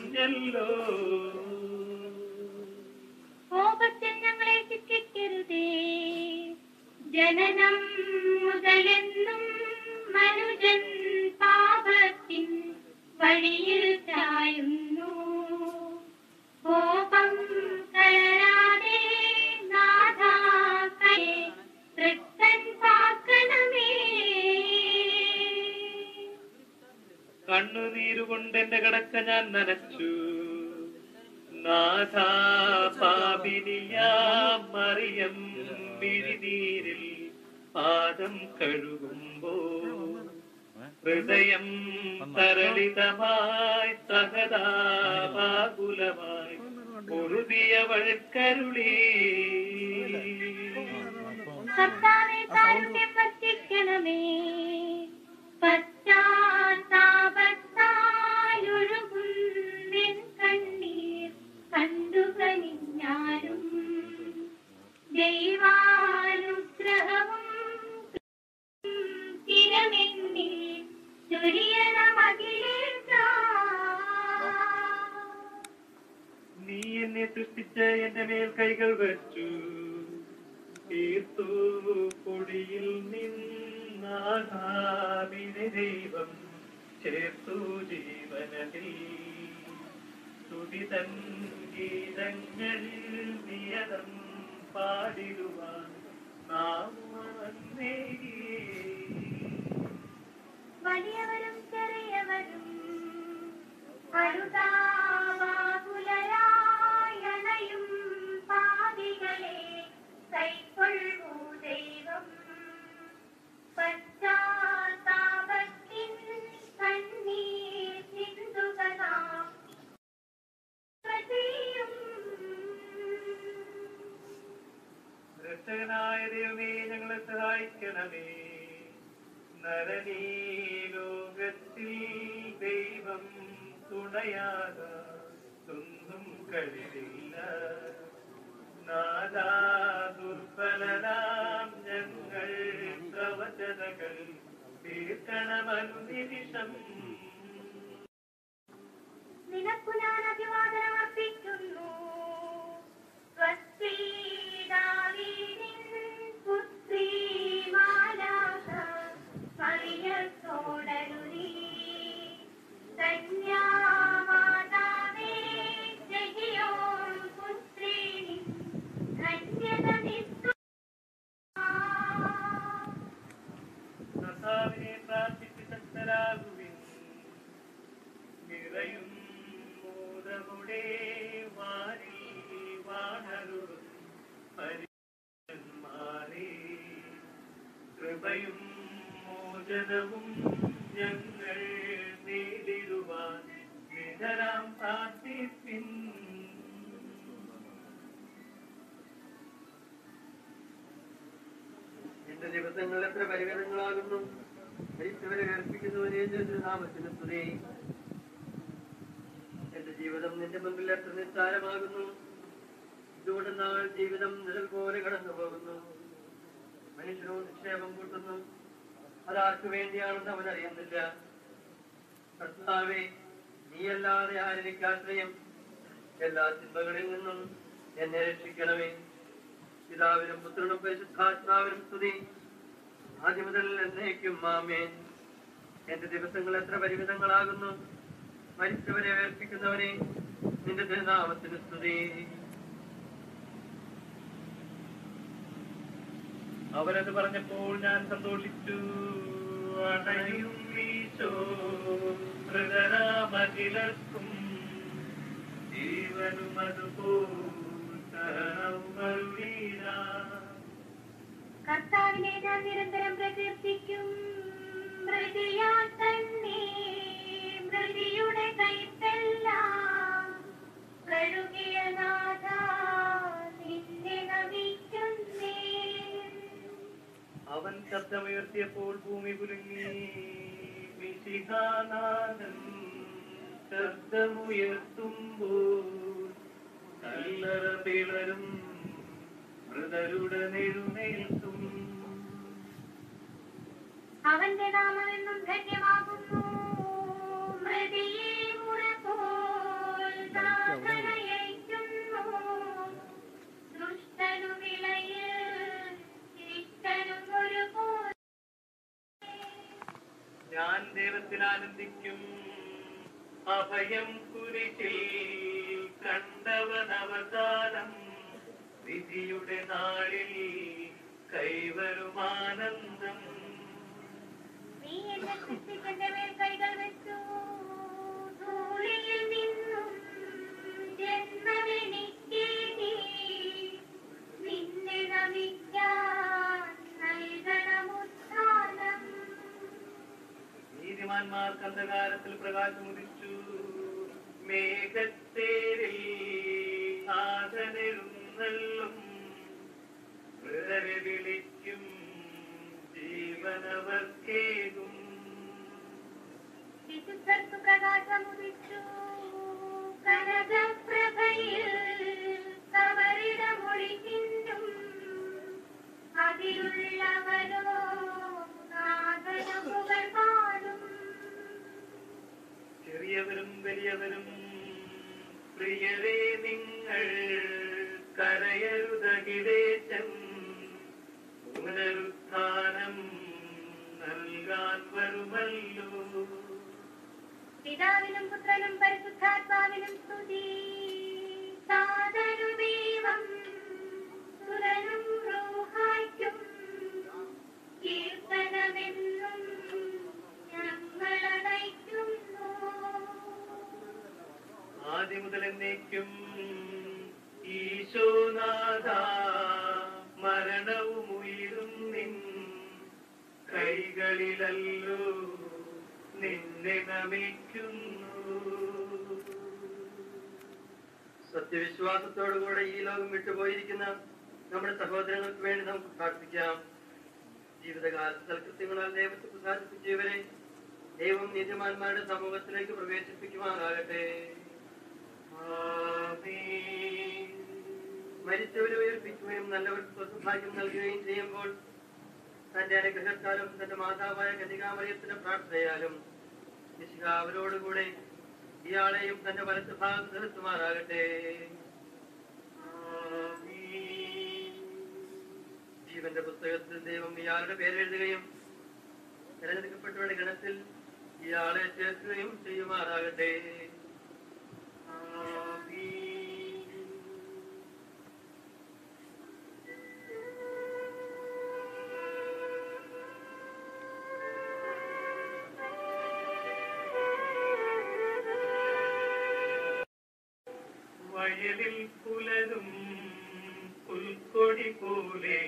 അറിഞ്ഞല്ലോ കോപത്തിൽ ഞങ്ങളെ ശിക്ഷിക്കരുതേ ജനനം മുതലെന്നും മനുജൻ പാപത്തിൻ വഴിയിൽ ചായുന്നു കോപം കലരാതെ നാഥാക്കയെ തൃക്കൻ കാക്കണമേ കണ്ണുനീരുകൊണ്ട് എന്റെ കടക്ക ഞാൻ നനച്ചു നാഥാ പാപിനിയാം മറിയം മിഴിനീരിൽ പാദം കഴുകുമ്പോ ഹൃദയം തരളിതമായി സഹതാപാകുലമായി പൊറുതിയവൾ കരുളി കർത്താവെ കാരുണ്യം വർദ്ധിക്കണമേ പശ്ചാത്താപത്താലൊഴുകുന്നെൻ കണ്ണീർ കണ്ടു കനിഞ്ഞാലും ദൈവാനുഗ്രഹവും സ്ഥിരമെന്നിൽ ചൊരിയണമകിലേക്ക നീ എന്നെ സൃഷ്ടിച്ച് എന്റെ മേൽ കൈകൾ വെച്ചു തീർത്തു പൊടിയിൽ നിന്നാകാമിനെ ദൈവം ചേർത്തു ജീവനത്തിൽ തുടിതൻ ഗീതങ്ങൾ നിയതം പാടിടുവാൻ നാം വന്നേകി. വലിയവരും ചെറിയവരും അരുതാവാകുലരായണയും പാപികളെ കൈക്കൊള്ളൂ ദൈവം പശ്ചാത്താപത്തിൻ കണ്ണീർ ചിന്തുകളാം പ്രതിയും രക്ഷകനായ ദൈവമേ ഞങ്ങളെ സഹായിക്കണമേ നരനീ ലോകത്തിൽ ദൈവം തുണയാതൊന്നും കഴിവില്ല നാദാ ദുർബലനാം ഞങ്ങൾ പ്രവചനകൾ തീർക്കണമനുനിമിഷം നിനക്കു ഞാൻ അഭിവാദനം അർപ്പിക്കുന്നു സ്വസ്തിദാവീദിൻ പുത്രീ മാലാഖ മറിയത്തോടരുളി കന്യാമാതാവേ ജഹിയോൻ പുത്രീണി ധന്യത നിസ്തു കർത്താവിനെ പ്രാർത്ഥിച്ച് ശക്തരാകുവിൻ നിറയും മോദമുടെ വാരി വാണരുളും പരിമാറി കൃപയും മോചനവും ഞങ്ങൾ നേടിടുവാൻ നിതരാം പ്രാർത്ഥിപ്പിൻ എന്റെ ദിവസങ്ങൾ എത്ര പരിഗണങ്ങളാകുന്നു മരിച്ചവരെ കൽപ്പിക്കുന്നവരെ നാമത്തിന് സ്തുതി എന്റെ ജീവിതം നിന്റെ മുമ്പിൽ എത്ര നിസ്സാരമാകുന്നു ഇതുകൊണ്ട് നാൾ ജീവിതം നിഴൽ പോലെ കടന്നു പോകുന്നു മനുഷ്യനോ നിക്ഷേപം കൂട്ടുന്നു അതാർക്കു വേണ്ടിയാണെന്ന് അവൻ അറിയുന്നില്ല കർത്താവേ നീയല്ലാതെ ആരെനിക്ക് ആശ്രയം എല്ലാ തിന്മകളിൽ നിന്നും എന്നെ രക്ഷിക്കണമേ പിതാവിനും പുത്രനും പരിശുദ്ധാത്മാവിനും സ്തുതി ആദ്യം മുതൽ എന്നേക്കും മാമേൻ എന്റെ ദിവസങ്ങൾ എത്ര പരിമിതങ്ങളാകുന്നു മരിച്ചവരെ വേർപ്പിക്കുന്നവനെ നിന്റെ തിരുനാമത്തിന് സ്തുതി അവരത് പറഞ്ഞപ്പോൾ ഞാൻ സന്തോഷിച്ചു അണയും ഈശോ ഹൃദരാമകിലർക്കും ജീവനും അതുപോൽ ശരണവും അരുളീരാ. കർത്താവിനെ ഞാൻ നിരന്തരം പ്രകീർത്തിക്കും മൃതിയാൽ തന്നെ മൃതിയുടെ കൈപ്പെല്ലാം കഴുകിയ നാഥ നിന്നെ നമിക്കുന്നേ അവൻ ശബ്ദമുയർത്തിയപ്പോൾ ഭൂമി കുലുങ്ങി മിശിഹാനാഥൻ ശബ്ദമുയർത്തുമ്പോൾ കല്ലറ പിളരും മൃതരുടെ നെഴുന്നേൽക്കും അവന്റെ നാമമെന്നും ധന്യമാകുന്നു മൃതിയെ മുറപോൽ ഉന്നതത്തിൽ ആനന്ദിക്കും അഭയം കുരിശിൽ കണ്ടവൻ അവസാനം വിധിയുടെ നാളിൽ കൈവരുമാനന്ദം നീ എന്നെ സൃഷ്ടിച്ചെന്റെ മേൽ കൈകൾ വെച്ചു ധൂളിയിൽ നിന്നും ജന്മമെനിക്കേകി നിന്നെ നമിക്കാൻ നൽകണമുത്ഥാനം നീതിമാന്മാർക്ക് അന്ധകാരത്തിൽ പ്രകാശമുദിച്ചു മേഘത്തേരിൽ നാഥനെഴുന്നള്ളും മൃതരെ വിളിക്കും ജീവനവർക്കേകും വിശുദ്ധർക്കു പ്രകാശമുദിച്ചു കനകപ്രഭയിൽ കവറിടമൊഴിച്ചിന്നും അതിലുള്ളവരോ നാഗനമുകൾ പാടും ചെറിയവരും വലിയവരും പ്രിയരേ നിങ്ങൾ കരയരുതകിലേശം പുനരുത്ഥാനം നൽകാൻ വരുമല്ലോ പിതാവിനും പുത്രനും പരിശുദ്ധാത്മാവിനും സ്തുതി സാദരുദേവം സുരനും റൂഹായ്ക്കും കീർത്തനമെന്നും ഞങ്ങളടയ്ക്കുന്നു ആദ്യം മുതൽ എന്നേക്കും ഈശോനാഥ മരണവും ഉയരും നിൻ കൈകളിലല്ലോ നിന്നെ നമിക്കുന്നു സത്യവിശ്വാസത്തോടുകൂടെ ഈ ലോകം വിട്ടുപോയിരിക്കുന്ന നമ്മുടെ സഹോദരങ്ങൾക്ക് വേണ്ടി നമുക്ക് പ്രാർത്ഥിക്കാം ജീവിതകാലത്ത് സൽകൃത്യങ്ങളാൽ ദൈവത്തെ പ്രസാദിപ്പിച്ചവരെ ദൈവം നീതിമാന്മാരുടെ സമൂഹത്തിലേക്ക് പ്രവേശിപ്പിക്കുവാനാകട്ടെ ആമേൻ. മരിച്ചവരെ ഉയർപ്പിക്കുകയും നല്ലവർക്ക് സ്വസഭാഗ്യം നൽകുകയും ചെയ്യുമ്പോൾ തന്റെ അനുഗ്രഹത്താലും തന്റെ മാതാവായ കന്യകാമറിയത്തിന്റെ പ്രാർത്ഥനയാലും മിശിഹ അവരോടുകൂടെ ഇയാളെയും തന്റെ വലത്ത് ഭാഗത്ത് നിർത്തുമാറാകട്ടെ ആമേൻ. ജീവന്റെ പുസ്തകത്തിൽ ദൈവം ഇയാളുടെ പേരെഴുതുകയും തിരഞ്ഞെടുക്കപ്പെട്ടവരുടെ ഗണത്തിൽ ഇയാളെ ചേർക്കുകയും ചെയ്യുമാറാകട്ടെ ആമേൻ. വയലിൽ പുലരും പുൽക്കൊടി പോലെ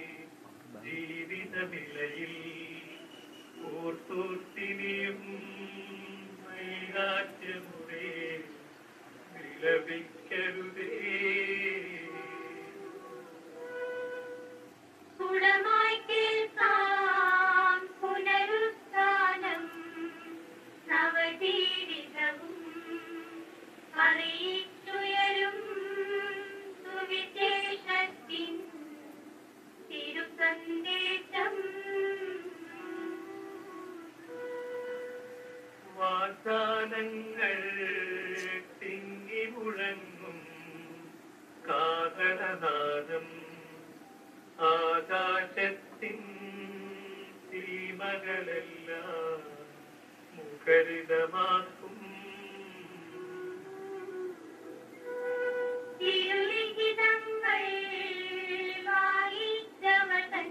ജീവിതവിലയിൽ ഓർത്തോർത്തിനിയും മൈകാറ്റമുറേ വിലപിക്കരുതേ സുടമായി കേൾക്കാം പുനരുത്ഥാനം നവജീവിതവും അറിയിച്ചുയരും സുവിശേഷത്തിൻ തിരുസന്ദേശം വാഗ്ദാനങ്ങൾ തിങ്ങി മുഴങ്ങും കാതളനാദം ആകാശത്തിൻ സീമകളെല്ലാം മുഖരിതമാക്കും തിരുലിഖിതങ്ങൾ വായിച്ചവതൻ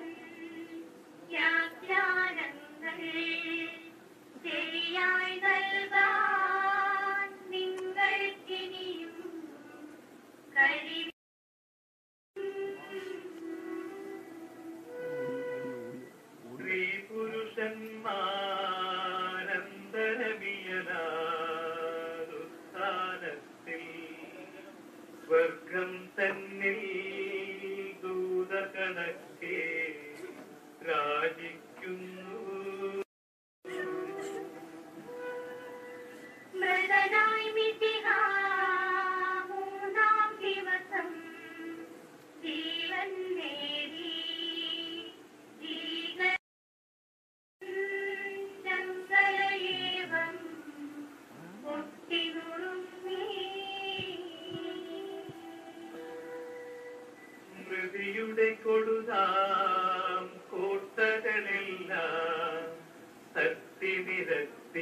വ്യാഖ്യാനങ്ങൾ ശരിയായി നൽകാൻ നിങ്ങൾക്കിനിയും കഴിയും സ്ത്രീ പുരുഷന്മാരന്തരമിയനാ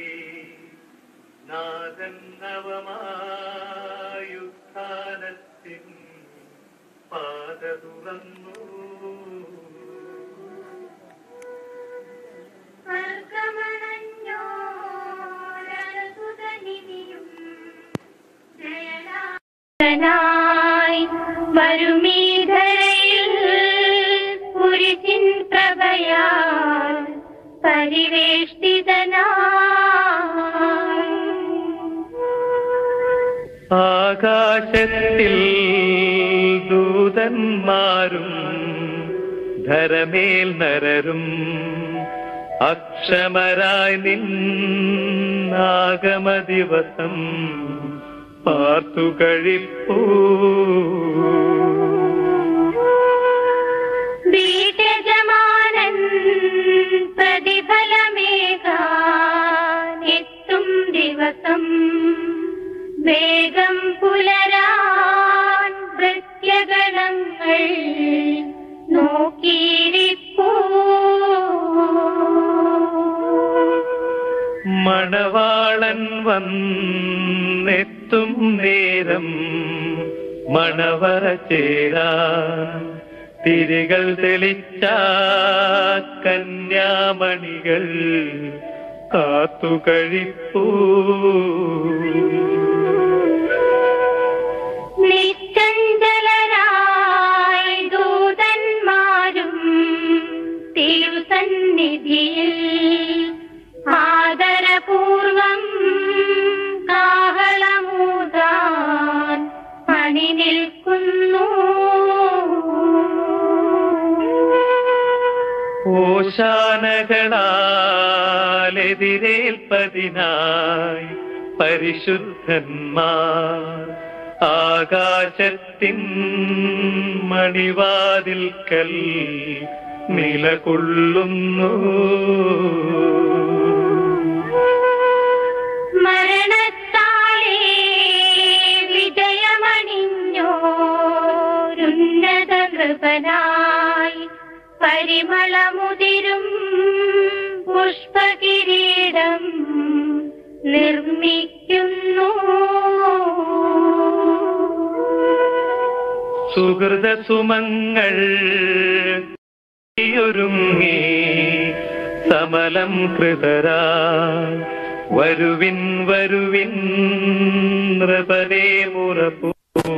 നാഥൻ നവമായുത്ഥാനത്തിൻ പാത തുറന്നു ായി വരുമീധരയിൽ പുരുഷിൻ പ്രഭയാൽ പരിവേഷ്ടിതനായി ആകാശത്തിൽ ദൂതന്മാരും ധരമേൽ നരരും അക്ഷമരായി നിന്നാഗമ ദിവസം പാർത്തു കഴിപ്പൂ വീട്ടജമാനൻ പ്രതിഫലമേകാനെത്തും ദിവസം വേഗം പുലരാൻ പ്രത്യഗണങ്ങൾ നോക്കിയിരിപ്പൂ മണവാളൻ വന്നെത്തും നേരം മണവറ ചേരാൻ തിരികൾ തെളിച്ച കന്യാമണികൾ കാത്തു കഴിപ്പൂ നിശ്ചഞ്ചലരായി ദൂതന്മാരും തിരുസന്നിധിയിൽ ആദരപൂർവം കാഹളമൂതാൻ പണി നിൽക്കുന്നു ഓശാനകളാലെതിരേൽപ്പതിനായി പരിശുദ്ധന്മാർ ആകാശത്തിൻ മണിവാതിൽക്കൽ നിലകൊള്ളുന്നു മരണത്താലേ വിജയമണിഞ്ഞോരുന്നത നൃപനായി പരിമളമുതിരും പുഷ്പകിരീടം നിർമ്മിക്കുന്നു സുഹൃത സുമങ്ങൾ ഒരുങ്ങി സമലം കൃതരാ വരുവിൻ വരുവിൻ നൃപനെ മുറപ്പൂ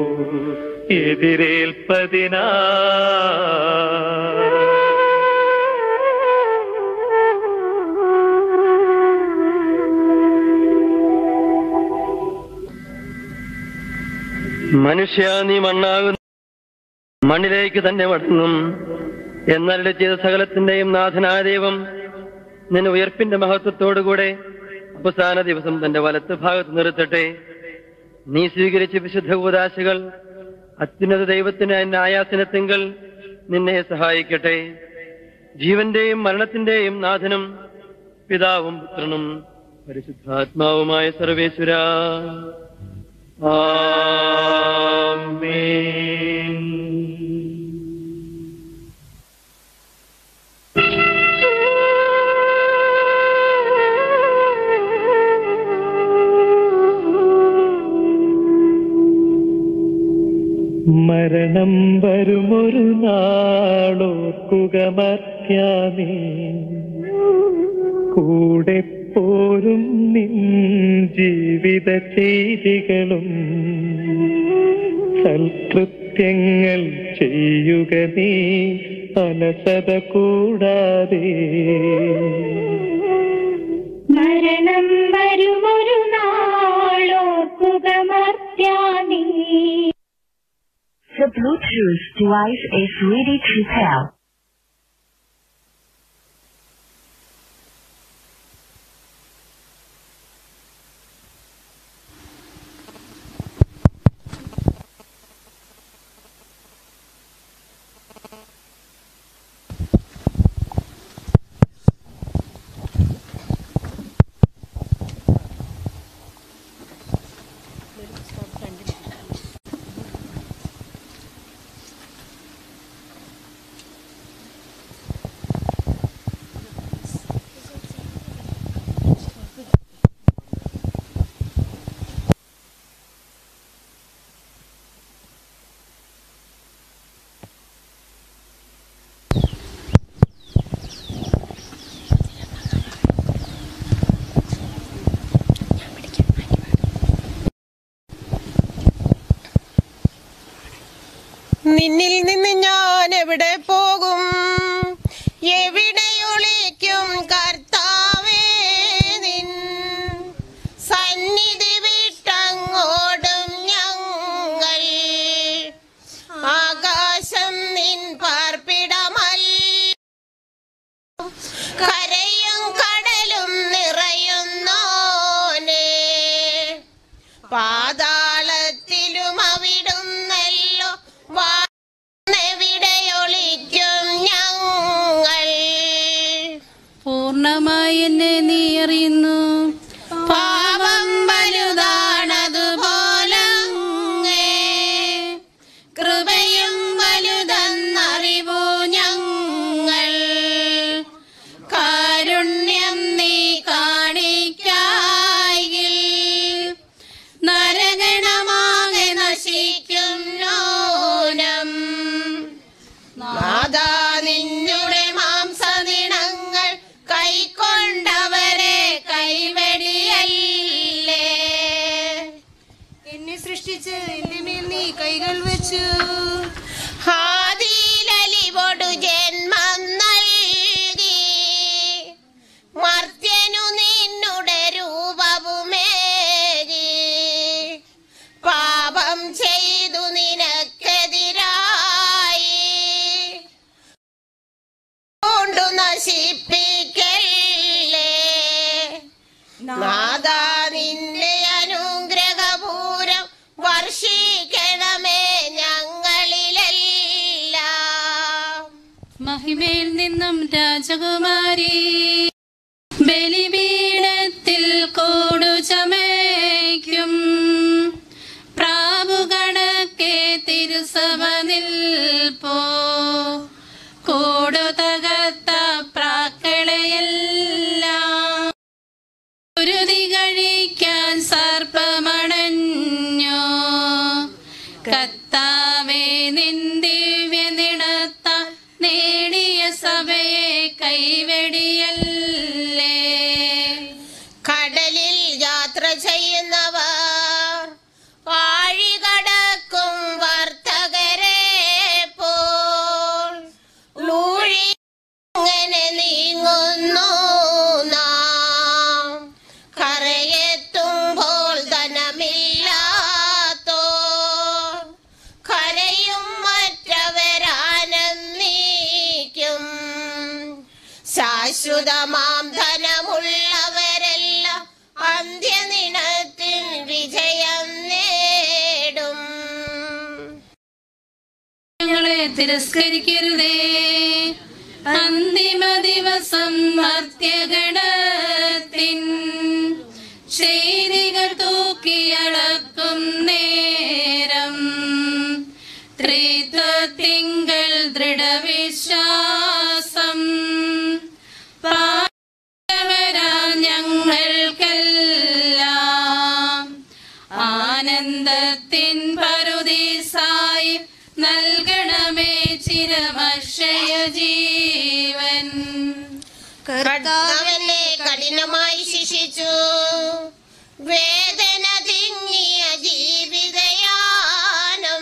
എതിരേൽപ്പതിനാ മനുഷ്യ നീ മണ്ണാകുന്നു മണ്ണിലേക്ക് തന്നെ മടങ്ങും എന്നരുടെ ചെയ്ത സകലത്തിന്റെയും നാഥനായ ദൈവം നിന്നെ ഉയർപ്പിന്റെ മഹത്വത്തോടുകൂടെ അവസാന ദിവസം തന്റെ വലത്ത് ഭാഗത്ത് നിർത്തട്ടെ നീ സ്വീകരിച്ച വിശുദ്ധ ഉപദാശകൾ അത്യുന്നത ദൈവത്തിന് ന്യായാസനത്തിങ്കൽ നിന്നെ സഹായിക്കട്ടെ ജീവന്റെയും മരണത്തിന്റെയും നാഥനും പിതാവും പുത്രനും പരിശുദ്ധാത്മാവുമായ സർവേശ്വര ആമേൻ മരണം വരുമൊരു നാളോർക്കുക മർത്യാനേ കൂടെ പോരും നിൻ ജീവിത ചെയ്തികളും സൽകൃത്യങ്ങൾ ചെയ്യുക നീ അലസത കൂടാതെ മരണം വരുമൊരു നാളോർക്കുക മർത്യാനീ The Bluetooth device is ready to pair. നിന്നിൽ നിന്ന് ഞാൻ എവിടെ പോകും എവിടെ ഒളിക്കും കർത്താവേ നിൻ സന്നിധി വിട്ടങ്ങോടും ഞങ്ങൾ ആകാശം നിൻ പാർപ്പിടമല്ല കരയും കടലും നിറയുന്നോനെ പാതാളത്തിലും അവിടുന്നല്ലോ വാണെവിടെയൊളിക്കും ഞങ്ങൾ പൂർണ്ണമായി എന്നെ നീ അറിയുന്നു പാപം വലുതാണതുപോലെ കൃപയും വലുതെന്നറിവു ഞങ്ങൾ കാരുണ്യം നീ കാണിക്കായിൽ നരകണമാകെ നശിക്കും നോനം നാദാ നിന്നുടെ മാംസദിനങ്ങൾ കൈക്കൊണ്ടവരെ കൈവെടിയല്ലേ എന്നെ സൃഷ്ടിച്ച് എന്റെ മേൽ നീ കൈകൾ വെച്ചു ഹാദിലലിവൊടു ജന്മം നൽകി മർത്യനു നിന്നുടെ രൂപവുമേകി പാപം ചെയ്തു നിനക്കെതിരായി കൊണ്ടു നശിപ്പിക്കല്ലേ നാദാ നിന്റെ അനുഗ്രഹപൂരം വർഷിക്കണമേ ഞങ്ങളിലെല്ലാം മഹിമയിൽ നിന്നും രാജകുമാരി ബലിപീഠത്തിൽ കൂടു ചമയ്ക്കും പ്രാവുകണക്കെ തിരുസഭ നിൽപ്പോ കൂടു തകർത്ത പ്രാക്കളയെല്ലാം ഉരുതി കഴിക്കാൻ സർപ്പമണഞ്ഞോ കത്താവേ നിന്ദിവ്യ നിണത്ത നേടിയ സഭയെ കൈവെടിയല്ലേ കടലിൽ യാത്ര ചെയ്യുന്നവർ ആഴികടക്കും വർത്തകരെ പോൽ ലൂഴി അങ്ങനെ നീങ്ങുന്നു നാം കരയെത്തുമ്പോൾ ധനമില്ലാത്തോ കരയും മറ്റവരാനന്ദിക്കും ശാശ്വതമാം ധനമുള്ളവരെല്ലാം അന്ത്യദിനത്തിൽ വിജയം നേടും ഞങ്ങളെ തിരസ്കരിക്കരുതേ അന്തിമ ദിവസം മർത്യഗണത്തിൻ ചെയ്തികൾ തൂക്കിയളക്കും നേരം ത്രിത്വത്തിങ്കൾ ദൃഢവിശ്വാസം പാവരാ ഞങ്ങൾക്കെല്ലാം ആനന്ദത്തിൻ പരുദീസായി നൽകണമേ ചിരമക്ഷയ ജീവൻ കർത്താവിനെ കഠിനമായി ശിക്ഷിച്ചു വേദന തിങ്ങിയ ജീവിതയാനം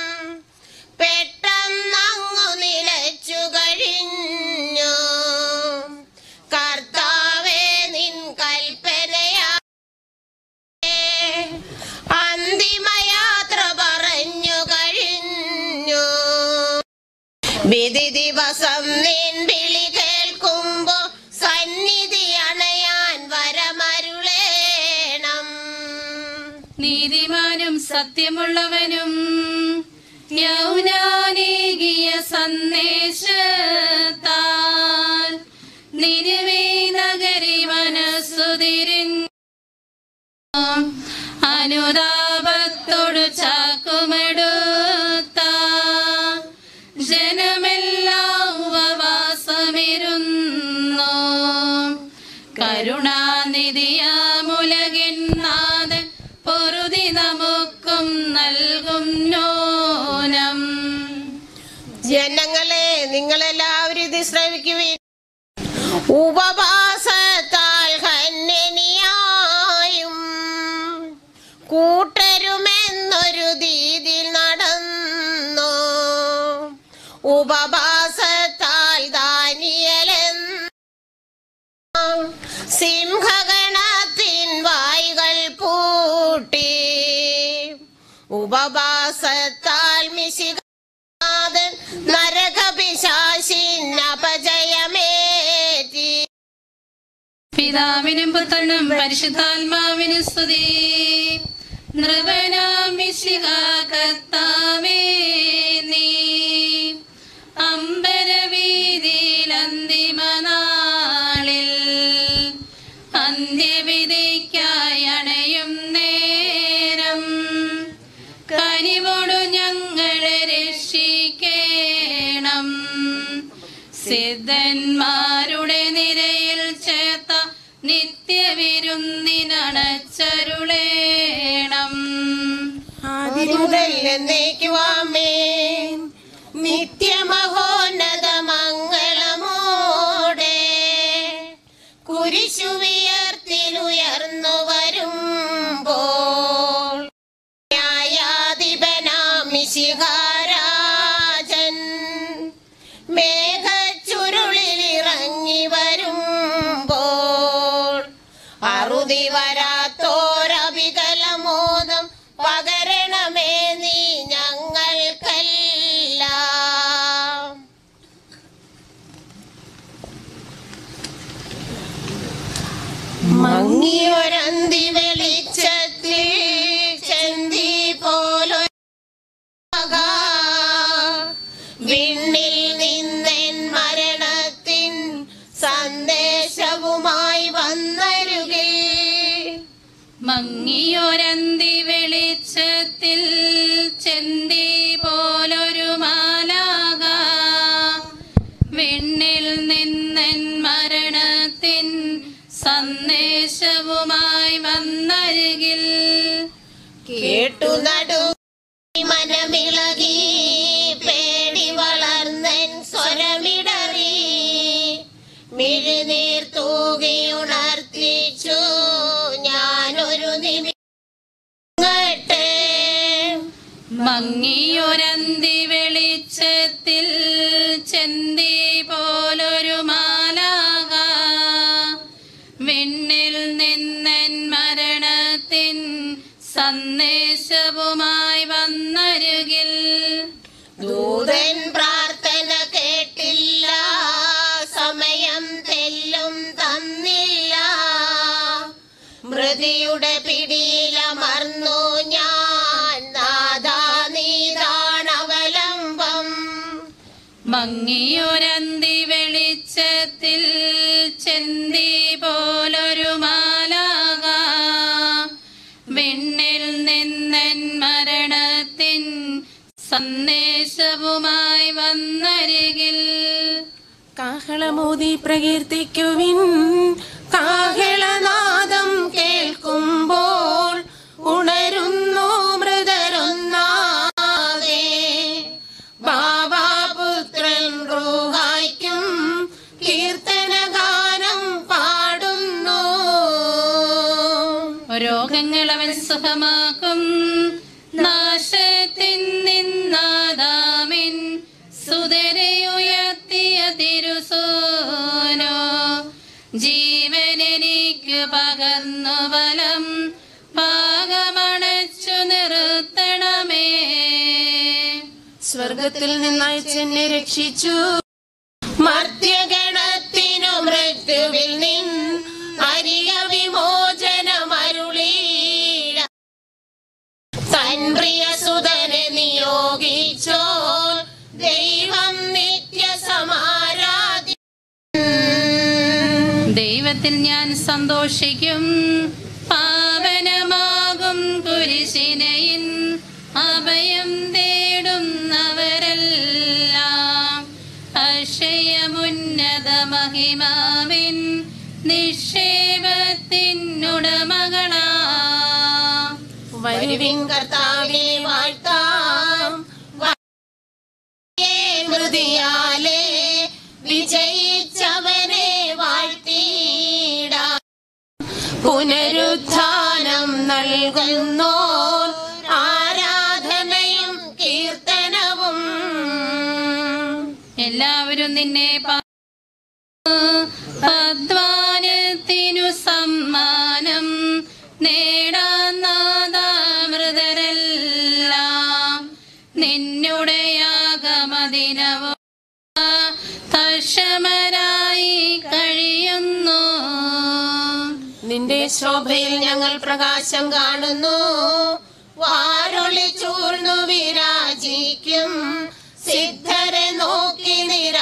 പെട്ടെന്നങ്ങു നിലച്ചു കഴിഞ്ഞു കർത്താവേ നിൻ കൽപ്പനയാ അന്തിമയാത്ര പറഞ്ഞു കഴിഞ്ഞു വിധി ദിവസം നിൻ വിളി കേൾക്കുമ്പോ സന്നിധി അണയാൻ വരമരുളേണം നീതിമാനും സത്യമുള്ളവനും യൗനാനേകിയ സന്ദേശത്താൽ നിരുവേ നഗരി മനസ്സുതിരിഞ്ഞു അനുതാപത്തോടു ചാക്കുമെടുത്ത ജനമെല്ലാം ഉപവാസമിരുന്നു കരുണാനിധിയാമുലകിന്നാഥൻ പൊറുതി നമുക്കും നൽകും നോനം ജനങ്ങളെ നിങ്ങളെല്ലാവരും ഇത് ശ്രമിക്കുവിൻ ഉപവാസത്താൽ ഹന്നനിയായും കൂട്ടരുമെന്നൊരു രീതിയിൽ നടന്നു ഉപവാസത്താൽ മിശികാതൻ നരകപിശാശിൻ അപജയമേറ്റി പിതാവിനും പുത്രനും പരിശുദ്ധാത്മാവിനും സ്തുതി നൃപനാം മിശിഹ കർത്താവേ നീ അമ്പരവീതിയിൽ അന്തിമ നാളിൽ അന്ത്യവിധിക്കായി അണയും നേരം കനിവോടു ഞങ്ങളെ രക്ഷിക്കേണം സിദ്ധന്മാരുടെ നിരയിൽ ചേർത്ത നിത്യവിരുന്നിനണച്ചരുളേണം മുതൽ എന്നേക്കുവാമേ നിത്യമഹോന്നത മംഗളമോടെ കുരിശുവിയർത്തിലുയർന്നു വരുമ്പോൾ ന്യായാധിപനാമിശിഹാരാജൻ മേഘച്ചുരുളിലിറങ്ങി വരുമ്പോൾ അറുതി വരാത്തോരവികലമോദം പകരണമേ നീ ഞങ്ങൾക്കെല്ലാം മങ്ങിയൊരന്തി വെളിച്ചത്തിൽ ചെന്തി പോലൊരു വിണ്ണിൽ നിന്നെൻ മരണത്തിൻ സന്ദേശവുമായി വന്നരുകിൽ മങ്ങിയൊരന്തി വെളിച്ചത്തിൽ ചെന്തി പോലൊരു മാലാക വിണ്ണിൽ നിന്നൻ മരണത്തിൻ സന്ദേശവുമായി വന്നരികിൽ കേട്ടു നടു മനമിളകി പേടി വളർന്നൻ സ്വരമിടറി മിഴുനീർ തൂകിയുണർത്തിച്ചു ഞാനൊരു നിമിങ്ങട്ടെ മങ്ങിയൊരന്തി വെളിച്ചത്തിൽ ചെന്തി പോലൊരു മാലാക വിണ്ണിൽ നിന്നൻ മരണത്തിൻ സന്ദേശവുമായി വന്നരുകിൽ ദൂതൻ പ്രാർത്ഥന കേട്ടില്ല സമയം തെല്ലും തന്നില്ല മൃതിയുടെ പിടിയിലമർന്നു ഞാൻ നാദാ നീതാണവലംബം മങ്ങിയൊരന്തി വെളിച്ചത്തിൽ ചെന്തി പോലൊരു മാലാക വിണ്ണിൽ നിന്നൻ മരണത്തിൻ സന്ദേശവുമായി വന്നരികിൽ കാഹളമോതി പ്രകീർത്തിക്കുവിൻ കാഹളനാദം കേൾക്കുമ്പോൾ ഉണരുന്നു മൃതരൊന്നാകെ ബാബാപുത്രൻ റൂഹായ്ക്കും കീർത്തനഗാനം പാടുന്നു രോഗങ്ങൾ അവൻ സുഖമാക്കും നാശത്തിൻ നിന്നാദാമിൻ സുതരയുയർത്തിയ തിരുസോനോ ജീവനെനിക്ക് പകർന്നു ബലം പാകമണച്ചു നിർത്തണമേ സ്വർഗത്തിൽ നിന്നയച്ചെന്നെ രക്ഷിച്ചു മർത്യഗണത്തിനു മൃത്യുവിൽ നിൻ അരിയ വിമോചനമരുളീട തൻ പ്രിയ സുതനെ നിയോഗിച്ചോ ദൈവം നിത്യ സമാരാധി ദൈവത്തിൽ ഞാൻ സന്തോഷിക്കും പാവനമാകും കുരിശിനയിൻ അഭയം തേടുന്നവരെല്ലാം അക്ഷയമുന്നത മഹിമാവിൻ നിക്ഷേപത്തിനുടമകളാ വരുവിൻ കർത്താവിനെ വാഴ്ത്താം മൃതിയാലേ വിജയിച്ചവനെ വാഴ്ത്തിയിടാം പുനരുത്ഥാനം നൽകുന്നോ ആരാധനയും കീർത്തനവും എല്ലാവരും നിന്നെ പാ- അധ്വാനത്തിനു സമ്മാനം നേടാൻ നാദാമൃതരെല്ലാം നിന്റെ ശോഭയിൽ ഞങ്ങൾ പ്രകാശം കാണുന്നു വാരൊളി ചൂർന്നു വിരാജിക്കും സിദ്ധരെ നോക്കി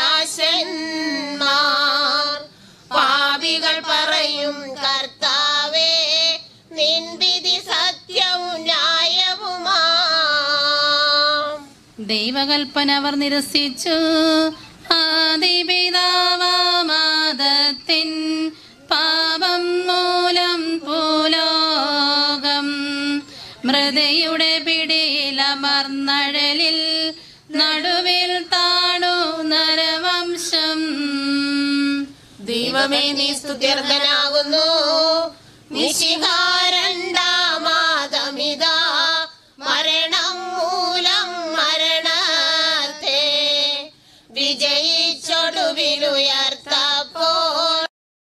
നിരാശന്മാർ പാപികൾ പറയും കർത്താവേ നിൻവിധി സത്യവും ന്യായവുമാ ദൈവകൽപ്പന അവർ നിരസിച്ചു ആദിപിതാവാമാദത്തിൻ പാപം മൂലം ഭൂലോകം മൃതയുടെ പിടിയിലമർന്നഴലിൽ നടുവിൽ താണു നരവംശം ദൈവമേ നീ സ്തുത്യർഹനാകുന്നു നിശികാരണ്ടാമാതമിതാ മരണം മൂലം മരണത്തെ വിജയിച്ചൊടുവിലുയർത്തപ്പോൾ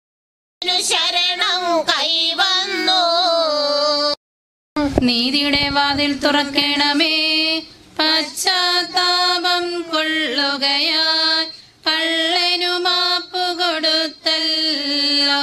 ശരണം കൈവന്നു നീതിയുടെ വാതിൽ തുറക്കണമേ പശ്ചാത്താപം കൊള്ളുകയായി കള്ളനു മാപ്പു കൊടുത്തല്ലോ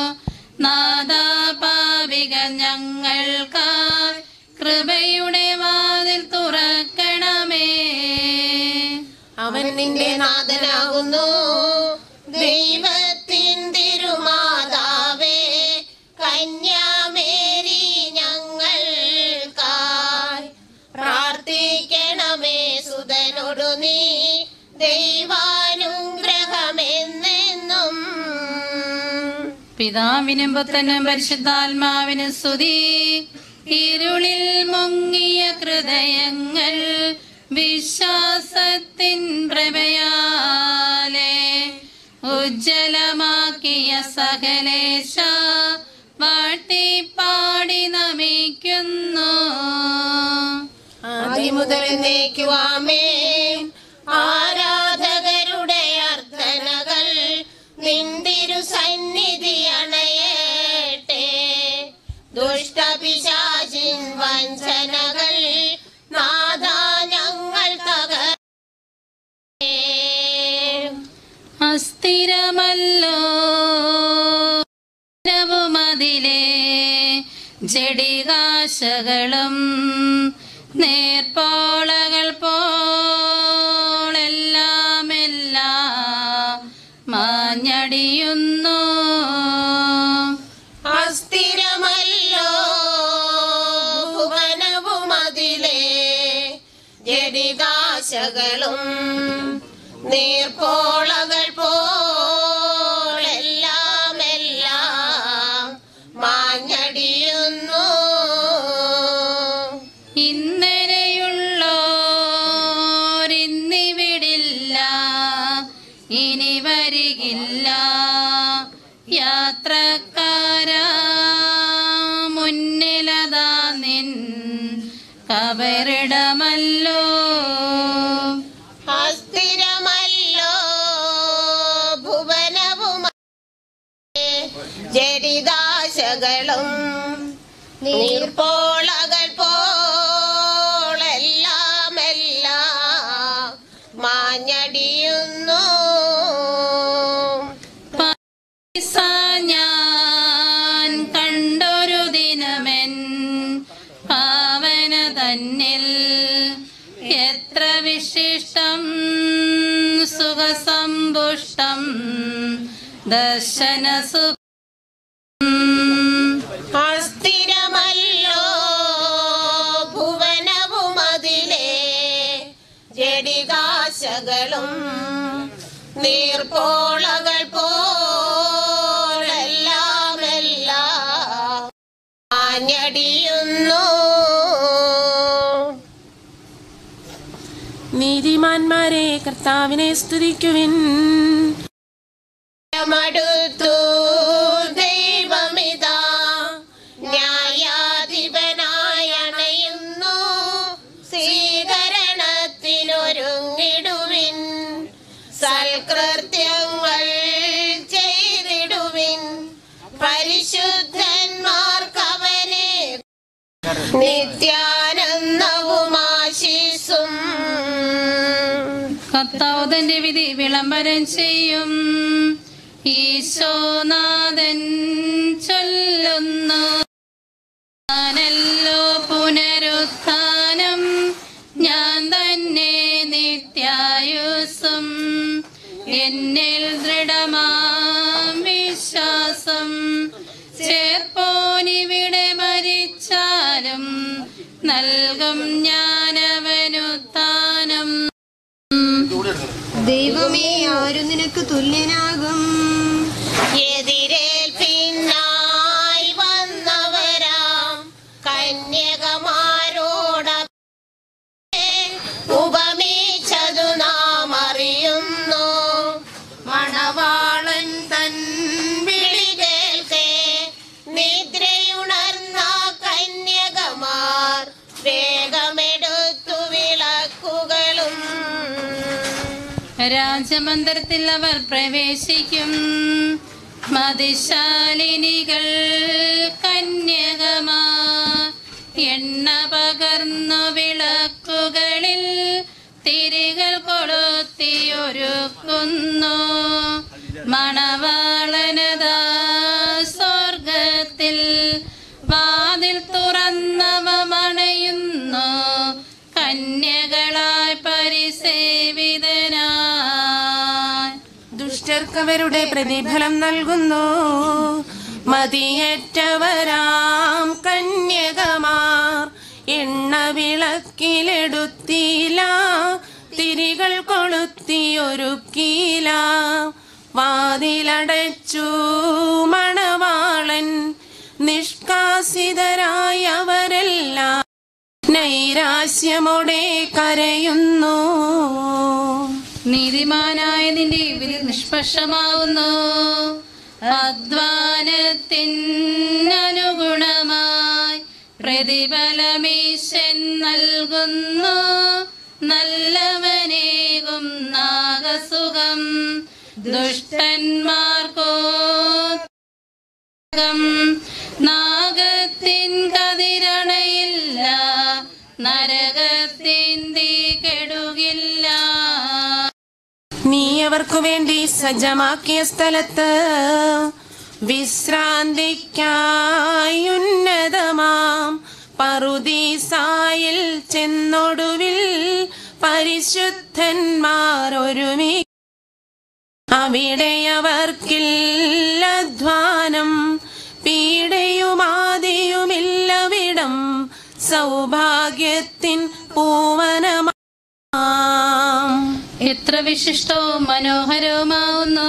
നാദാപാവിക ഞങ്ങൾക്കായി കൃപയുടെ വാതിൽ തുറക്കണമേ അവൻ നിന്റെ നാഥനാകുന്നു ദൈവത്തിൻ തിരുമാതാവേ കന്യാമേരി ഞങ്ങൾക്കായി പ്രാർത്ഥിക്കണമേ സുതനോടു നീ ദൈവാനുഗ്രഹമെന്നെന്നും പിതാവിനും പുത്രനും പരിശുദ്ധാത്മാവിനും സ്തുതി ഇരുളിൽ മുങ്ങിയ ഹൃദയങ്ങൾ വിശ്വാസത്തിൻ പ്രഭയാലെ ഉജ്ജലമാക്കിയ സകലേശ വാട്ടിപ്പാടി നമിക്കുന്നു ആദിമുതൽ എന്നേക്കുവാമേ ആരാധകരുടെ അർത്ഥനകൾ നിന്തിരു സന്നിധി അണയട്ടെ ദുഷ്ടപിശാചിൻ വഞ്ചനകൾ നാഥ ഞങ്ങൾ തകർത്തേ അസ്ഥിരമല്ലോ മതിലെ ജഡികാശകളും നേർപ്പോളകൾ പോളെല്ലാം എല്ലാം മാഞ്ഞടിയുന്നു അസ്ഥിരമല്ലോ ഭുവനവും അതിലെ ജടികാശകളും നീർപ്പോളകൾ പോളെല്ലാം എല്ലാം മാഞ്ഞടിയുന്നു ഇന്നലെയുള്ളോരിന്നിവിടില്ല ഇനി വരികില്ല യാത്രക്കാരാ മുന്നിലതാ നിൻ കബറിടമല്ലോ അസ്ഥിരമല്ലോ ഭുവനവും ജടിദാശകളും നീർപ്പോളകൾ പോളെല്ലാം എല്ലാം മാഞ്ഞടിയുന്നു പൈസ ഞാൻ കണ്ടൊരു ദിനമെൻ പാവന തന്നിൽ എത്ര വിശിഷ്ടം സുഖസമ്പുഷ്ടം ദർശന അസ്ഥിരമല്ലോ ഭുവനവും അതിലെ ജടികാശകളും നീർപ്പോളകൾ പോലെല്ലാം എല്ലാം ആഞ്ഞടിയുന്നു നീതിമാന്മാരെ കർത്താവിനെ സ്തുതിക്കുവിൻ മടുത്തു ദൈവമിതാ ന്യായാധിപനായി അണയുന്നു സ്വീകരണത്തിനൊരുങ്ങിടുവിൻ സൽകൃത്യങ്ങൾ ചെയ്തിടുവിൻ പരിശുദ്ധന്മാർക്കവനെ നിത്യാനന്ദവും ആശീസും കർത്താവുതന്റെ വിധി വിളംബരം ചെയ്യും ഈശോനാഥൻ ചൊല്ല എന്നിൽ ദൃഢമാം വിശ്വാസം ചേർപ്പോനിവിടെ മരിച്ചാലും നൽകും ഞാനവനുത്താനം ദൈവമേ ആരു നിനക്ക് തുല്യനാകും എതിരേൽപ്പിന്നായി വന്നവരാം കന്യകമാരോട ഉപമിച്ചതു നാം അറിയുന്നു മണവാളൻ തൻ വിളി കേൾക്കേ നിദ്രയുണർന്ന കന്യകമാർ വേഗമെടുത്തു വിളക്കുകളും രാജമന്ദിരത്തിൽ അവർ പ്രവേശിക്കും മതിശാലിനികൾ കന്യകമാ എണ്ണ പകർന്നു വിളക്കുകളിൽ തിരികൾ കൊളുത്തിയൊരുക്കുന്നു മണവാളനതാ സ്വർഗത്തിൽ വാതിൽ തുറന്നവ മണയുന്നു കന്യകളായി പരിസേവിതനായി ദുഷ്ടർക്കവരുടെ പ്രതിഫലം നൽകുന്നു മതിയറ്റവരാം കന്യകമാർ എണ്ണ വിളക്കിലെടുത്തില്ല തിരികൾ കൊളുത്തിയൊരുക്കില വാതിലടച്ചു മണവാളൻ നിഷ്കാസിതരായവരെല്ലാം നൈരാശ്യമോടെ കരയുന്നു നീതിമാനായ നിന്റെ വിധി നിഷ്പക്ഷമാവുന്നു അധ്വാനത്തിനനുഗുണമായി പ്രതിഫലമീശൻ നൽകുന്നു നല്ലവനേകും നാഗസുഖം ദുഷ്ടന്മാർക്കോ നാഗത്തിൻ കതിരണയില്ല നരകത്തിൻ തീ കെടുകില്ല നീ അവർക്കു വേണ്ടി സജ്ജമാക്കിയ സ്ഥലത്ത് വിശ്രാന്തിക്കായി ഉന്നതമാം പറുദീസായിൽ ചെന്നൊടുവിൽ പരിശുദ്ധന്മാർ ഒരുമി അവിടെ അവർക്കില്ല അധ്വാനം പീഡയുമാതിയുമില്ലവിടം സൗഭാഗ്യത്തിൻ പൂവനമാം എത്ര വിശിഷ്ടവും മനോഹരവുമാവുന്നു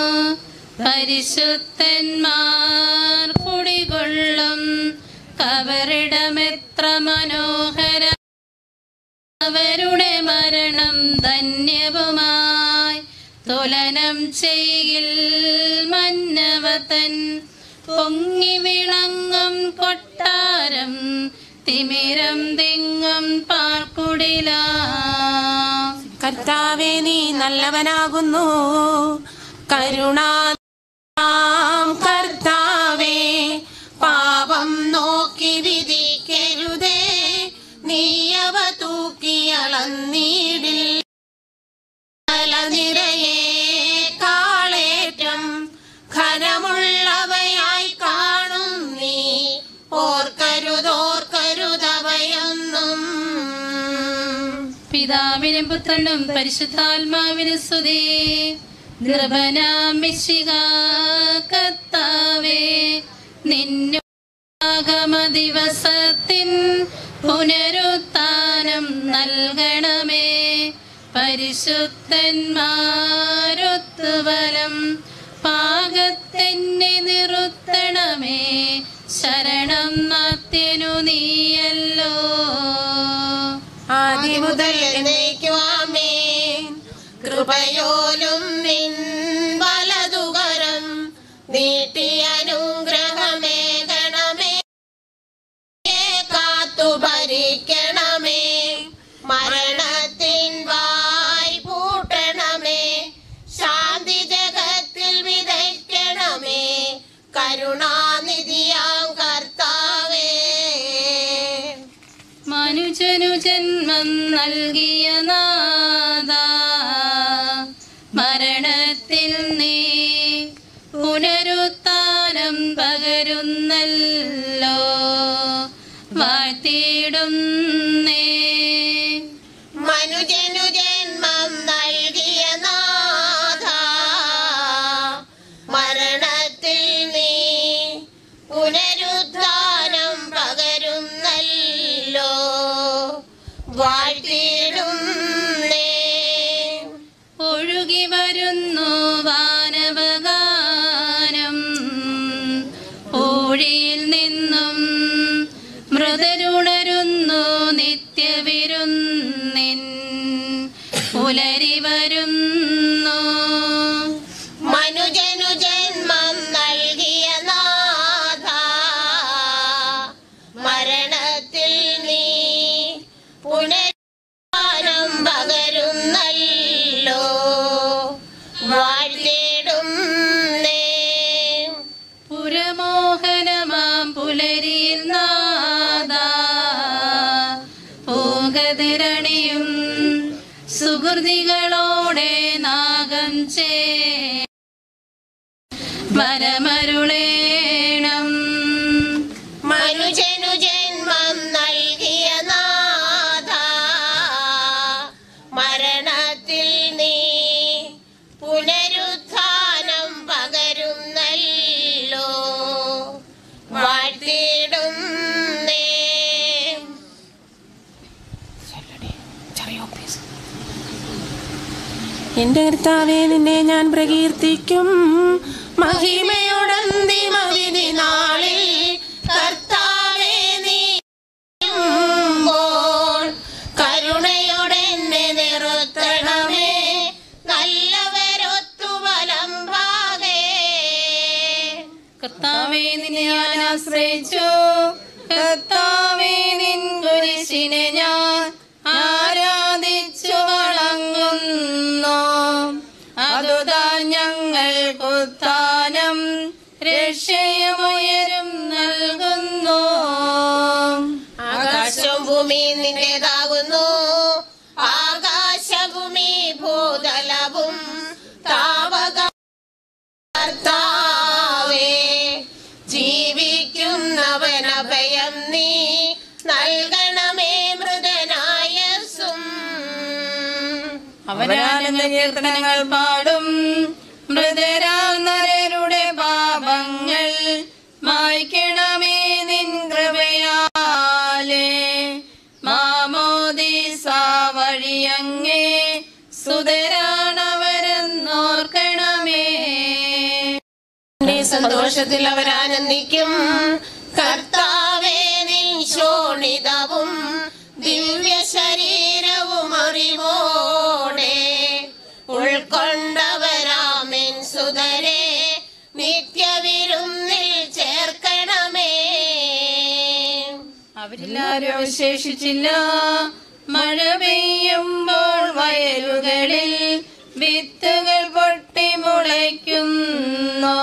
പരിശുദ്ധന്മാർ കുടികൊള്ളും കവറിടമെത്ര മനോഹര അവരുടെ മരണം ധന്യവുമായി തുലനം ചെയ്യിൽ മന്നവതൻ പൊങ്ങി വിളങ്ങും കൊട്ടാരം തിമിരം തിങ്ങും പാർക്കുടില കർത്താവേ നീ നല്ലവനാകുന്നു കരുണാം കർത്താവേ പാപം നോക്കി വിധിക്കരുതേ നീയവ തൂക്കിയളന്നീടിൽ നിറയെ കാളേറ്റം ഖരമുള്ളവയായി കാണും നീ ഓർക്കരുതോർക്കരുതവയൊന്നും പിതാവിനും പുത്രനും പരിശുദ്ധാത്മാവിനും സ്തുതി നൃപനാം മിശിക കർത്താവേ നിന്നാഗമ ദിവസത്തിൻ പുനരുത്ഥാനം നൽകണമേ പരിശുദ്ധന്മാരൊത്തുവലം പാകത്തെന്നെ നിറുത്തണമേ ശരണം മത്യനു നീയല്ലോ ആദ്യം മുതൽ എന്നേക്കുവാമേൻ കൃപയോലും നിൻ വലതുകരം നീട്ടി അനുഗ്രഹമേകണമേ കാത്തു ഭരിക്കണമേ മരണത്തിൻ വായ് പൂട്ടണമേ ശാന്തി ജഗത്തിൽ വിതയ്ക്കണമേ കരുണാനിധിയാം കർത്താവേ മനുജനു ജന്മം നൽകിയ നാദ മരണത്തിൽ നീ പുനരുത്ഥാനം പകരുന്നല്ലോ വാഴ്ത്തിയിടുന്നേ മനുജനു ജന്മം നൽകിയ നാഥ വാഴ്ത്തിയിടുന്നേ ഒഴുകി വരുന്നു വാനവഗാനം ഊഴിയിൽ നിന്നും മൃതരുണരുന്നു നിത്യവിരുന്നിൻ പുലരി വരുന്നു മനുജനു ജന്മം നൽകിയ നാഥ മരണത്തിൽ നീ പുനരുദ്ധാനം പകരുന്നല്ലോ വാഴ്ത്തിടുന്നേ പുരമോഹനമാം പുലരിയിൽ നാദ പൂകതിരണിയും സുഹൃതികളോടെ നാഗം ചേ വരമരുളേണം മനുജനു ജന്മം നൽകിയ നാഥ മരണത്തിൽ നീ പുനരുത്ഥാനം പകരുന്നല്ലോ വാഴ്ത്തിടുന്നേ എന്റെ കർത്താവെ നിന്നെ ഞാൻ പ്രകീർത്തിക്കും മഹിമയുടന്തിമ വിധി നാളിൽ കർത്താവേ നീ വരുമ്പോൾ കരുണയോടെ എന്നെ നിർത്തണമേ നല്ലവരൊത്തു വലമ്പാകെ കർത്താവേ നിന്നെ ഞാൻ ആശ്രയിച്ചു കർത്താവേ നിൻ കുരിശിനെ ഞാൻ ആരാധിച്ചു വണങ്ങുന്നു അതുതാൻ ഞങ്ങൾക്കുത്താനം രക്ഷയുമുയരും നൽകുന്നു ആകാശവും ഭൂമിയും നിന്റേതാകുന്നു ആകാശഭൂമി ഭൂതലവും താവക കർത്താവേ ജീവിക്കുന്നവനഭയം നീ നൽകണമേ മൃതനായസും അവരാനന്ദ കീർത്തനങ്ങൾ പാടും മൃതരാം നരരുടെ പാപങ്ങൾ മായ്ക്കണമേ നിൻ കൃപയാലേ മാമോദീസ വഴിയങ്ങേ സുതരാണവരെന്നോർക്കണമേ നിന്റെ സന്തോഷത്തിൽ അവരാനന്ദിക്കും കർത്താവേ നിൻ ശോണിതവും ദിവ്യ ശരീരവും അറിവോടെ ഉൾക്കൊണ്ടവരാമെൻ സുതരെ നിത്യവിരുന്നിൽ ചേർക്കണമേ അവരിലാരും അവശേഷിച്ചില്ല മഴ പെയ്യുമ്പോൾ വയലുകളിൽ വിത്തുകൾ പൊട്ടി മുളയ്ക്കുന്നു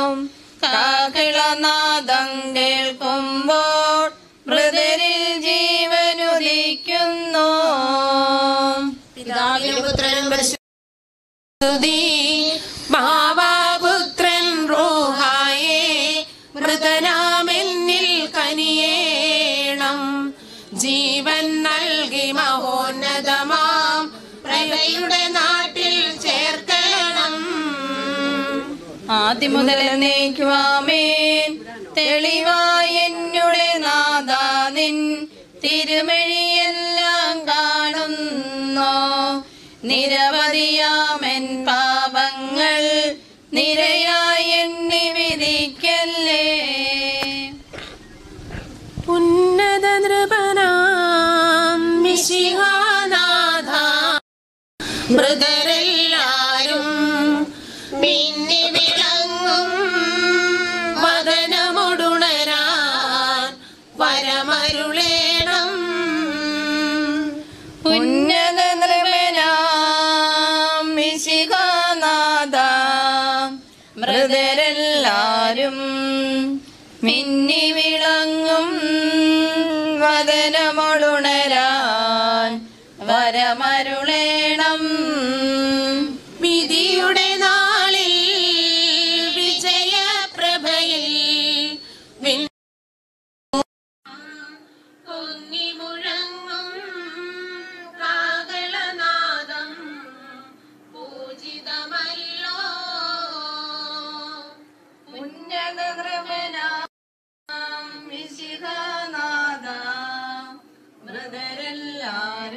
കാകളനാദം കേൾക്കുമ്പോൾ മൃതരിൽ ജീവനുദിക്കുന്നു പിതാവിനും പുത്രനും പരിശുദ്ധി ഭാവാപുത്രൻ റൂഹായേ മൃതനാമെന്നിൽ കനിയേണം ജീവൻ നൽകി മഹോന്നതമാം പ്രഭയുടെ നാട്ടിൽ ചേർക്കണം ആദ്യം മുതൽ നീക്കുവാമേൻ തെളിവായ എന്നുടെ നാദാനിൻ തിരുമഴിയെല്ലാം കാണുന്നു നിരവധിയാമൻ പാപങ്ങൾ നിരയായി എണ്ണി വിധിക്കല്ലേ ഉന്നത നൃപനാം മിശിഹാനാഥ മൃതരെല്ലാരും മിന്നി വിളങ്ങും വദനമൊടുണരാൻ പരമരുളേണം ഉന്നത നൃപനാം മിശികാനാഥ മൃതരെല്ലാരും മിന്നി വിളങ്ങും വദനമൊളുണരാൻ വരമരുളേണം വിധിയുടെ നാളിൽ വിജയപ്രഭയിൽ വിൺ പൊങ്ങി മുഴങ്ങും കാകളനാദം പൂജിതമല്ലോ ഉന്നത നൃപനാം മിശികാനാഥ മൃതരെല്ലാരും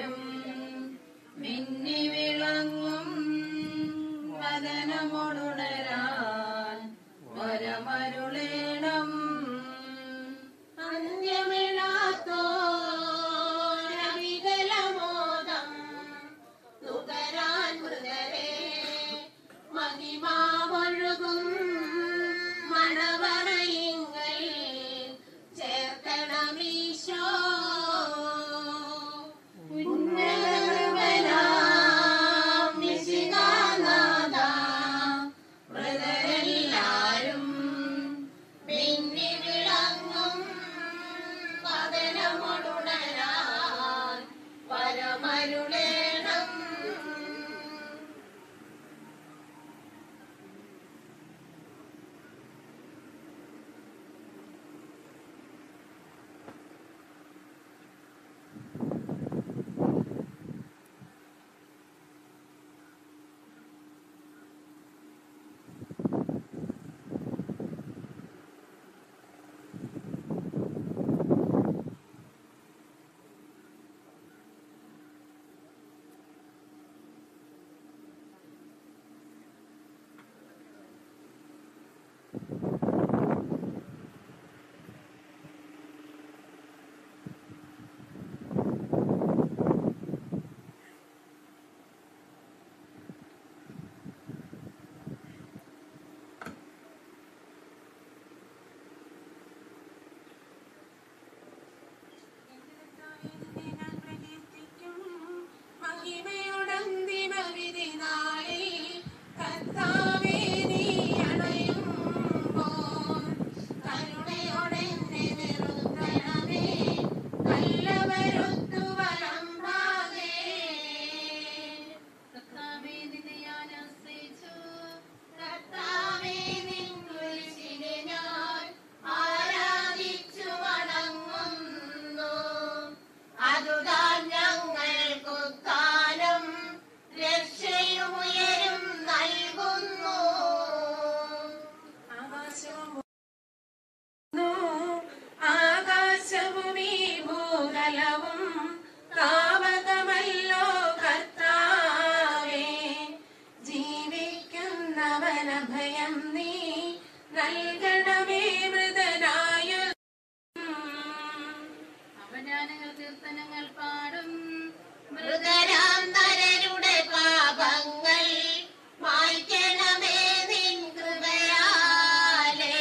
സകലവും കാവകമല്ലോ കർത്താവേ ജീവിക്കുന്നവനഭയം നീ നൽകണമേ മൃതനായ അവജാനങ്ങൾ കീർത്തനങ്ങൾ പാടും മൃതരാം നരരുടെ പാപങ്ങൾ മായ്ക്കണമേ നിൻ കൃപയാലേ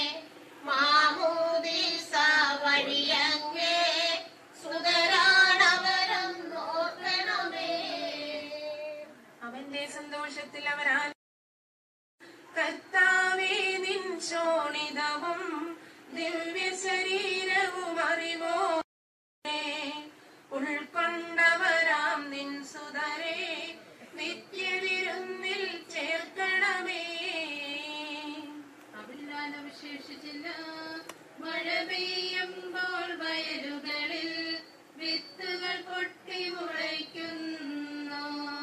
മാമോദീസ വഴിയങ്ങേ സുതരാണവരം നോക്കണമേ അവന്റെ സന്തോഷത്തിൽ അവരാ കർത്താവേ നിൻ ശോണിതവും ദിവ്യ ശരീരവും അറിവോ ഉൾക്കൊണ്ടവരാം നിൻ സുതരെ നിത്യവിരുന്നിൽ ചേർക്കണമേ അവില്ലാതെ വിശേഷിച്ചില്ല മഴ പെയ്യുമ്പോൾ വയലുകളിൽ വിത്തുകൾ പൊട്ടി മുളയ്ക്കുന്നു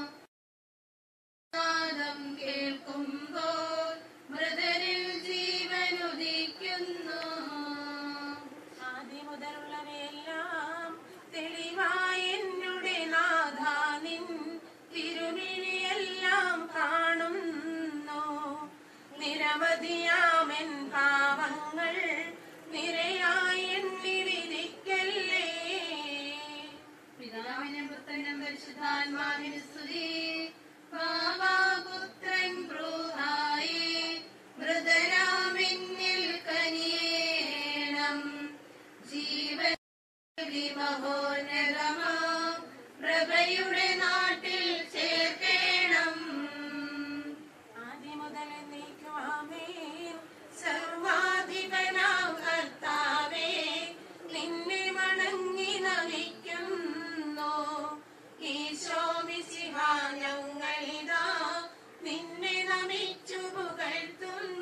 നാദം കേൾക്കുമ്പോൾ മൃതരിൽ ജീവൻ ഉദിക്കുന്നു ആദ്യം മുതലുള്ളവയെല്ലാം തെളിവായ എന്നുടെ നാഥാ നിൻ തിരുമിഴിയെല്ലാം കാണുന്നു നിരവധിയാമെൻ പാവങ്ങൾ നിരയായി എണ്ണി വിധിക്കല്ലേ പിതാവിനും പുത്രനും പരിശുദ്ധാത്മാവിന് സ്തുതി പാവാപുത്രൻ ബ്രൂഹായി മൃതരാമിന്നിൽ കനിയേണം ജീവൻ മഹോന്നതമാ പ്രഭയുടെ നാട്ടിൽ ചേർക്കേണം ആദ്യം മുതൽ നീക്കുവാമേൻ സർവാധിപനാം കർത്താവേ നിന്നെ വണങ്ങി നമിക്കുന്നു ഈശോ മിശിഹ ഞങ്ങളിതാ നിന്നെ നമിച്ചു പുകഴ്ത്തുന്നു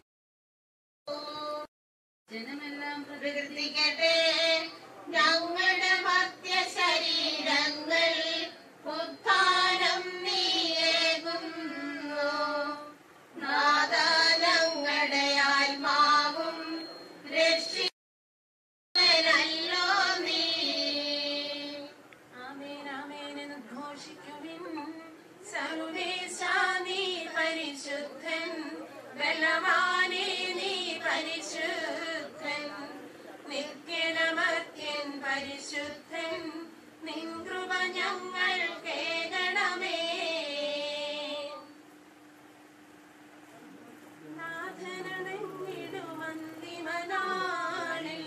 ജനമെല്ലാം പ്രകീർത്തിക്കട്ടെ ഞങ്ങളുടെ മധ്യ ശരീരങ്ങൾ ഉത്ഥാനം നീയേകുന്നു നാദ ഞങ്ങളുടെ ആത്മാവും രക്ഷിക്കലല്ലോ നീ ആമേൻ ആമേൻ എന്ന് ഘോഷിക്കുവിൻ സർവേശ നീ പരിശുദ്ധൻ ബലവാനേ നീ പരിശുദ്ധൻ നിത്യനമത്യൻ പരിശുദ്ധൻ നിൻ കൃപ ഞങ്ങൾ കേകണമേ നാഥനണഞ്ഞിടുമന്തിമനാളിൽ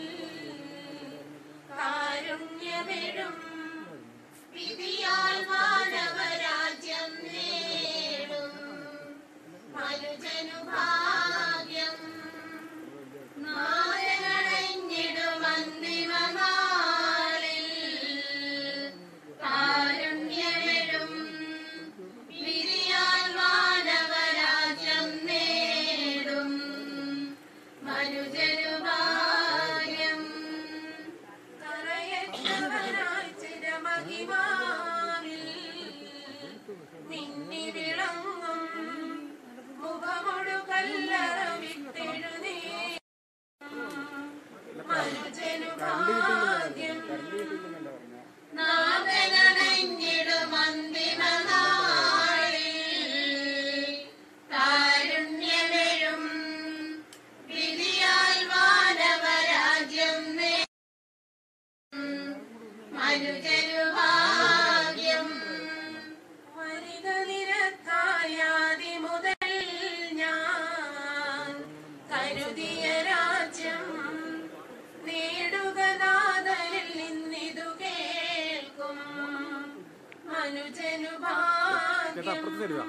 കാരുണ്യമെഴും വിധിയാൽ മാനവരാജ്യം നേടും മനുജനു ഭാഗ്യം നായകണഞ്ഞിടുമന്തിമനാളിൽ കാരുണ്യമെഴും വിധിയാൽ മാനവരാജ്യം നേടും മനുജനു ഭാഗ്യം കറയറ്റവനായി ചിരമഹിമാവിൽ മിന്നി വിളങ്ങും മുഖമൊടു കല്ലറ വിട്ടെഴുന്നേ മനുജനു ഭാഗ്യം നാഗനണഞ്ഞിടുമന്തിമനാളിൽ കാരുണ്യമെഴും വിധിയാൽ മാനവരാജ്യം നേടും മനുജനു ഭാഗ്യം വരിക നിരത്തായാതി മുതൽ ഞാൻ കരുതിയ രാജ്യം നേടുക നാദനിൽ നിന്നിതു കേൾക്കും മനുജനു ഭാഗ്യം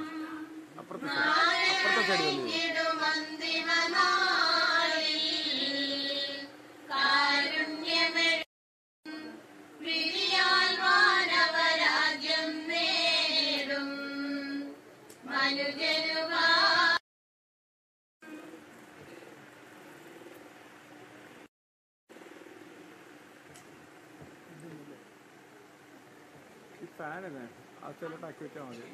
കാരുണ്യമെഴും വിധിയാൽ മാനവരാജ്യം നേടും മനുജനു ഭാഗ്യം ഈ ഫാനില്ലേ ആ ചിലട്ട് ആക്കി വെച്ചാൽ മതി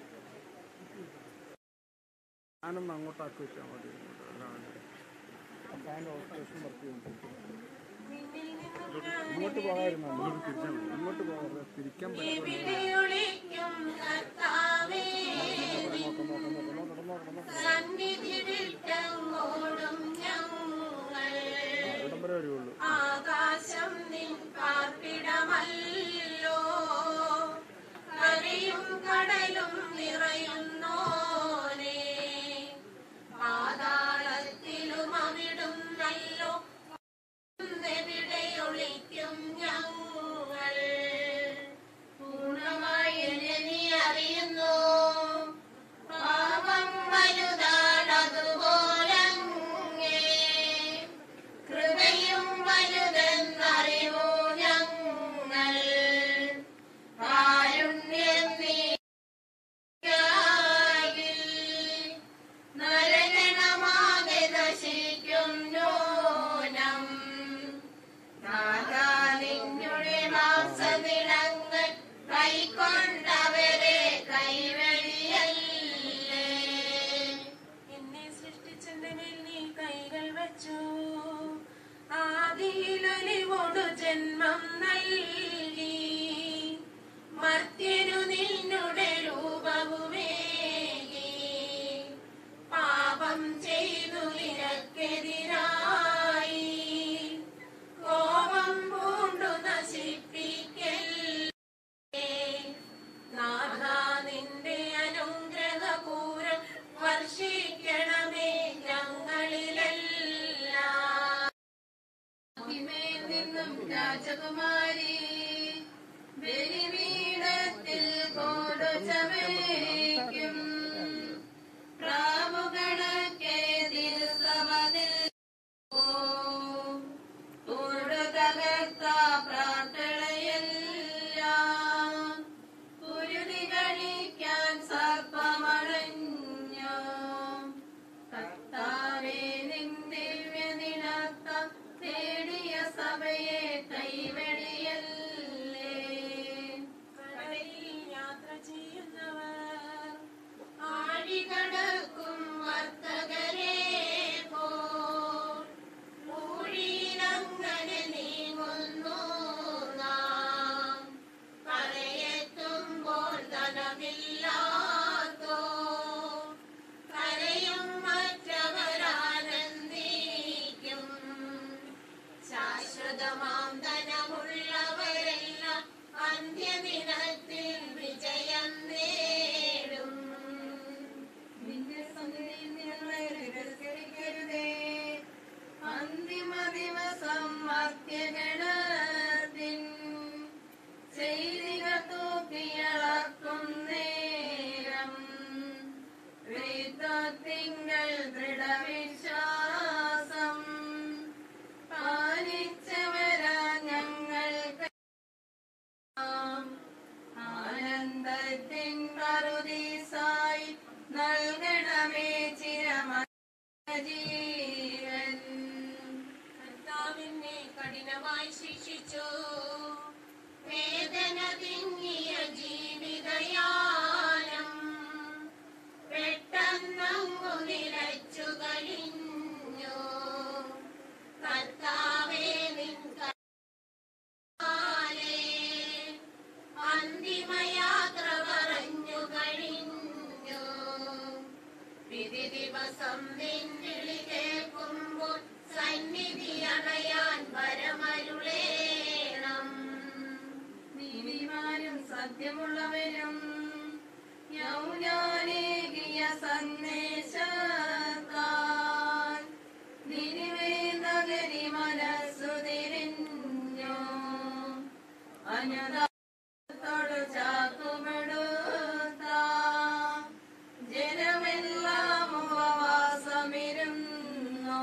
ഫാനൊന്ന് അങ്ങോട്ട് ആക്കി വെച്ചാൽ മതി ഫാൻ ഓപ്പറേഷൻ വർക്ക് ചെയ്യുന്നുണ്ട് നിന്നിൽ നിന്ന് ഇങ്ങോട്ട് പോകാമായിരുന്നു ഇങ്ങോട്ട് തിരിച്ചാൽ മതി ഇങ്ങോട്ട് പോകാതെ തിരിക്കാൻ പറ്റില്ല വിളിക്കും കർത്താവേ നോക്കാം നോക്കാം നോക്കാം നോക്കാം നോക്കാം നോക്കാം സന്നിധി വിട്ടങ്ങോടും ഞങ്ങൾ ഇവിടം വരെ വരുവുള്ളൂ ആകാശം നിൻ പാർപ്പിടമല്ലോ കരയും കടലും നിറയുന്നോനെ പാതാളത്തിലും അവിടും നല്ലോ എവിടെ ഒളിക്കും ഞങ്ങൾ പൂർണ്ണമായി എന്നെ നീ അറിയുന്നു പാപം വലുതാണതുപോലങ്ങേ കൃപയും വലുതെന്നറിവു ഞങ്ങൾ കാരുണ്യം നീയാകിൽ നരകണമാകെ നശിക്കും നൂനം നാഥാ നിന്നുടെ മാംസനിടങ്ങൾ കൈക്കൊണ്ടവരെ കൈവഴിയല്ലേ എന്നെ സൃഷ്ടിച്ചെന്റെ മേൽ നീ കൈകൾ വെച്ചു ആദിയിലൊലിവോടു ജന്മം നൽകി മർത്യനു നിന്നുടെ രൂപവുമേകി പാപം ചെയ്തു നിനക്കെതിരായി കോപം പൂണ്ടു നശിപ്പിക്കല്ലേ നാഥാ നിന്റെ അനുഗ്രഹപൂരം വർഷിക്കണമേ ഞങ്ങളിലെല്ലാം മഹിമയിൽ നിന്നും രാജകുമാരി ബലിപീഠത്തിൽ കൊടുച്ചമേക്കും പ്രാവുകണക്കേതിൽ സമതിൽ തകർത്ത പ്രാർത്ഥനയെല്ലാം കുരുതി കഴിക്കാൻ സർപ്പമടഞ്ഞു കർത്താവേ നിൻ ദിവ്യനിടത്ത തേടിയ സഭയെ കൈവെടിയല്ലേ കടലിൽ യാത്ര ചെയ്യുന്നവർ ആഴികടക്കും വർത്തകരെ പോൽ ഊഴിയിലങ്ങനെ നീങ്ങുന്നു നാം കരയെത്തുമ്പോൾ ധനമില്ലാത്തോ കരയും മറ്റവരാനന്ദിക്കും ശാശ്വതമാം ധനമുള്ളവരെല്ലാം അന്ത്യദിനത്തിൽ വിജയം നേടും നിന്റെ സന്നിധിയിൽ ഞങ്ങളെ തിരസ്കരിക്കരുതേ അന്തിമ ദിവസം മധ്യഗണത്തിൻ ചെയ്തികൾ തൂക്കിയളക്കും നേരം തിങ്കൾ ദൃഢവിശ്വാസം പാലിച്ചവരാ ഞങ്ങൾക്ക് ആനന്ദത്തിൻ മറുദീസായി നൽകണമേ ചിരമ ജീവൻ കർത്താവിനെ കഠിനമായി ശിക്ഷിച്ചു വേദന തിങ്ങിയ ജീവിതയാനം പെട്ടെന്നങ്ങു നിലച്ചു കഴിഞ്ഞു കർത്താവേ നിൻ കർത്താലേ അന്തിമയാത്ര പറഞ്ഞു കഴിഞ്ഞു വിധി ദിവസം നിന്നിളി കേൾക്കുമ്പോൾ സന്നിധി അണയാൻ വരമരുളേണം നീതിമാരും സത്യമുള്ളവരും യൗനാനേകിയ സന്ദേശത്താൽ നിനിവേ നഗരി മനസ്സു തിരിഞ്ഞു അനുദാത്തോട് ചാക്കുമെടുത്ത ജനമെല്ലാം ഉപവാസമിരുന്നു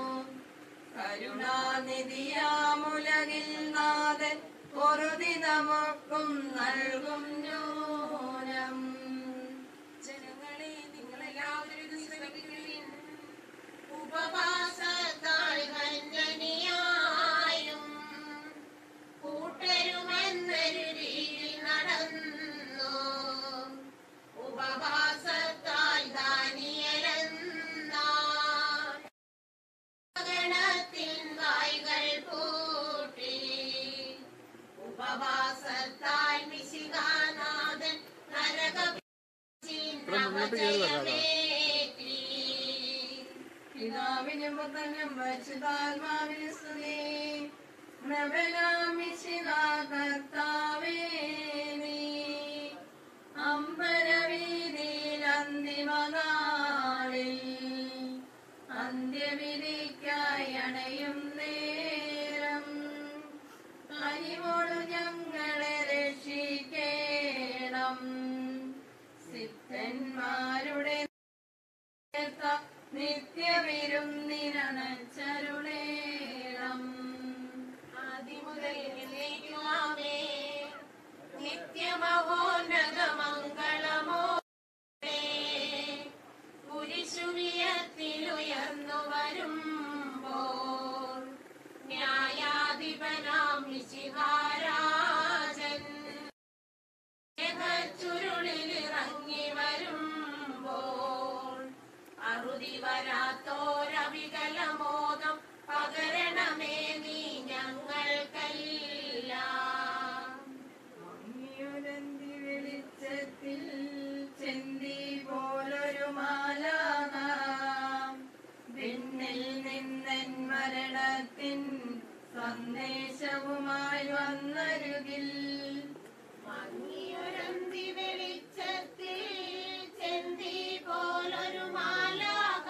കരുണാനിധിയാമുലകിൽ നാഥൻ പൊറുതി നമുക്കും നൽകും ന്യൂനം ജനങ്ങളെ നിങ്ങളെല്ലാവരും ഇത് ശ്രമിക്കുവിൻ ഉപവാസത്താൽ വന്യനിയായും കൂട്ടരുമെന്നൊരു രീതി നടന്നു ഉപവാസത്താൽ ദാനിയലെന്നാൾ ഗണത്തിൻ വായ്കൾ പൂട്ടി ഉപവാസത്താൽ മിശികാനാഥൻ നരക പിതാവിനും പുത്രനും പരിശുദ്ധാത്മാവിനും സ്തുതി പ്രബലാമിശിക കർത്താവേ നീ അമ്പരവീതിയിൽ അന്തിമനാളിൽ അന്ത്യവിധിക്കായി അണയും നേരം അരിവോട് ഞങ്ങളെ രക്ഷിക്കേണം സിദ്ധന്മാരുടെ നിത്യവിരുന്നിരണച്ചരുളേണം ആദിമുതൽ എന്നേക്കുമാമേ നിത്യമഹോന്നതമംഗളമോ കുരിശുവിയത്തിലുയർന്നു വരുമ്പോൾ ന്യായാധിപനാം മിശിഹാരാജൻ ചുരുളിലിറങ്ങി വരുമ്പോൾ അറുതി വരാത്തോരവികലമോദം പകരണമേ നീ ഞങ്ങൾക്കെല്ലാം മങ്ങിയൊരന്തി വെളിച്ചത്തിൽ ചെന്തി പോലൊരു മാലാക വിണ്ണിൽ നിന്നൻ മരണത്തിൻ സന്ദേശവുമായി വന്നരുകിൽ മങ്ങിയൊരന്തി വെളിച്ചത്തിൽ ചെന്തി പോലൊരു മാലാക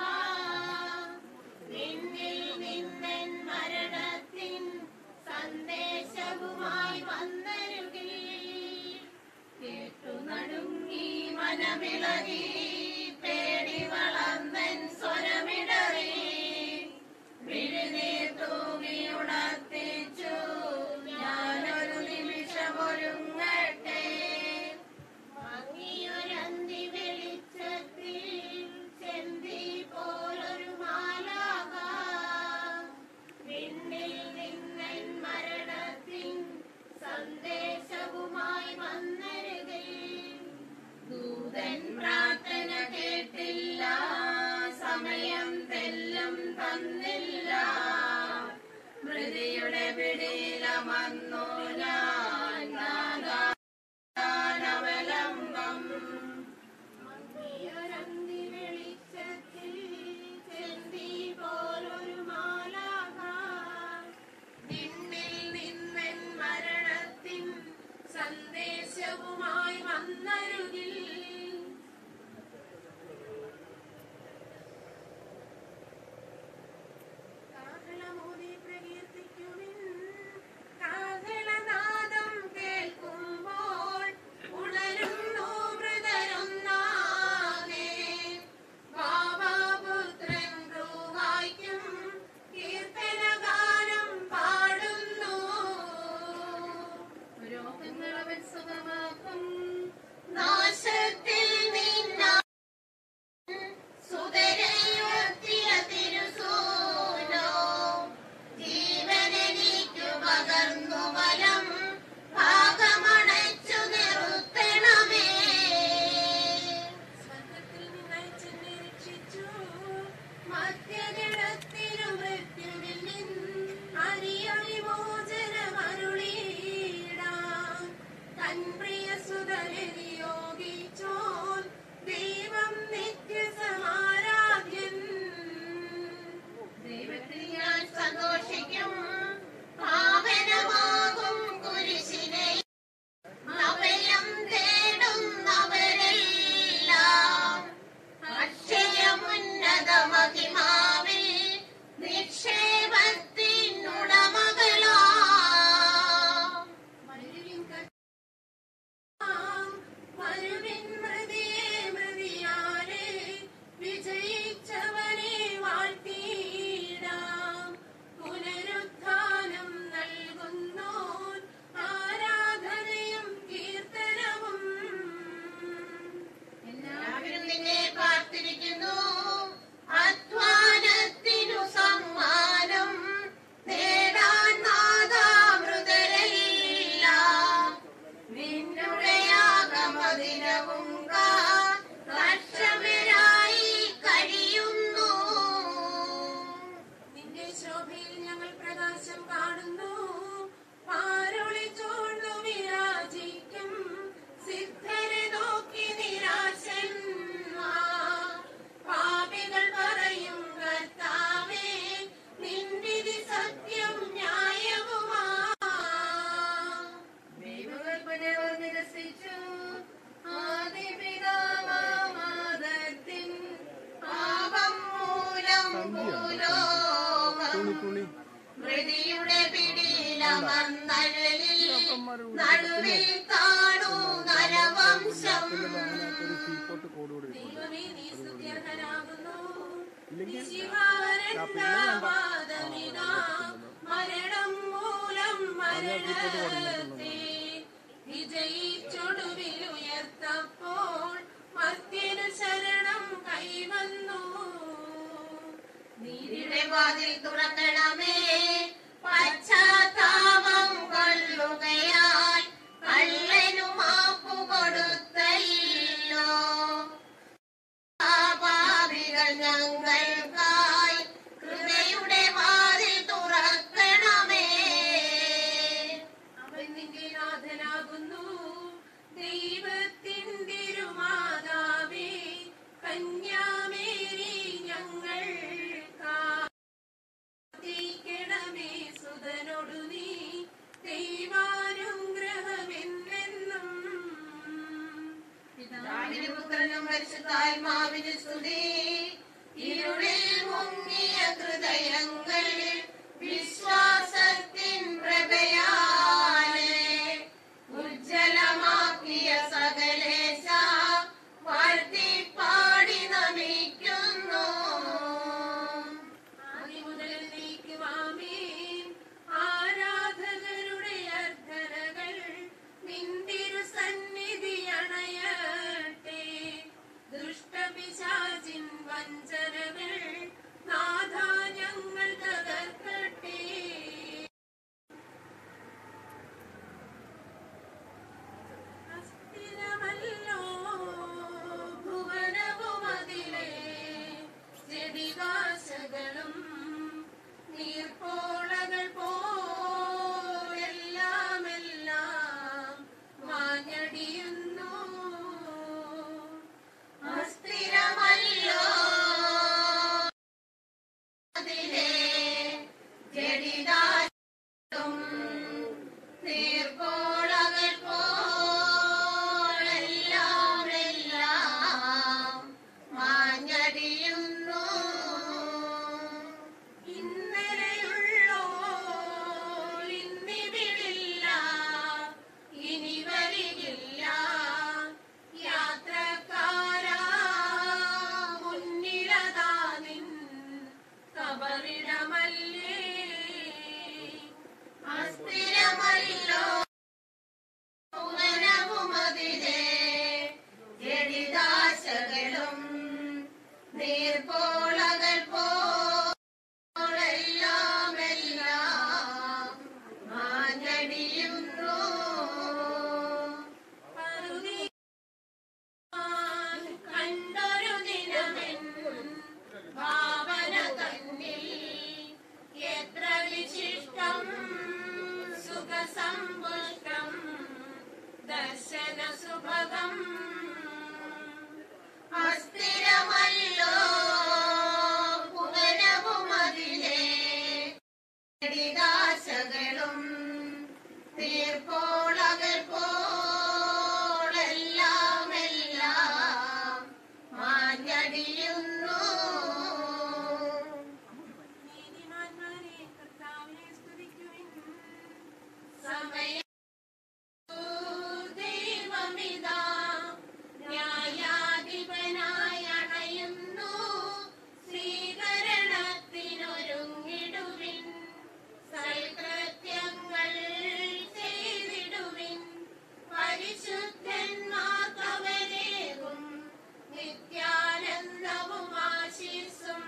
നിന്നിൽ നിന്നൻ മരണത്തിൻ സന്ദേശവുമായി വന്നരുകിൽ കേട്ടു നടുങ്ങി മനമിളകി പേടി വളർന്നൻ സ്വരമിടറി വിഴുനീർ തൂകി ഉണർത്തിച്ചു ഞാനൊരു നിമിഷമൊരുങ്ങട്ടെ മങ്ങിയൊരന്തി വെളിച്ചത്തിൽ ചെന്തി പോലൊരു മാലാക വിണ്ണിൽ നിന്നൻ മരണത്തിൻ സന്ദേശവുമായി വന്നരുകിൽ ദൂതൻ പ്രാർത്ഥന കേട്ടില്ല സമയം തെല്ലും തന്നില്ല മൃതിയുടെ പിടിയിലമന്നു ഞാൻ നാഗാനവലംബം മങ്ങിയൊരന്തി വെളിച്ചത്തിൽ ചെന്തി പോലൊരു മാലാക നിന്നിൽ നിന്നൻ മരണത്തിൻ സന്ദേശവുമായി വന്നരുകിൽ കാഹളമൂതി പ്രകീർത്തിക്കുവിൻ കാഹളനാദം കേൾക്കുമ്പോൾ ഉണരുന്നു മൃതരൊന്നാകെ ബാബാപുത്രൻ റൂഹായ്ക്കും കീർത്തനഗാനം പാടുന്നു രോഗങ്ങളവൻ സുഖമാക്കും നാശത്തിൽ നിന്നാ സുതരയുയർത്തിയ തിരുസൂനോ ജീവനെനിക്കു പകർന്നു ബലം ഭാഗമണച്ചു നിർത്തണമേ സ്വർഗത്തിൽ നിന്നയച്ചെന്നെ രക്ഷിച്ചു മധ്യജടത്തിനു മൃത്യുവിൽ നിന്ന് അരിയൊളി മോചനമരുളീടാൻ തൻ പ്രിയ സുത വസിച്ചു ആദിപിതാമാദത്തിൻ പാപം മൂലം ഭൂലോകം തുണി തുണി മൃതിയുടെ പിടിയിലമർന്നഴലിൽ നടുവിൽ കാണൂ നരവംശം ഒരു സീപ്പോട്ട് കോഡ് കൂടി ഇരിപ്പുണ്ട്. ദൈവമേ നീ സ്തുത്യർഹനാകുന്നു ഇല്ലെങ്കിൽ ശിവാരണ്ടാവാദമിതാ മരണം മൂലം മരണത്തെ വിജയിച്ചൊടുവിൽ ഉയർത്തപ്പോൾ മർത്യനു ശരണം കൈവന്നു നീതിയുടെ വാതിൽ തുറക്കണമേ പശ്ചാത്താപം കൊള്ളുകയായി കള്ളനു മാപ്പു കൊടുത്തല്ലോ പാപികൾ ഞങ്ങൾക്കായി കൃപയുടെ വാതിൽ തുറക്കണമേ അവൻ നിന്റെ നാഥനാകുന്നു ദൈവത്തിൻ തിരുമാതാവേ കന്യാമേരി ഞങ്ങൾ കാത്തിക്കണമേ സുതനോടു നീ ദൈവാനുഗ്രഹമെന്നെന്നും പിതാവിന് പുത്രനും പരിശുദ്ധാത്മാവിന് സ്തുതി ഇരുളിൽ മുങ്ങിയ ഹൃദയങ്ങൾ വിശ്വാസത്തിൻ പ്രഭയാലെ ഉജ്ജലമാക്കിയ സകലേശ വാഴ്ത്തി പാടി നമിക്കുന്നു ആദിമുതൽ നീക്കുവാമേൻ ആരാധകരുടെ അർത്ഥനകൾ നിന്തിരു സന്നിധി അണയട്ടെ ദുഷ്ടപിശാചിൻ വഞ്ചനകൾ നാഥ ഞങ്ങൾ തകർക്കട്ടെ അസ്ഥിരമല്ലോ ഭുവനവുമതിലെ ചെടികാശകളും നീർപ്പോളകൾ പോലെല്ലാം എല്ലാം മാഞ്ഞടിയുന്നു അസ്ഥിരമല്ലോ അതിലെ ജഡിതാശം നീർപ്പോളകൾ പോലെല്ലാം എല്ലാം മാഞ്ഞടിയുന്നു ഇന്നലെയുള്ളോ ഇന്നിവിടില്ല ഇനി വരികില്ല യാത്രക്കാരാ മുന്നിലതാ നിൻ കബറിടമല്ലേ അസ്ഥിരമല്ലോ ഭുവനവുമതിലെ ജഡിതാശകളും നീർപ്പോളകൾ പോലെല്ലാം എല്ലാം മാഞ്ഞടിയുന്നു പറുതിയാൻ കണ്ടൊരു ദിനമെൻ ഭാവന തന്നിൽ എത്ര വിശിഷ്ടം സുഖസമ്പുഷ്ടം ദർശന സുഭഗം അസ്ഥിരമല്ലോ ഭുവനവുമതിലെ ജഡിതാശകളും തീർപ്പോളകൾ പോലെല്ലാം എല്ലാം മാഞ്ഞടിയുന്നു നീതിമാന്മാരെ കർത്താവിനെ സ്തുതിക്കുവിൻ സമയം ദൈവമിതാ ന്യായാധിപനായി അണയുന്നു സ്വീകരണത്തിനൊരുങ്ങിടുവിൻ സൽകൃത്യങ്ങൾ ചെയ്തിടുവിൻ പരിശുദ്ധന്മാർക്കവരേകും നിത്യാനന്ദവും ആശീസും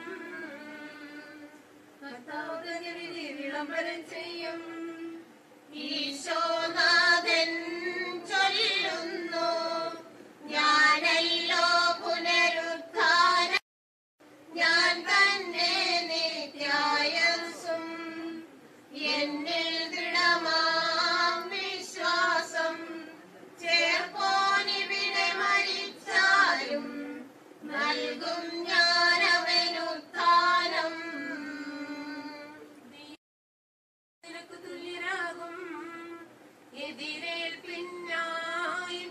കർത്താവ് വിധി വിളംബരം ചെയ്യും ഈശോനാഥൻ ചൊല്ലുന്നു ഞാനല്ലോ പുനരുദ്ധാനം ഞാൻ തന്നെ നിത്യായസും എന്നിൽ ദൃഢമാം വിശ്വാസം ചേർപ്പോനിവിടെ മരിച്ചാലും നൽകും ഞാനവനുത്ഥാനം നിനക്ക് തുല്യരാകും എതിരേൽപ്പിന്നായി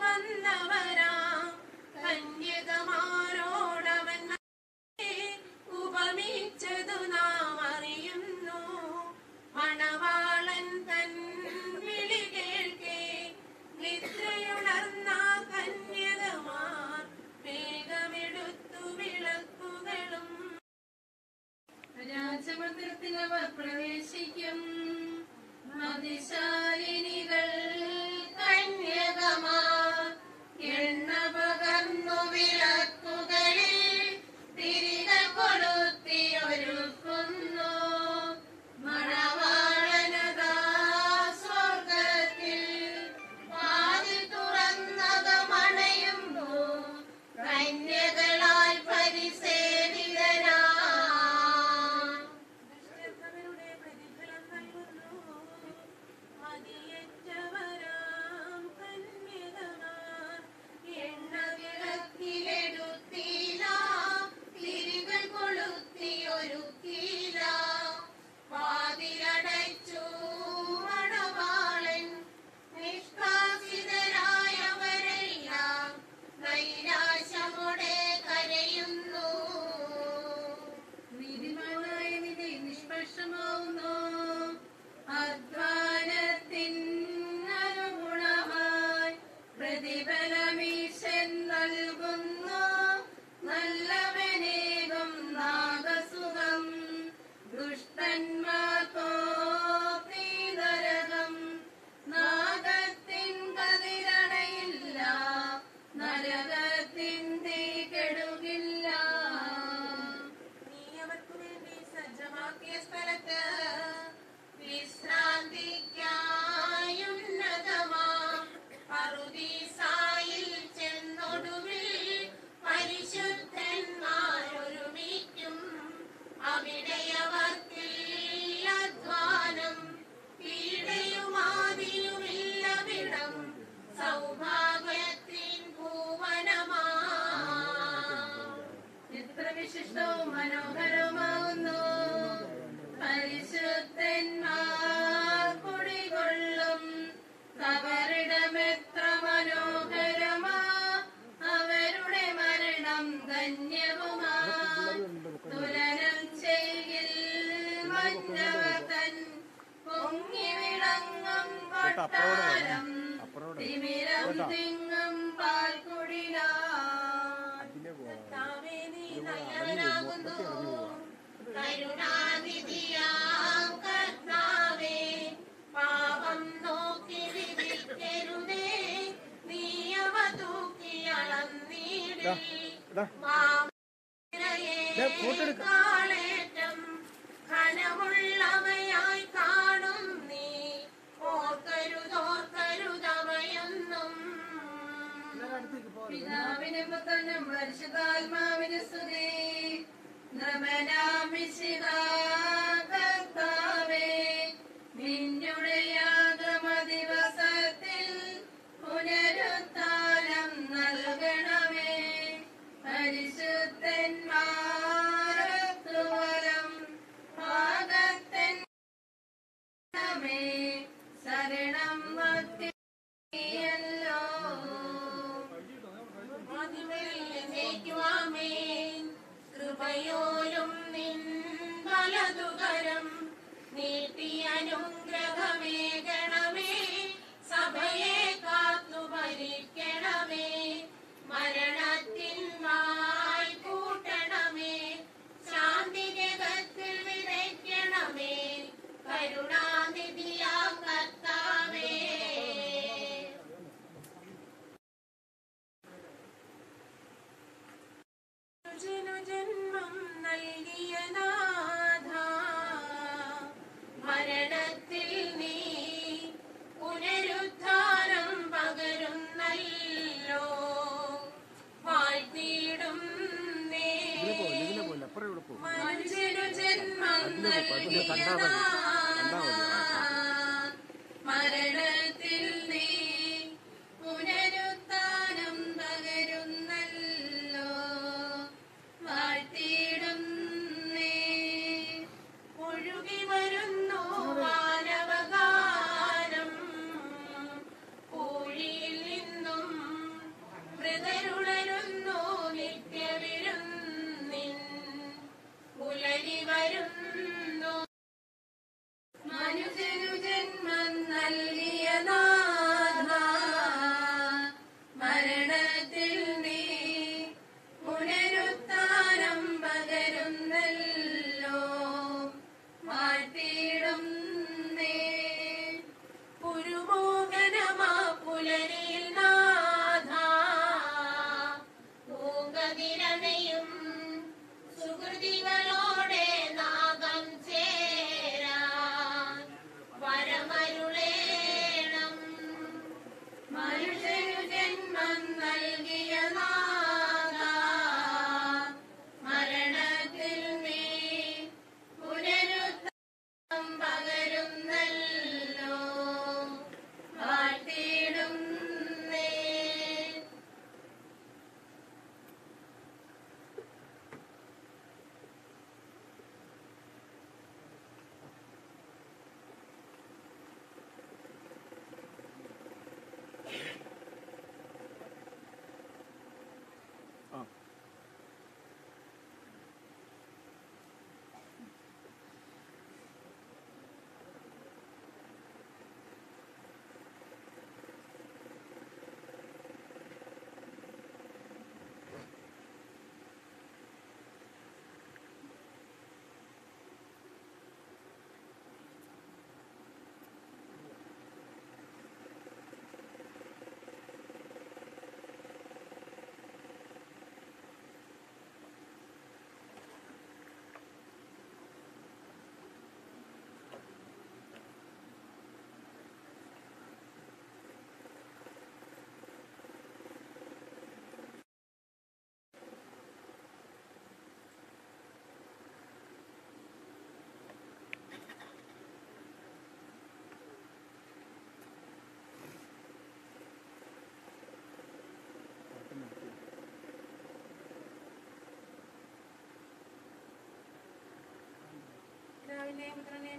സൗഭാഗ്യത്തിൻ പൂവനമാ എത്ര വിശിഷ്ടവും മനോഹരമാകുന്നു പരിശുദ്ധന്മാർ കുടികൊള്ളും കബറിടമെത്ര മനോഹരമാ അവരുടെ മരണം ധന്യവുമാ തുലനം ചെയ്യിൽ മന്നവർ തൻ പൊങ്ങി വിളങ്ങും കൊട്ടാരം തിമിരം തിങ്ങും പാൽക്കുടിലാ കർത്താവേ, നീ നല്ലവനാകുന്നു. കരുണാനിധിയാം കർത്താവേ, പാപം നോക്കി വിധിക്കരുതേ നീ അവ തൂക്കി അളന്നീടിൽ കാളേറ്റം ഘനമുള്ളവയായി കാണും നീ ഓർക്കരുതോർക്കരുതവയൊന്നും പിതാവിനും പുത്രനും പരിശുദ്ധാത്മാവിന് സ്തുതി കർത്താവേ നിന്നുടെ യാഗമദിവസത്തിൽ പുനരുത്ഥാനം നൽകണമേ പരിശുദ്ധന്മാരത്തുവരം ഭാഗത്തൻ ശരണം ഭക്തിയല്ലോ കൃപയോലും നീ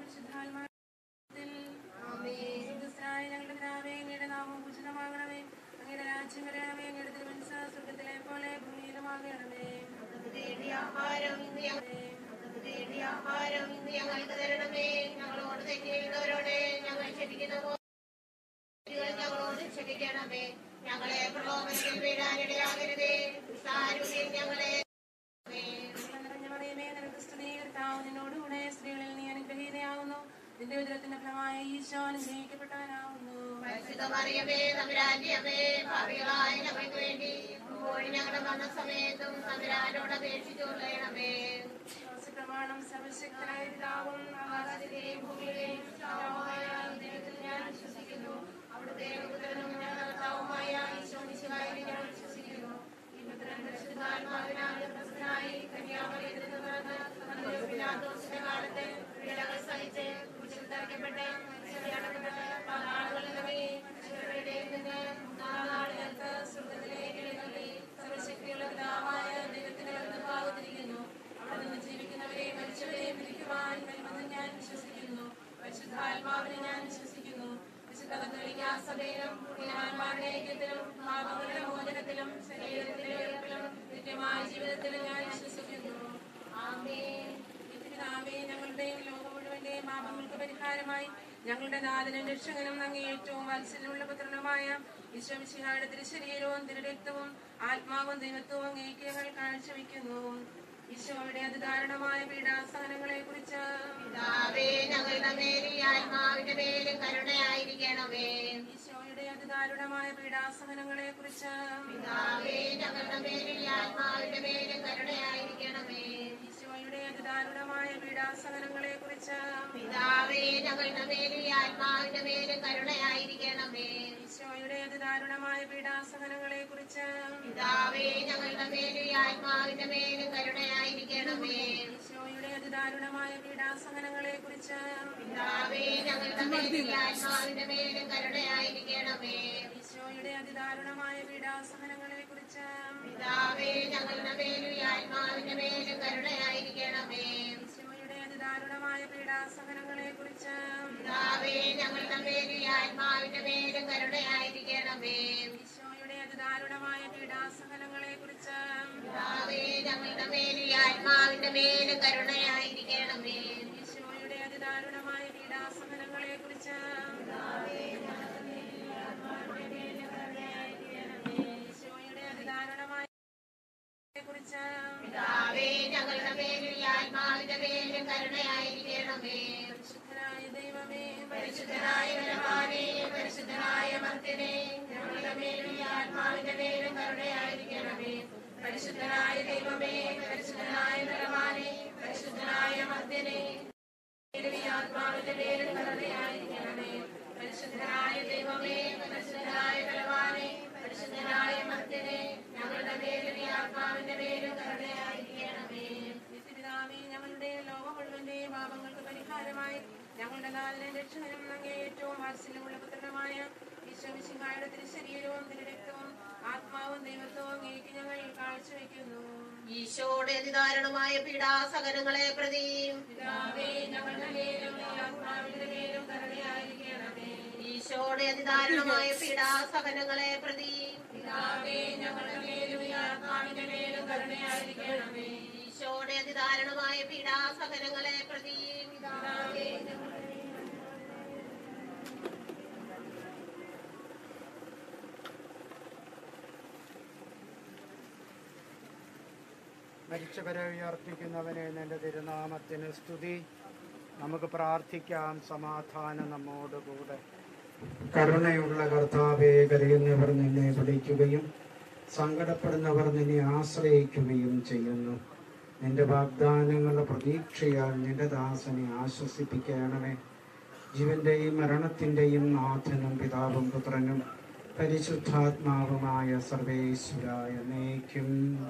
പരിശുദ്ധാത്മാവിൽ സ്വർഗ്ഗസ്ഥനായ ഞങ്ങളുടെ പിതാവേ, അങ്ങയുടെ നാമം പൂജിതമാകണമേ അങ്ങയുടെ രാജ്യം വരണമേ അങ്ങയുടെ തിരുമനസ്സ സ്വർഗത്തിലെ പോലെ ഭൂമിയിലുമാകണമേ ആഹാരം ഇന്ന് ഞങ്ങൾ ആഹാരം ഇന്ന് ഞങ്ങൾക്ക് തരണമേ ഞങ്ങളോട് തെറ്റ് ചെയ്യുന്നവരോട് ഞങ്ങൾ ക്ഷമിക്കുന്ന പോലെ തെറ്റുകൾ ഞങ്ങളോട് ക്ഷമിക്കണമേ ഞങ്ങളെ പ്രലോഭനത്തിൽ വീഴാനിടയാകരുതേ സാരൂപ്യം ഞങ്ങളെ നിറഞ്ഞ മറിയമേ നിനക്ക് സ്തുതി കർത്താവ് നിന്നോടുകൂടെ സ്ത്രീകളിൽ നീ അനുഗ്രഹീതയാകുന്നു നിന്റെ ഉദരത്തിന്റെ ഫലമായ ഈശോ അനുഗ്രഹിക്കപ്പെട്ടവനാകുന്നു പരിശുദ്ധമറിയമേ തമ്പുരാന്റെ അമ്മേ ഭാവികളായ ഞങ്ങൾക്ക് വേണ്ടി ഇപ്പോഴും ഞങ്ങളുടെ മരണസമയത്തും തമ്പുരാനോട് അപേക്ഷിച്ചുകൊള്ളണമേ പ്രമാണം സർവശക്തനായ പിതാവും ആകാശത്തിലെയും ഭൂമിയിലെയും സൃഷ്ടാവുമായ ദൈവത്തിൽ ഞാൻ വിശ്വസിക്കുന്നു അവിടുത്തെ പുത്രനും ഞങ്ങളുടെ കർത്താവുമായ ഈശോ മിശിഹായിൽ ഞാൻ വിശ്വസിക്കുന്നു ഈ പുത്രൻ പരിശുദ്ധാത്മാവിനാൽ ഗർഭസ്ഥനായി കന്യാമറിയത്തിൽ നിന്ന് പിറന്ന് പന്തിയോസ് പിലാത്തോസിന്റെ കാലത്ത് പീഡകൾ സഹിച്ച് കുരിശിൽ തറയ്ക്കപ്പെട്ട് മരിച്ചടക്കപ്പെട്ട് പാതാളങ്ങളിൽ ഇറങ്ങി മനുഷ്യരുടെ ഇടയിൽ നിന്ന് മൂന്നാം നാളുകൾക്ക് സ്വർഗത്തിലേക്ക് എഴുന്നള്ളി സർവശക്തിയുള്ള പിതാവായ ദൈവത്തിന്റെ വലതുഭാഗത്തിരിക്കുന്നു അവിടെ നിന്ന് ജീവിക്കുന്നവരെ മരിച്ചവരെ പിരിക്കുവാൻ വരുമെന്ന് ഞാൻ വിശ്വസിക്കുന്നു പരിശുദ്ധാത്മാവിനെ ഞാൻ വിശ്വസിക്കുന്നു വിശുദ്ധ കത്തോലിക്ക സഭയിലും പുണ്യവാന്മാരുടെ ഐക്യത്തിലും പാപങ്ങളുടെ മോചനത്തിലും ശരീരത്തിന്റെ ഉയർപ്പിലും നിത്യമായ ജീവിതത്തിലും ഞാൻ വിശ്വസിക്കുന്നു ആമേൻ പിതാവേ ഞങ്ങളുടെയും ലോകം മുഴുവന്റെയും പാപങ്ങൾക്ക് പരിഹാരമായി ഞങ്ങളുടെ നാഥനും രക്ഷകനും അങ്ങേ ഏറ്റവും വാത്സല്യമുള്ള പുത്രനുമായ ഈശ്വമിശിഹായുടെ തിരുശരീരവും തിരുരക്തവും ആത്മാവും ദൈവത്വവും അങ്ങേക്ക് ഞങ്ങൾ കാഴ്ചവെക്കുന്നു ഈശോയുടെ അതിദാരുണമായ പീഡാസഹനങ്ങളെ കുറിച്ച് പിതാവേ ഞങ്ങളുടെ മേലും ആത്മാവിന്റെ മേലും കരുണയായിരിക്കണമേ ഈശോയുടെ അതിദാരുണമായ പീഡാസഹനങ്ങളെ കുറിച്ച് പിതാവേ ഞങ്ങളുടെ മേലും ആത്മാവിന്റെ മേലും കരുണയായിരിക്കണമേ ഈശോയുടെ അതിദാരുണമായ പീഡാസഹനങ്ങളെ കുറിച്ച് പിതാവേ ഞങ്ങളുടെ മേലും ആത്മാവിന്റെ മേലും കരുണയായിരിക്കണമേ ഈശോയുടെ അതിദാരുണമായ പീഡാസഹനങ്ങളെ കുറിച്ച് പിതാവേ ഞങ്ങളുടെ മേലും ആത്മാവിന്റെ മേലും കരുണയായിരിക്കണമേ ഈശോയുടെ അതിദാരുണമായ പീഡാസഹനങ്ങളെ കുറിച്ച് പിതാവേ ഞങ്ങളുടെ മേലും ആത്മാവിന്റെ മേലും കരുണയായിരിക്കണമേ ഈശോയുടെ അതിദാരുണമായ പീഡാസഹനങ്ങളെ കുറിച്ച് പിതാവേ ഞങ്ങളുടെ മേലും ആത്മാവിന്റെ മേലും കരുണയായിരിക്കണമേ ഈശോയുടെ അതിദാരുണമായ പീഡാസഹനങ്ങളെ കുറിച്ച് പിതാവേ ഞങ്ങളുടെ മേലും ആത്മാവിന്റെ മേലും കരുണയായിരിക്കണമേ ഈശോയുടെ അതിദാരുണമായ പീഡാസഹനങ്ങളെ കുറിച്ച് പിതാവേ ഞങ്ങളുടെ മേലും ആത്മാവിന്റെ മേലും കരുണയായിരിക്കണമേ ഈശോയുടെ അതിദാരുണമായ പീഡാസഹനങ്ങളെ കുറിച്ച് ഈശോയുടെ അതിദാരുണമായ കുറിച്ച് പിതാവേ ഞങ്ങളുടെ മേലും ആത്മാവിന്റെ മേലും കരുണയായിരിക്കണമേ പരിശുദ്ധനായ ദൈവമേ പരിശുദ്ധനായ ബലവാനേ പരിശുദ്ധനായ മർത്തിനെ ഞങ്ങളുടെ മേലും ആത്മാവിന്റെ മേലും കരുണയായിരിക്കണമേ പരിശുദ്ധനായ ദൈവമേ പരിശുദ്ധനായ ബലവാനേ പരിശുദ്ധനായ മർത്തിനെ ആത്മാവിന്റെ മേലും കരുണയായിരിക്കണമേ പരിശുദ്ധനായ ദൈവമേ പരിശുദ്ധനായ ബലവാനേ പരിശുദ്ധനായ മർത്തിനെ ഞങ്ങളുടെ മേലും ആത്മാവിന്റെ മേലും കരുണയായിരിക്കണമേ നിത്യപിതാവേ ഞങ്ങളുടെ ലോകം മുഴുവന്റെയും പാപങ്ങൾക്ക് പരിഹാരമായി ഞങ്ങളുടെ നാലിനെ രക്ഷകനും അങ്ങേ ഏറ്റവും വാത്സല്യമുള്ള പുത്രനുമായ ഈശ്വമിശിഹായുടെ തിരുശരീരവും തിരുരക്തവും ആത്മാവും ദൈവത്വവും അങ്ങേക്ക് ഞങ്ങൾ കാഴ്ചവെക്കുന്നു ഈശോയുടെ അതിദാരുണമായ പീഡാസകനങ്ങളെ പ്രതി പിതാവേ ഞങ്ങളുടെ മേലും ഈ ആത്മാവിന്റെ മേലും കരുണയായിരിക്കണമേ ഈശോയുടെ അതിദാരുണമായ പീഡാസകനങ്ങളെ പ്രതി പിതാവേ ഞങ്ങളുടെ മേലും ഈ ആത്മാവിന്റെ മേലും കരുണയായിരിക്കണമേ ഈശോയുടെ അതിദാരുണമായ പീഡാസകനങ്ങളെ പ്രതി പിതാവേ മരിച്ചവരെ ഉയർപ്പിക്കുന്നവനെ നിന്റെ തിരുനാമത്തിന് സ്തുതി നമുക്ക് പ്രാർത്ഥിക്കാം സമാധാനം നമ്മോടുകൂടെ കരുണയുള്ള കർത്താവെ കരയുന്നവർ നിന്നെ വിളിക്കുകയും സങ്കടപ്പെടുന്നവർ നിന്നെ ആശ്രയിക്കുകയും ചെയ്യുന്നു നിന്റെ വാഗ്ദാനങ്ങളുടെ പ്രതീക്ഷയാൽ നിന്റെ ദാസനെ ആശ്വസിപ്പിക്കണമേ ജീവന്റെയും മരണത്തിന്റെയും നാഥനും പിതാവും പുത്രനും പരിശുദ്ധാത്മാവുമായ സർവേശ്വരായ നയിക്കും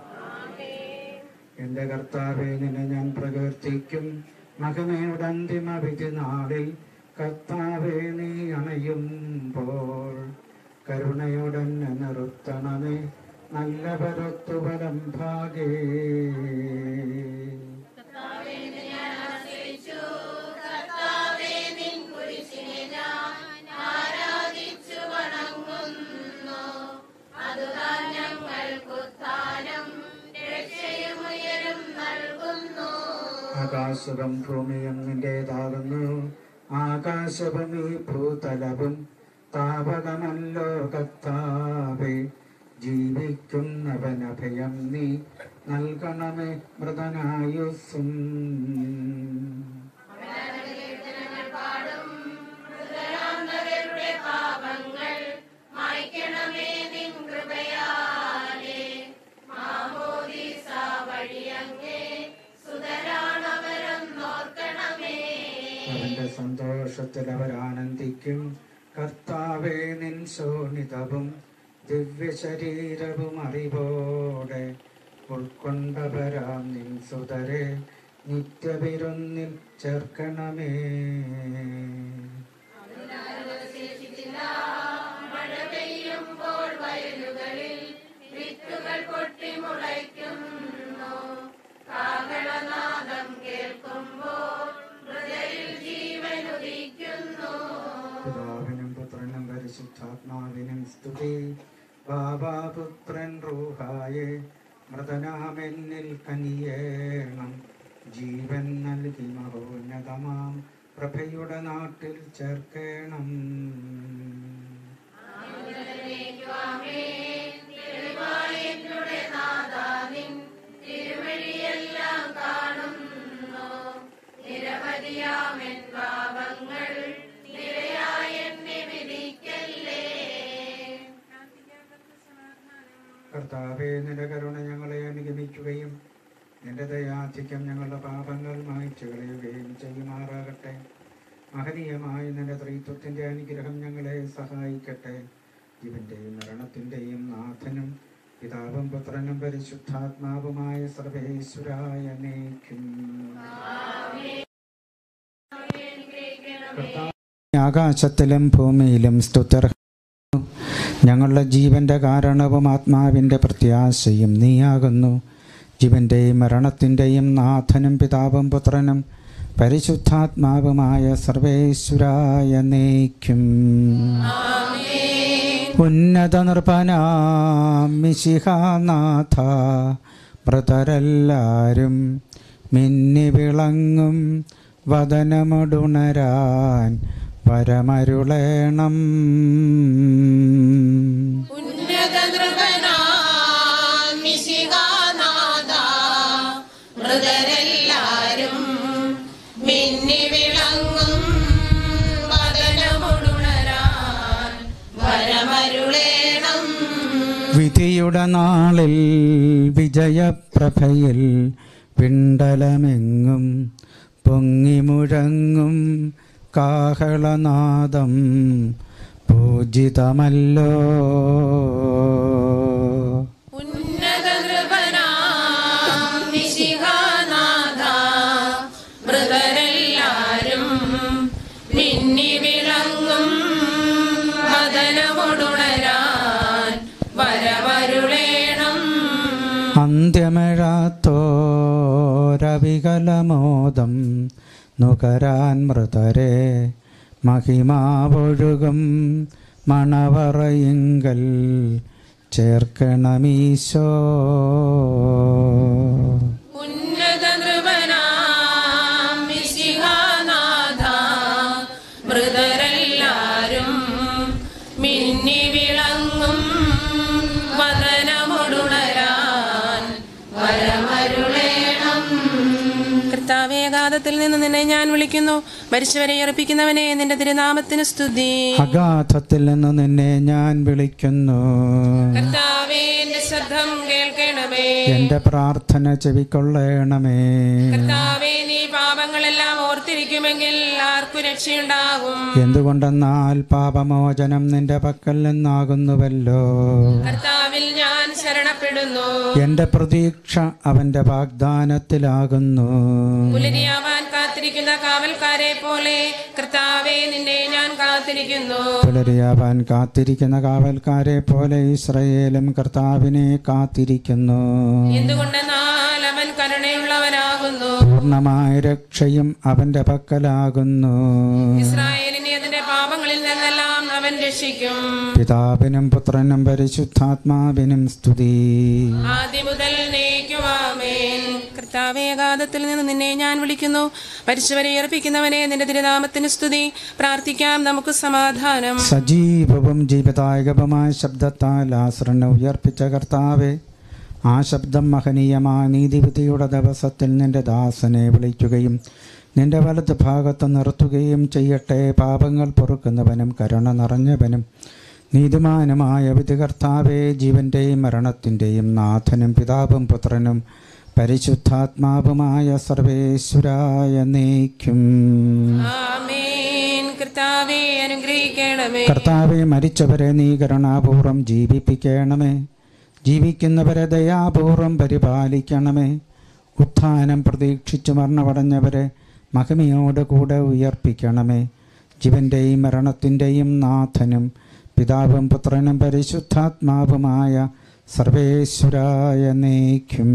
എന്റെ കർത്താവെ നിന്നെ ഞാൻ പ്രകീർത്തിക്കും മകമയുടെ അന്തിമ വിധി നാളിൽ കർത്താവെ നീ അണയുമ്പോൾ കരുണയുടനെ നിർത്തണമേ നല്ലവരൊത്തു വലം ഭാഗേ കർത്താവേ, നിന്നെ ഞാൻ ആശ്രയിച്ചു. കർത്താവേ, ആകാശവും ഭൂമിയും നിന്റേതാകുന്നു ആകാശവും ഈ ഭൂതലവും താവകമല്ലോ കത്താവേ ജീവിക്കുന്നവനഭയം നീ നൽകണമേ മൃതനായുസ്സും പാപങ്ങൾ മായ്ക്കണമേ നിൻ കൃപയാലേ മാമോദീസ വഴിയങ്ങേ സുതരാണവരെന്നോർക്കണമേ അവന്റെ സന്തോഷത്തിൽ അവരാനന്ദിക്കും കർത്താവേ നിൻ ശോണിതവും ദിവ്യ ശരീരവും അറിവോടെ ഉൾക്കൊണ്ടവരാം നിൻ സുതരെ നിത്യവിരുന്നിൽ ചേർക്കണമേ മഴ പെയ്യുമ്പോൾ വയലുകളിൽ വിത്തുകൾ പൊട്ടി മുളയ്ക്കുന്നു കാഹളനാദം കേൾക്കുമ്പോൾ ഹൃദയിൽ ജീവൻ ഉദിക്കുന്നു പിതാവിനും പുത്രനും പരിശുദ്ധാത്മാവിനും സ്തുതി ബാബാപുത്രൻ റൂഹായെ മൃതനാമെന്നിൽ കനിയേണം ജീവൻ നൽകി മഹോന്നതമാം പ്രഭയുടെ നാട്ടിൽ ചേർക്കണം എന്നുടെ നാദാനിൻ തിരുവഴിയെല്ലാം കാണുന്നു നിരവധിയാമെൻ പാപങ്ങൾ നിരയായി എന്നെ വിധിക്കല്ലേ കർത്താവെ നിന്റെ കരുണ ഞങ്ങളെ അനുഗമിക്കുകയും നിന്റെ ദയാധിക്യം ഞങ്ങളുടെ പാപങ്ങൾ മായ്ച്ചു കളയുകയും ചെയ്യുമാറാകട്ടെ മഹനീയമായ നിന്റെ ത്രിത്വത്തിന്റെ അനുഗ്രഹം ഞങ്ങളെ സഹായിക്കട്ടെ ജീവന്റെയും മരണത്തിന്റെയും നാഥനും പിതാവും പുത്രനും പരിശുദ്ധാത്മാവുമായ സർവേശ്വരായ നയിക്കും ആകാശത്തിലും ഭൂമിയിലും സ്തുത്യർഹ ഞങ്ങളുടെ ജീവന്റെ കാരണവും ആത്മാവിൻ്റെ പ്രത്യാശയും നീയാകുന്നു ജീവന്റെയും മരണത്തിൻ്റെയും നാഥനും പിതാവും പുത്രനും പരിശുദ്ധാത്മാവുമായ സർവേശ്വരായ നയിക്കും ഉന്നത നിർഭനാമിശിഹാനാഥ മൃതരെല്ലാരും മിന്നി വിളങ്ങും വദനമുടുണരാൻ വരമരുളേണം ഉന്നത നൃപനാം മിശിഹാനാഥ മൃതരെല്ലാരും മിന്നി വിളങ്ങും വദനമുടുണരാൻ വരമരുളേണം വിധിയുടെ നാളിൽ വിജയപ്രഭയിൽ പിണ്ടലമെങ്ങും പൊങ്ങിമുഴങ്ങും കാഹളനാദം പൂജിതമല്ലോ ഉന്നത നൃപനാം മിശിഹാനാഥ മൃതരെല്ലാരും മിന്നി വിളങ്ങും വദനമുടുണരാൻ വരവരുളേണം അന്ത്യമിഴാത്തോരവികലമോദം നുകരാൻ മൃതരെ മഹിമാവൊഴുകും മണവറയിങ്കൽ ചേർക്കണമീശോ ഉന്നത നൃപനാം മിശിഹാനാഥ മൃതരെല്ലാരും മിന്നി വിളങ്ങും വദനമുടുണരാൻ വരമരുളേണം കർത്താവേ അഗാധത്തിൽ നിന്ന് നിന്നെ ഞാൻ വിളിക്കുന്നു മരിച്ചവരെ അർപ്പിക്കുന്നവനെ നിന്റെ തിരുനാമത്തിന് സ്തുതി അഗാധത്തിൽ നിന്ന് നിന്നെ ഞാൻ വിളിക്കുന്നു കർത്താവേ എന്റെ ശബ്ദം കേൾക്കണമേ എന്റെ പ്രാർത്ഥന ചെവിക്കൊള്ളണമേ കർത്താവേ നീ പാപങ്ങളെല്ലാം ഓർത്തിരിക്കുമെങ്കിൽ ആർക്കു രക്ഷയുണ്ടാകും എന്തുകൊണ്ടെന്നാൽ പാപമോചനം നിന്റെ പക്കൽ നിന്നാകുന്നുവല്ലോ കർത്താവിൽ ഞാൻ ശരണപ്പെടുന്നു എന്റെ പ്രതീക്ഷ അവന്റെ വാഗ്ദാനത്തിലാകുന്നു പുലരിയാവാൻ കാത്തിരിക്കുന്ന കാവൽക്കാരെ പോലെ കർത്താവെ നിന്നെ ഞാൻ കാത്തിരിക്കുന്നു പുലരിയാവാൻ കാത്തിരിക്കുന്ന കാവൽക്കാരെ പോലെ ഇസ്രയേലും കർത്താവിനെ കാത്തിരിക്കുന്നു എന്തുകൊണ്ടെന്നാൽ അവൻ കരുണയുള്ളവനാകുന്നു പൂർണ്ണമായ രക്ഷയും അവന്റെ പക്കലാകുന്നു ഇസ്രായേലിനെ അതിന്റെ പാപങ്ങളിൽ നിന്നെല്ലാം അവൻ രക്ഷിക്കും പിതാവിനും പുത്രനും പരിശുദ്ധാത്മാവിനും സ്തുതി ആദ്യം മുതൽ നീക്കുവാമേൻ കർത്താവെ അഗാധത്തിൽ നിന്ന് നിന്നെ ഞാൻ വിളിക്കുന്നു മരിച്ചവരെ ഏർപ്പിക്കുന്നവനെ നിന്റെ തിരുനാമത്തിന് സ്തുതി പ്രാർത്ഥിക്കാം നമുക്ക് സമാധാനം സജീവവും ജീവദായകവുമായ ശബ്ദത്താൽ ആശ്രനെ ഉയർപ്പിച്ച കർത്താവെ ആ ശബ്ദം മഹനീയമായ നീതിവിധിയുടെ ദിവസത്തിൽ നിന്റെ ദാസനെ വിളിക്കുകയും നിന്റെ വലത് ഭാഗത്ത് നിർത്തുകയും ചെയ്യട്ടെ പാപങ്ങൾ പൊറുക്കുന്നവനും കരുണ നിറഞ്ഞവനും നീതിമാനുമായ വിധി കർത്താവെ ജീവൻ്റെയും മരണത്തിൻ്റെയും നാഥനും പിതാവും പുത്രനും പരിശുദ്ധാത്മാവുമായ സർവേശ്വരായ നീക്കും ആമേൻ കർത്താവെ അനുഗ്രഹിക്കണമേ കർത്താവെ മരിച്ചവരെ നീ കരുണാപൂർവം ജീവിപ്പിക്കണമേ ജീവിക്കുന്നവരെ ദയാപൂർവം പരിപാലിക്കണമേ ഉത്ഥാനം പ്രതീക്ഷിച്ചു മരണമടഞ്ഞവരെ മഹിമയോട് കൂടെ ഉയർപ്പിക്കണമേ ജീവൻ്റെയും മരണത്തിൻ്റെയും നാഥനും പിതാവും പുത്രനും പരിശുദ്ധാത്മാവുമായ സർവേശ്വരായ നീക്കും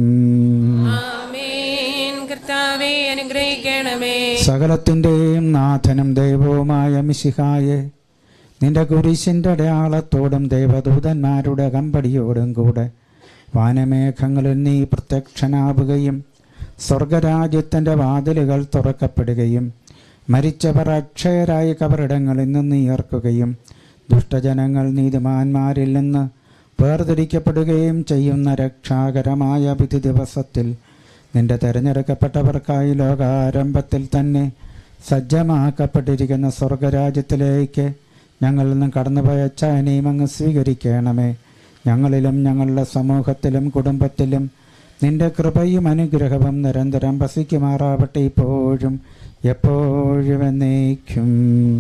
ആമേൻ കർത്താവെ അനുഗ്രഹിക്കണമേ സകലത്തിൻ്റെയും നാഥനും ദൈവവുമായ മിശിഹായെ നിന്റെ കുരിശിൻ്റെ അടയാളത്തോടും ദേവദൂതന്മാരുടെ കമ്പടിയോടും കൂടെ വാനമേഘങ്ങളിൽ നീ പ്രത്യക്ഷനാവുകയും സ്വർഗരാജ്യത്തിൻ്റെ വാതിലുകൾ തുറക്കപ്പെടുകയും മരിച്ചവർ അക്ഷയരായി കബറിടങ്ങളിൽ നിന്ന് ഉയർക്കുകയും ദുഷ്ടജനങ്ങൾ നീതിമാന്മാരിൽ നിന്ന് വേർതിരിക്കപ്പെടുകയും ചെയ്യുന്ന രക്ഷാകരമായ വിധി ദിവസത്തിൽ നിന്റെ തിരഞ്ഞെടുക്കപ്പെട്ടവർക്കായി ലോകാരംഭത്തിൽ തന്നെ സജ്ജമാക്കപ്പെട്ടിരിക്കുന്ന സ്വർഗരാജ്യത്തിലേക്ക് ഞങ്ങളിൽ നിന്നും കടന്നുപോയ ചായനെയും അങ്ങ് സ്വീകരിക്കണമേ ഞങ്ങളിലും ഞങ്ങളുടെ സമൂഹത്തിലും കുടുംബത്തിലും നിന്റെ കൃപയും അനുഗ്രഹവും നിരന്തരം വസിക്കുമാറാവട്ടെ ഇപ്പോഴും എപ്പോഴും എന്നേക്കും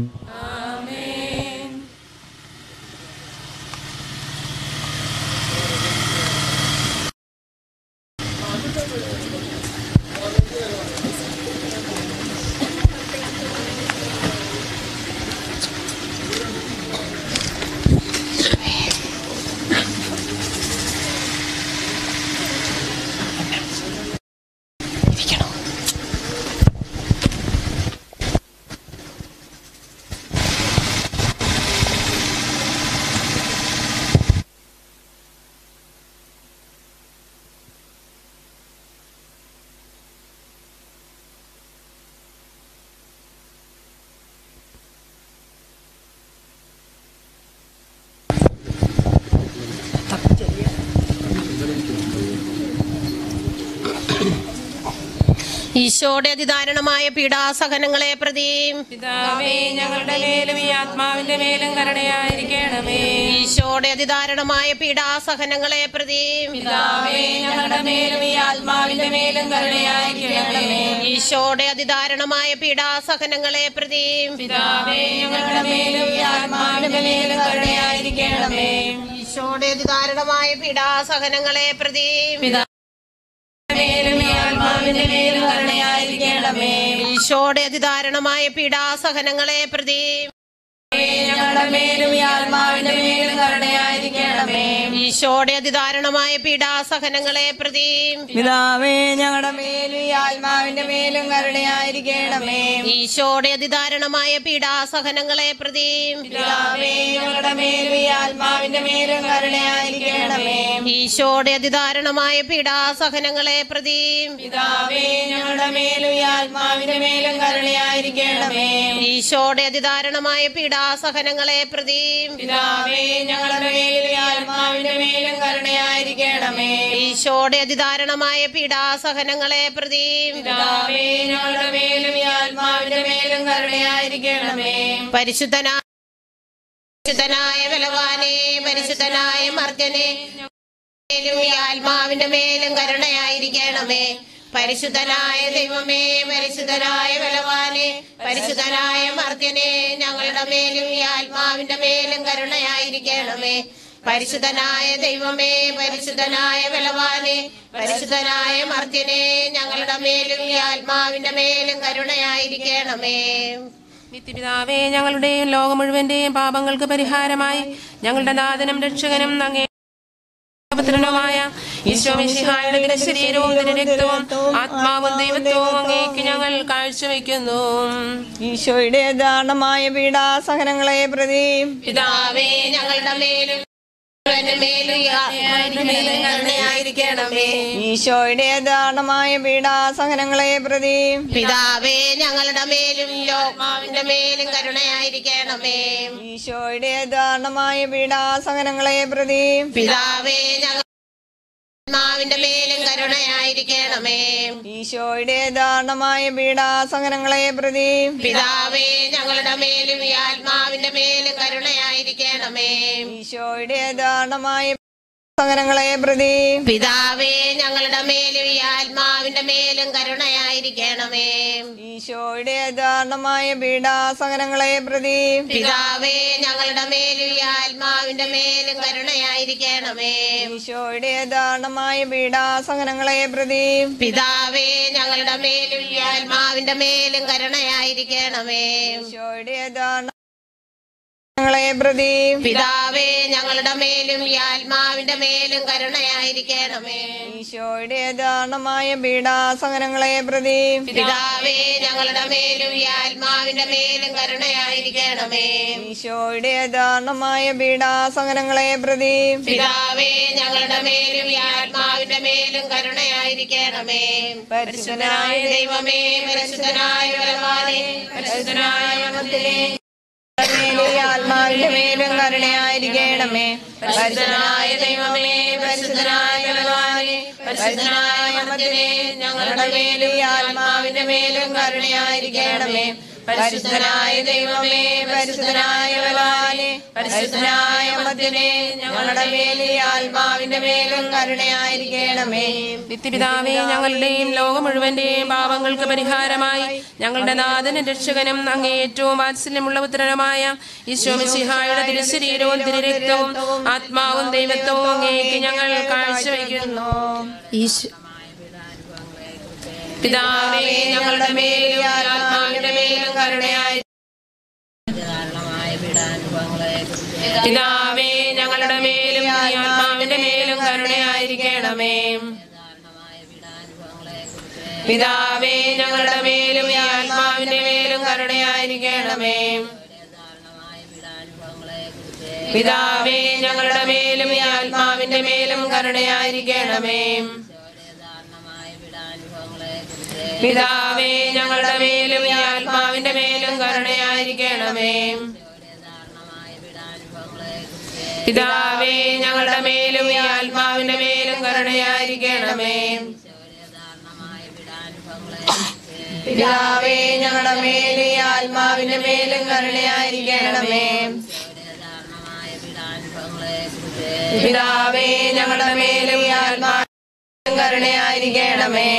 ആമേൻ ഈശോയുടെ അതിദാരുണമായ പീഡാസഹനങ്ങളെ പ്രതി പിതാവേ ഞങ്ങളുടെ മേലും ഈ ആത്മാവിന്റെ മേലും കരുണയായിരിക്കണമേ ഈശോയുടെ അതിദാരുണമായ പീഡാസഹനങ്ങളെ പ്രതി പിതാവേ ഞങ്ങളുടെ മേലും ഈ ആത്മാവിന്റെ മേലും കരുണയായിരിക്കണമേ ഈശോയുടെ അതിദാരുണമായ പീഡാസഹനങ്ങളെ പ്രതി പിതാവേ ഞങ്ങളുടെ മേലും ഈ ആത്മാവിന്റെ മേലും കരുണയായിരിക്കണമേ ഈശോയുടെ അതിദാരുണമായ പീഡാസഹനങ്ങളെ പ്രതി മേലും ഈ ആത്മാവിന്റെ മേലും കരുണയായിരിക്കണമേ ഈശോയുടെ അതിദാരുണമായ പീഡാസഹനങ്ങളെ പ്രതി ഞങ്ങളുടെ മേലും ഈ ആത്മാവിന്റെ മേലും കരുണയായിരിക്കണമേ ഈശോയുടെ അതിദാരുണമായ പീഡാസഹനങ്ങളെ പ്രതി പിതാവേ ഞങ്ങളുടെ മേലും ഈ ആത്മാവിന്റെ മേലും കരുണയായിരിക്കണമേ ഈശോയുടെ അതിദാരുണമായ പീഡാസഹനങ്ങളെ പ്രതി പിതാവേ ഞങ്ങളുടെ മേലും ഈ ആത്മാവിന്റെ മേലും കരുണയായിരിക്കണമേ ഈശോയുടെ അതിദാരുണമായ പീഡാസഹനങ്ങളെ പ്രതി പിതാവേ ഞങ്ങളുടെ മേലും ഈ ആത്മാവിന്റെ മേലും കരുണയായിരിക്കണമേ ഈശോയുടെ അതിദാരുണമായ പീഡാസഹനങ്ങളെ പ്രതി പിതാവേ ഞങ്ങളുടെ മേലും ഈ ആത്മാവിന്റെ മേലും കരുണയായിരിക്കണമേ ഈശോയുടെ അതിദാരുണമായ പീഡാസഹനങ്ങളെ പ്രതി പിതാവേ ഞങ്ങളുടെ മേലും ഈ ആത്മാവിന്റെ മേലും കരുണയായിരിക്കണമേ പരിശുദ്ധനായ പരിശുദ്ധനായ ബലവാനെ പരിശുദ്ധനായ മർദ്ദനെ മേലും ഈ ആത്മാവിന്റെ മേലും കരുണയായിരിക്കണമേ പരിശുദ്ധനായ ദൈവമേ പരിശുദ്ധനായ ബലവാനെ പരിശുദ്ധനായ മർദ്ദനെ ഞങ്ങളുടെ മേലും ഈ ആത്മാവിന്റെ മേലും കരുണയായിരിക്കണമേ പരിശുദ്ധനായ ദൈവമേ പരിശുദ്ധനായ ബലവാനെ പരിശുദ്ധനായ മർദ്ദനെ ഞങ്ങളുടെ മേലും ഈ ആത്മാവിന്റെ മേലും കരുണയായിരിക്കണമേ നിത്യപിതാവേ ഞങ്ങളുടെയും ലോകം മുഴുവന്റെയും പാപങ്ങൾക്ക് പരിഹാരമായി ഞങ്ങളുടെ നാഥനും രക്ഷകനും അങ്ങേ പുത്രനുമായ ഈശോമിശിഹായുടെ തിരുശരീരവും തിരുരക്തവും ആത്മാവും ദൈവത്വവും അങ്ങേക്ക് ഞങ്ങൾ കാഴ്ചവെക്കുന്നു ഈശോയുടെ ദാരുണമായ പീഡാസഹനങ്ങളെ പ്രതി പിതാവേ ഞങ്ങളുടെ മേലും ആത്മാവിന്റെ മേലും ഈ ആത്മാവിന്റെ മേലും കരുണയായിരിക്കണമേ ഈശോയുടെ ദാരുണമായ പീഡാസഹനങ്ങളെ പ്രതി പിതാവേ ഞങ്ങളുടെ മേലും ലോകമാവിന്റെ മേലും കരുണയായിരിക്കണമേ ഈശോയുടെ ദാരുണമായ പീഡാസഹനങ്ങളെ പ്രതി പിതാവേ ഞങ്ങൾ ആത്മാവിന്റെ മേലും കരുണയായിരിക്കണമേ ഈശോയുടെ ദാരുണമായ പീഡാസഹനങ്ങളെ പ്രതി പിതാവേ ഞങ്ങളുടെ മേലും ഈ ആത്മാവിന്റെ മേലും കരുണയായിരിക്കണമേ ഈശോയുടെ ദാരുണമായ സഹനങ്ങളെ പ്രതി പിതാവേ ഞങ്ങളുടെ മേലും ഈ ആത്മാവിന്റെ മേലും കരുണയായിരിക്കണമേ ഈശോയുടെ ദാരുണമായ പീഡാസഹനങ്ങളെ പ്രതി പിതാവേ ഞങ്ങളുടെ മേലും ഈ ആത്മാവിന്റെ മേലും കരുണയായിരിക്കണമേ ഈശോയുടെ ദാരുണമായ പീഡാസഹനങ്ങളെ പ്രതി പിതാവേ ഞങ്ങളുടെ മേലും ഈ ആത്മാവിന്റെ മേലും കരുണയായിരിക്കണമേ ഈശോയുടെ ദാരുണങ്ങളെ പ്രതി പിതാവേ ഞങ്ങളുടെ മേലും ഈ ആത്മാവിന്റെ മേലും കരുണയായിരിക്കണമേ ഈശോയുടെ ദാരുണമായ പീഡാസഹനങ്ങളെ പ്രതി പിതാവേ ഞങ്ങളുടെ മേലും ഈ ആത്മാവിന്റെ മേലും കരുണയായിരിക്കണമേ ഈശോയുടെ ദാരുണമായ പീഡാസഹനങ്ങളെ പ്രതി പിതാവേ ഞങ്ങളുടെ മേലും ഈ ആത്മാവിന്റെ മേലും കരുണയായിരിക്കണമേ പരിശുദ്ധനായ ദൈവമേ പരിശുദ്ധനായ ബലവാനേ പരിശുദ്ധനായ മത്തിലേ ആത്മാവിന്റെ മേലും കരുണയായിരിക്കണമേ പരിശുദ്ധനായ ദൈവമേ പരിശുദ്ധനായ ബലവാനേ പരിശുദ്ധനായ മത്തിലേ ഞങ്ങളുടെ മേലും ഈ ആത്മാവിന്റെ മേലും കരുണയായിരിക്കണമേ പരിശുദ്ധനായ ദൈവമേ പരിശുദ്ധനായ ബലവാനേ പരിശുദ്ധനായ മത്തിലേ ഞങ്ങളുടെ മേലും ഈ ആത്മാവിന്റെ മേലും കരുണയായിരിക്കണമേ നിത്യപിതാവേ ഞങ്ങളുടെയും ലോകം മുഴുവന്റെയും പാപങ്ങൾക്ക് പരിഹാരമായി ഞങ്ങളുടെ നാഥനും രക്ഷകനും അങ്ങേ ഏറ്റവും വാത്സല്യമുള്ള പുത്രനുമായ ഈശോ മിശിഹായുടെ തിരുശരീരവും തിരുരക്തവും ആത്മാവും ദൈവത്വവും അങ്ങേക്ക് ഞങ്ങൾ കാഴ്ചവെക്കുന്നു പിതാവേ ഞങ്ങളുടെ മേലും ആത്മാവിന്റെ മേലും കരുണയായി പിതാവേ ഞങ്ങളുടെ മേലും ഈ ആത്മാവിന്റെ മേലും കരുണയായിരിക്കണമേ പിതാവേ ഞങ്ങളുടെ മേലും ഈ ആത്മാവിന്റെ മേലും കരുണയായിരിക്കണമേ പിതാവേ ഞങ്ങളുടെ മേലും ഈ ആത്മാവിന്റെ മേലും കരുണയായിരിക്കണമേ പിതാവേ ഞങ്ങളുടെ മേലും ഈ ആത്മാവിന്റെ മേലും കരുണയായിരിക്കണമേ പിതാവേ ഞങ്ങളുടെ മേലും ഈ ആത്മാവിന്റെ മേലും കരുണയായിരിക്കണമേ പിതാവേ ഞങ്ങളുടെ മേലും ഈ ആത്മാവിന്റെ മേലും കരുണയായിരിക്കണമേ പിതാവേ ഞങ്ങളുടെ മേലും ഈ ആത്മാവിന്റെ കരുണയായിരിക്കണമേ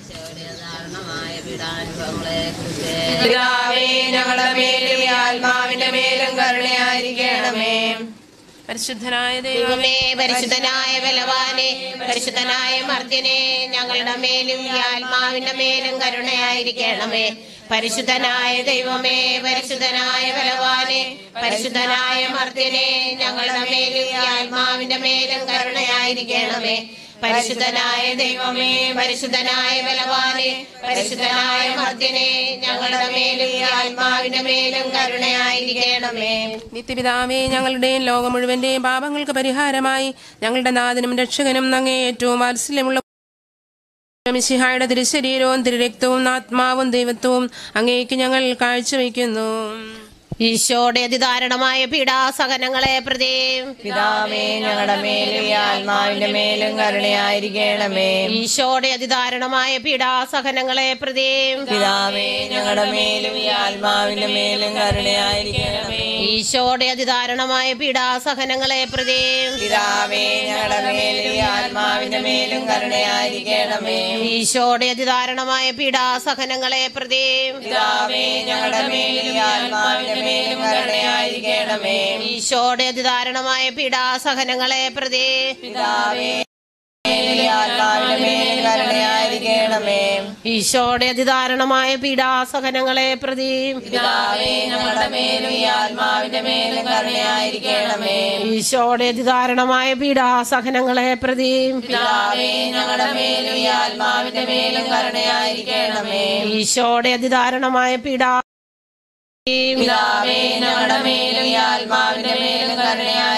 പിതാവേ ഞങ്ങളുടെ മേലും ഈ ആത്മാവിന്റെ മേലും കരുണയായിരിക്കണമേ പരിശുദ്ധനായ ദൈവമേ പരിശുദ്ധനായ ബലവാനെ പരിശുദ്ധനായ മർദ്ദനെ ഞങ്ങളുടെ മേലും ഈ ആത്മാവിന്റെ മേലും കരുണയായിരിക്കണമേ പരിശുദ്ധനായ ദൈവമേ പരിശുദ്ധനായ ബലവാനെ പരിശുദ്ധനായ മർദ്ദനെ ഞങ്ങളുടെ മേലും ഈ ആത്മാവിന്റെ മേലും കരുണയായിരിക്കണമേ പരിശുദ്ധനായ ദൈവമേ പരിശുദ്ധനായ ബലവാനെ പരിശുദ്ധനായ മർദ്ദനെ ഞങ്ങളുടെ മേലും ഈ ആത്മാവിന്റെ മേലും കരുണയായിരിക്കണമേ നിത്യപിതാവേ ഞങ്ങളുടെയും ലോകം മുഴുവന്റെയും പാപങ്ങൾക്ക് പരിഹാരമായി ഞങ്ങളുടെ നാഥനും രക്ഷകനും അങ്ങേ ഏറ്റവും വാത്സല്യമുള്ള മിശിഹായുടെ തിരുശരീരവും തിരുരക്തവും ആത്മാവും ദൈവത്വവും അങ്ങേക്ക് ഞങ്ങൾ കാഴ്ചവെക്കുന്നു ഈശോയുടെ അതിദാരുണമായ പീഡാസഹനങ്ങളെ പ്രതി പിതാവേ ഞങ്ങളുടെ മേലും ഈ ആത്മാവിന്റെ മേലും കരുണയായിരിക്കണമേ ഈശോയുടെ അതിദാരുണമായ പീഡാസഹനങ്ങളെ പ്രതി പിതാവേ ഞങ്ങളുടെ മേലും ഈ ആത്മാവിന്റെ മേലും കരുണയായിരിക്കണമേ ഈശോയുടെ അതിദാരുണമായ പീഡാസഹനങ്ങളെ പ്രതി പിതാവേ ഞങ്ങളുടെ മേലും ഈ ആത്മാവിന്റെ മേലും കരുണയായിരിക്കണമേ ഈശോയുടെ അതിദാരുണമായ പീഡാസഹനങ്ങളെ പ്രതി പിതാവേ ഞങ്ങളുടെ മേലും ഈ ആത്മാവിന്റെ മേലും കരുണയായിരിക്കണമേ ഈശോയുടെ അതിദാരുണമായ പീഡാസഹനങ്ങളെ പ്രതി പിതാവേ ഈ ആത്മാവിന്റെ മേലും കരുണയായിരിക്കണമേ ഈശോയുടെ അതിദാരുണമായ പീഡാസഹനങ്ങളെ പ്രതി പിതാവേ ഞങ്ങളുടെ മേലും ഈ ആത്മാവിന്റെ മേലും കരുണയായിരിക്കണമേ ഈശോയുടെ അതിദാരുണമായ പീഡാസഹനങ്ങളെ പ്രതി പിതാവേ ഞങ്ങളുടെ മേലും ഈ ആത്മാവിന്റെ മേലും കരുണയായിരിക്കണമേ ഈശോയുടെ അതിദാരുണമായ പീഡാ പിതാവേ ഞങ്ങളുടെ മേലും ഈ ആത്മാവിന്റെ മേലും കരുണയായിരിക്കണമേ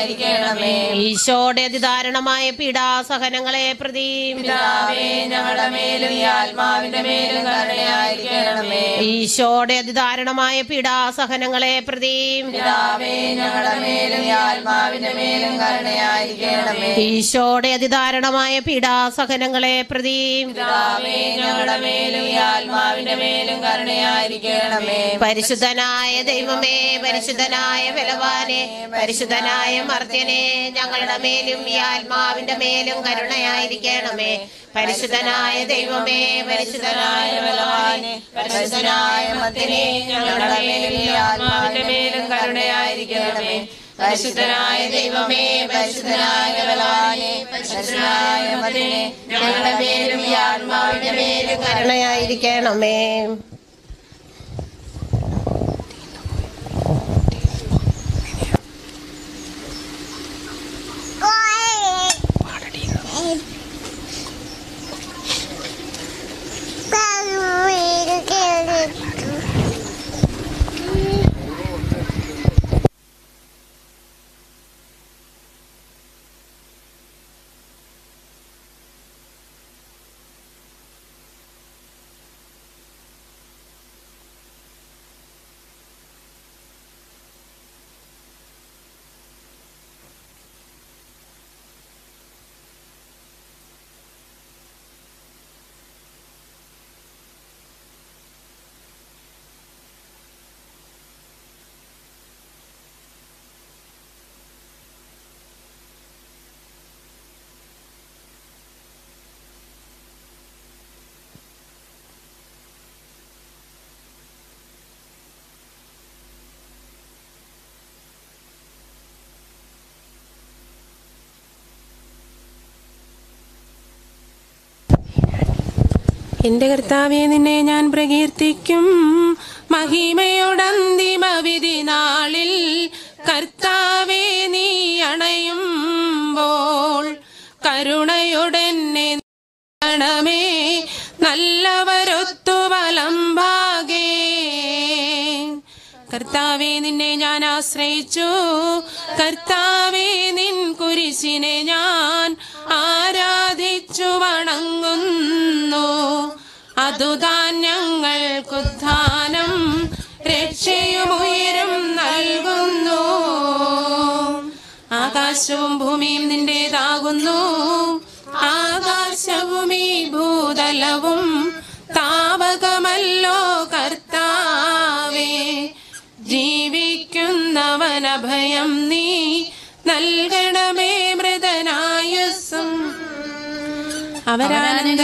കരുണയായിരിക്കണമേ ഈശോയുടെ അതിദാരുണമായ പീഡാസഹനങ്ങളെ പ്രതി പിതാവേ ഞങ്ങളുടെ മേലും ഈ ആത്മാവിന്റെ മേലും കരുണയായിരിക്കണമേ ഈശോയുടെ അതിദാരുണമായ പീഡാസഹനങ്ങളെ പ്രതി പിതാവേ ഞങ്ങളുടെ മേലും ഈ ആത്മാവിന്റെ മേലും കരുണയായിരിക്കണമേ ഈശോയുടെ അതിദാരുണമായ പീഡാസഹനങ്ങളെ പ്രതി പിതാവേ ഞങ്ങളുടെ മേലും ഈ ആത്മാവിന്റെ മേലും കരുണയായിരിക്കണമേ പരിശുദ്ധനായ ദൈവമേ പരിശുദ്ധനായ ബലവാനെ പരിശുദ്ധനായ മർദ്ദനെ ഞങ്ങളുടെ മേലും ഈ ആത്മാവിന്റെ മേലും കരുണയായിരിക്കണമേ പരിശുദ്ധനായ ദൈവമേ പരിശുദ്ധനായ ബലവാനെ പരിശുദ്ധനായ മത്തിനെ ഞങ്ങളുടെ മേലും ഈ ആത്മാവിന്റെ മേലും കരുണയായിരിക്കണമേ പരിശുദ്ധനായ ദൈവമേ പരിശുദ്ധനായ ബലവാനെ പരിശുദ്ധനായ മത്തിനെ ഞങ്ങളുടെ മേലും ഈ ആത്മാവിന്റെ മേലും കരുണയായിരിക്കണമേ എന്റെ കർത്താവെ നിന്നെ ഞാൻ പ്രകീർത്തിക്കും മഹിമയോടന്തിമ വിധി നാളിൽ കർത്താവെ നീ അണയുമ്പോൾ കരുണയോടെന്നെ ണമേ നല്ലവരൊത്തു വലംഭാഗേ കർത്താവെ നിന്നെ ഞാൻ ആശ്രയിച്ചു കർത്താവെ നിൻ കുരിശിനെ ഞാൻ ആരാധിച്ചു വണങ്ങുന്നു അതുതാൻ ഞങ്ങൾക്കുദ്ധാനം രക്ഷയുമുയരും നൽകുന്നു ആകാശവും ഭൂമിയും നിന്റേതാകുന്നു ആകാശവും ഈ ഭൂതലവും താവകമല്ലോ കർത്താവേ ജീവിക്കുന്നവനഭയം നീ നൽകണമേ മൃതനായുസ്സും അവരാനന്ദ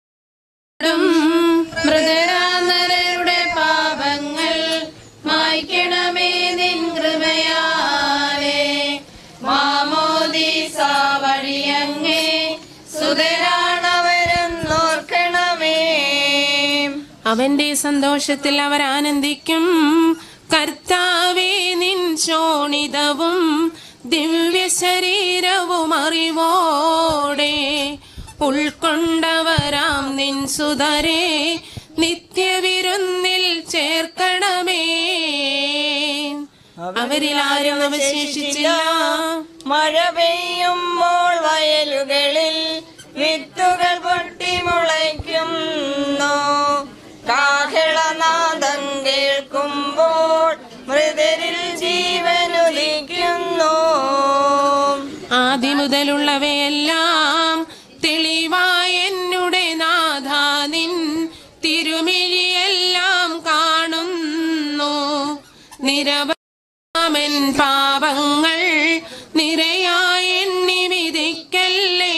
മൃതരാനരരുടെ പാപങ്ങൾ മായ്ക്കണമേ നിൻ കൃപയാലേ മാമോദീസ വഴിയങ്ങേ സുതരാണവരും നോർക്കണമേ അവന്റെ സന്തോഷത്തിൽ അവർ ആനന്ദിക്കും കർത്താവേ നിൻ ശോണിതവും ദിവ്യ ശരീരവും അറിവോടെ ഉൾക്കൊണ്ടവരാം നിൻ സുതരെ നിത്യവിരുന്നിൽ ചേർക്കണമേ അവരിൽ ആരും അവശേഷിച്ചില്ല മഴ പെയ്യുമ്പോൾ വയലുകളിൽ വിത്തുകൾ പൊട്ടി മുളയ്ക്കുന്നു കാഹളനാദം കേൾക്കുമ്പോൾ മൃതരിൽ ജീവനുദിക്കുന്നു ആദ്യം മുതലുള്ളവയെല്ലാം തെളിവായ എന്നുടെ നാഥ നിൻ തിരുമിഴിയെല്ലാം കാണുന്നു നിരവമൻ പാപങ്ങൾ നിരയായി എണ്ണി വിധിക്കല്ലേ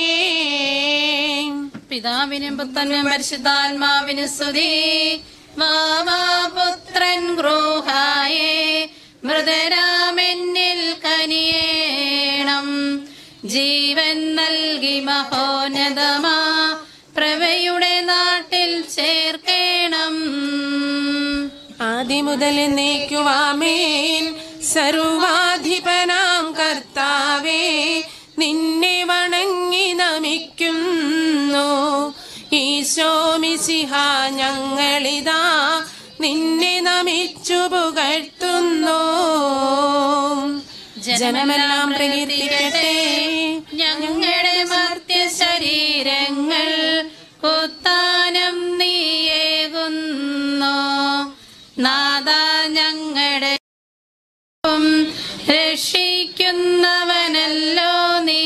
പിതാവിനും പുത്രനും പരിശുദ്ധാത്മാവിന് സ്തുതി മാമാപുത്രൻ ഗ്രോഹായേ മൃതരാമെന്നിൽ കനിയേണം ജീവൻ നൽകി മഹോന്നതമാ പ്രഭയുടെ നാട്ടിൽ ചേർക്കേണം ആദ്യം മുതൽ എന്നേക്കുവാമേൻ സർവാധിപനാം കർത്താവേ നിന്നെ വണങ്ങി നമിക്കുന്നു ഈശോ മിശിഹ ഞങ്ങളിതാ നിന്നെ നമിച്ചു പുകഴ്ത്തുന്നു ജനമെല്ലാം പ്രകീർത്തിക്കട്ടെ ഞങ്ങളുടെ മർത്യ ശരീരങ്ങൾ ഉത്താനം നീയേകുന്നു നാദ ഞങ്ങളുടെ രക്ഷിക്കുന്നവനല്ലോ നീ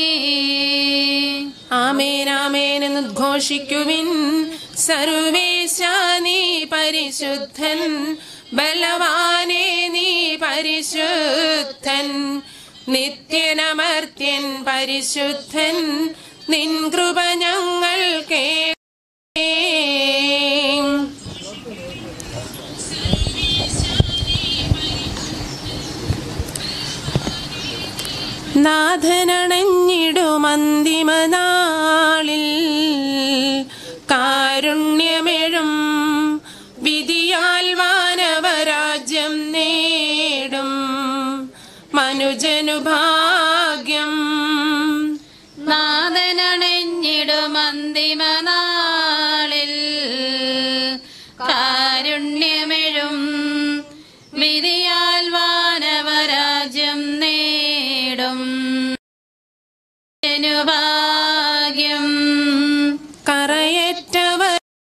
ആമേൻ ആമേൻ എന്ന് ഉദ്ഘോഷിക്കുവിൻ സർവേശ നീ പരിശുദ്ധൻ ബലവാനേ നീ പരിശുദ്ധൻ നിത്യനമർത്യൻ പരിശുദ്ധൻ നിൻ കൃപ ഞങ്ങൾ കേ നാഥനണഞ്ഞിടുമന്തിമനാളിൽ കാരുണ്യമെഴും വിധിയാൽ വാനവരാജ്യം നേടും മനുജനു ഭാഗ്യം നാഥനണഞ്ഞിടുമന്തിമനാളിൽ കാരുണ്യമെഴും വിധിയാൽ വാനവരാജ്യം നേടും ഭാഗ്യം കറയറ്റവർ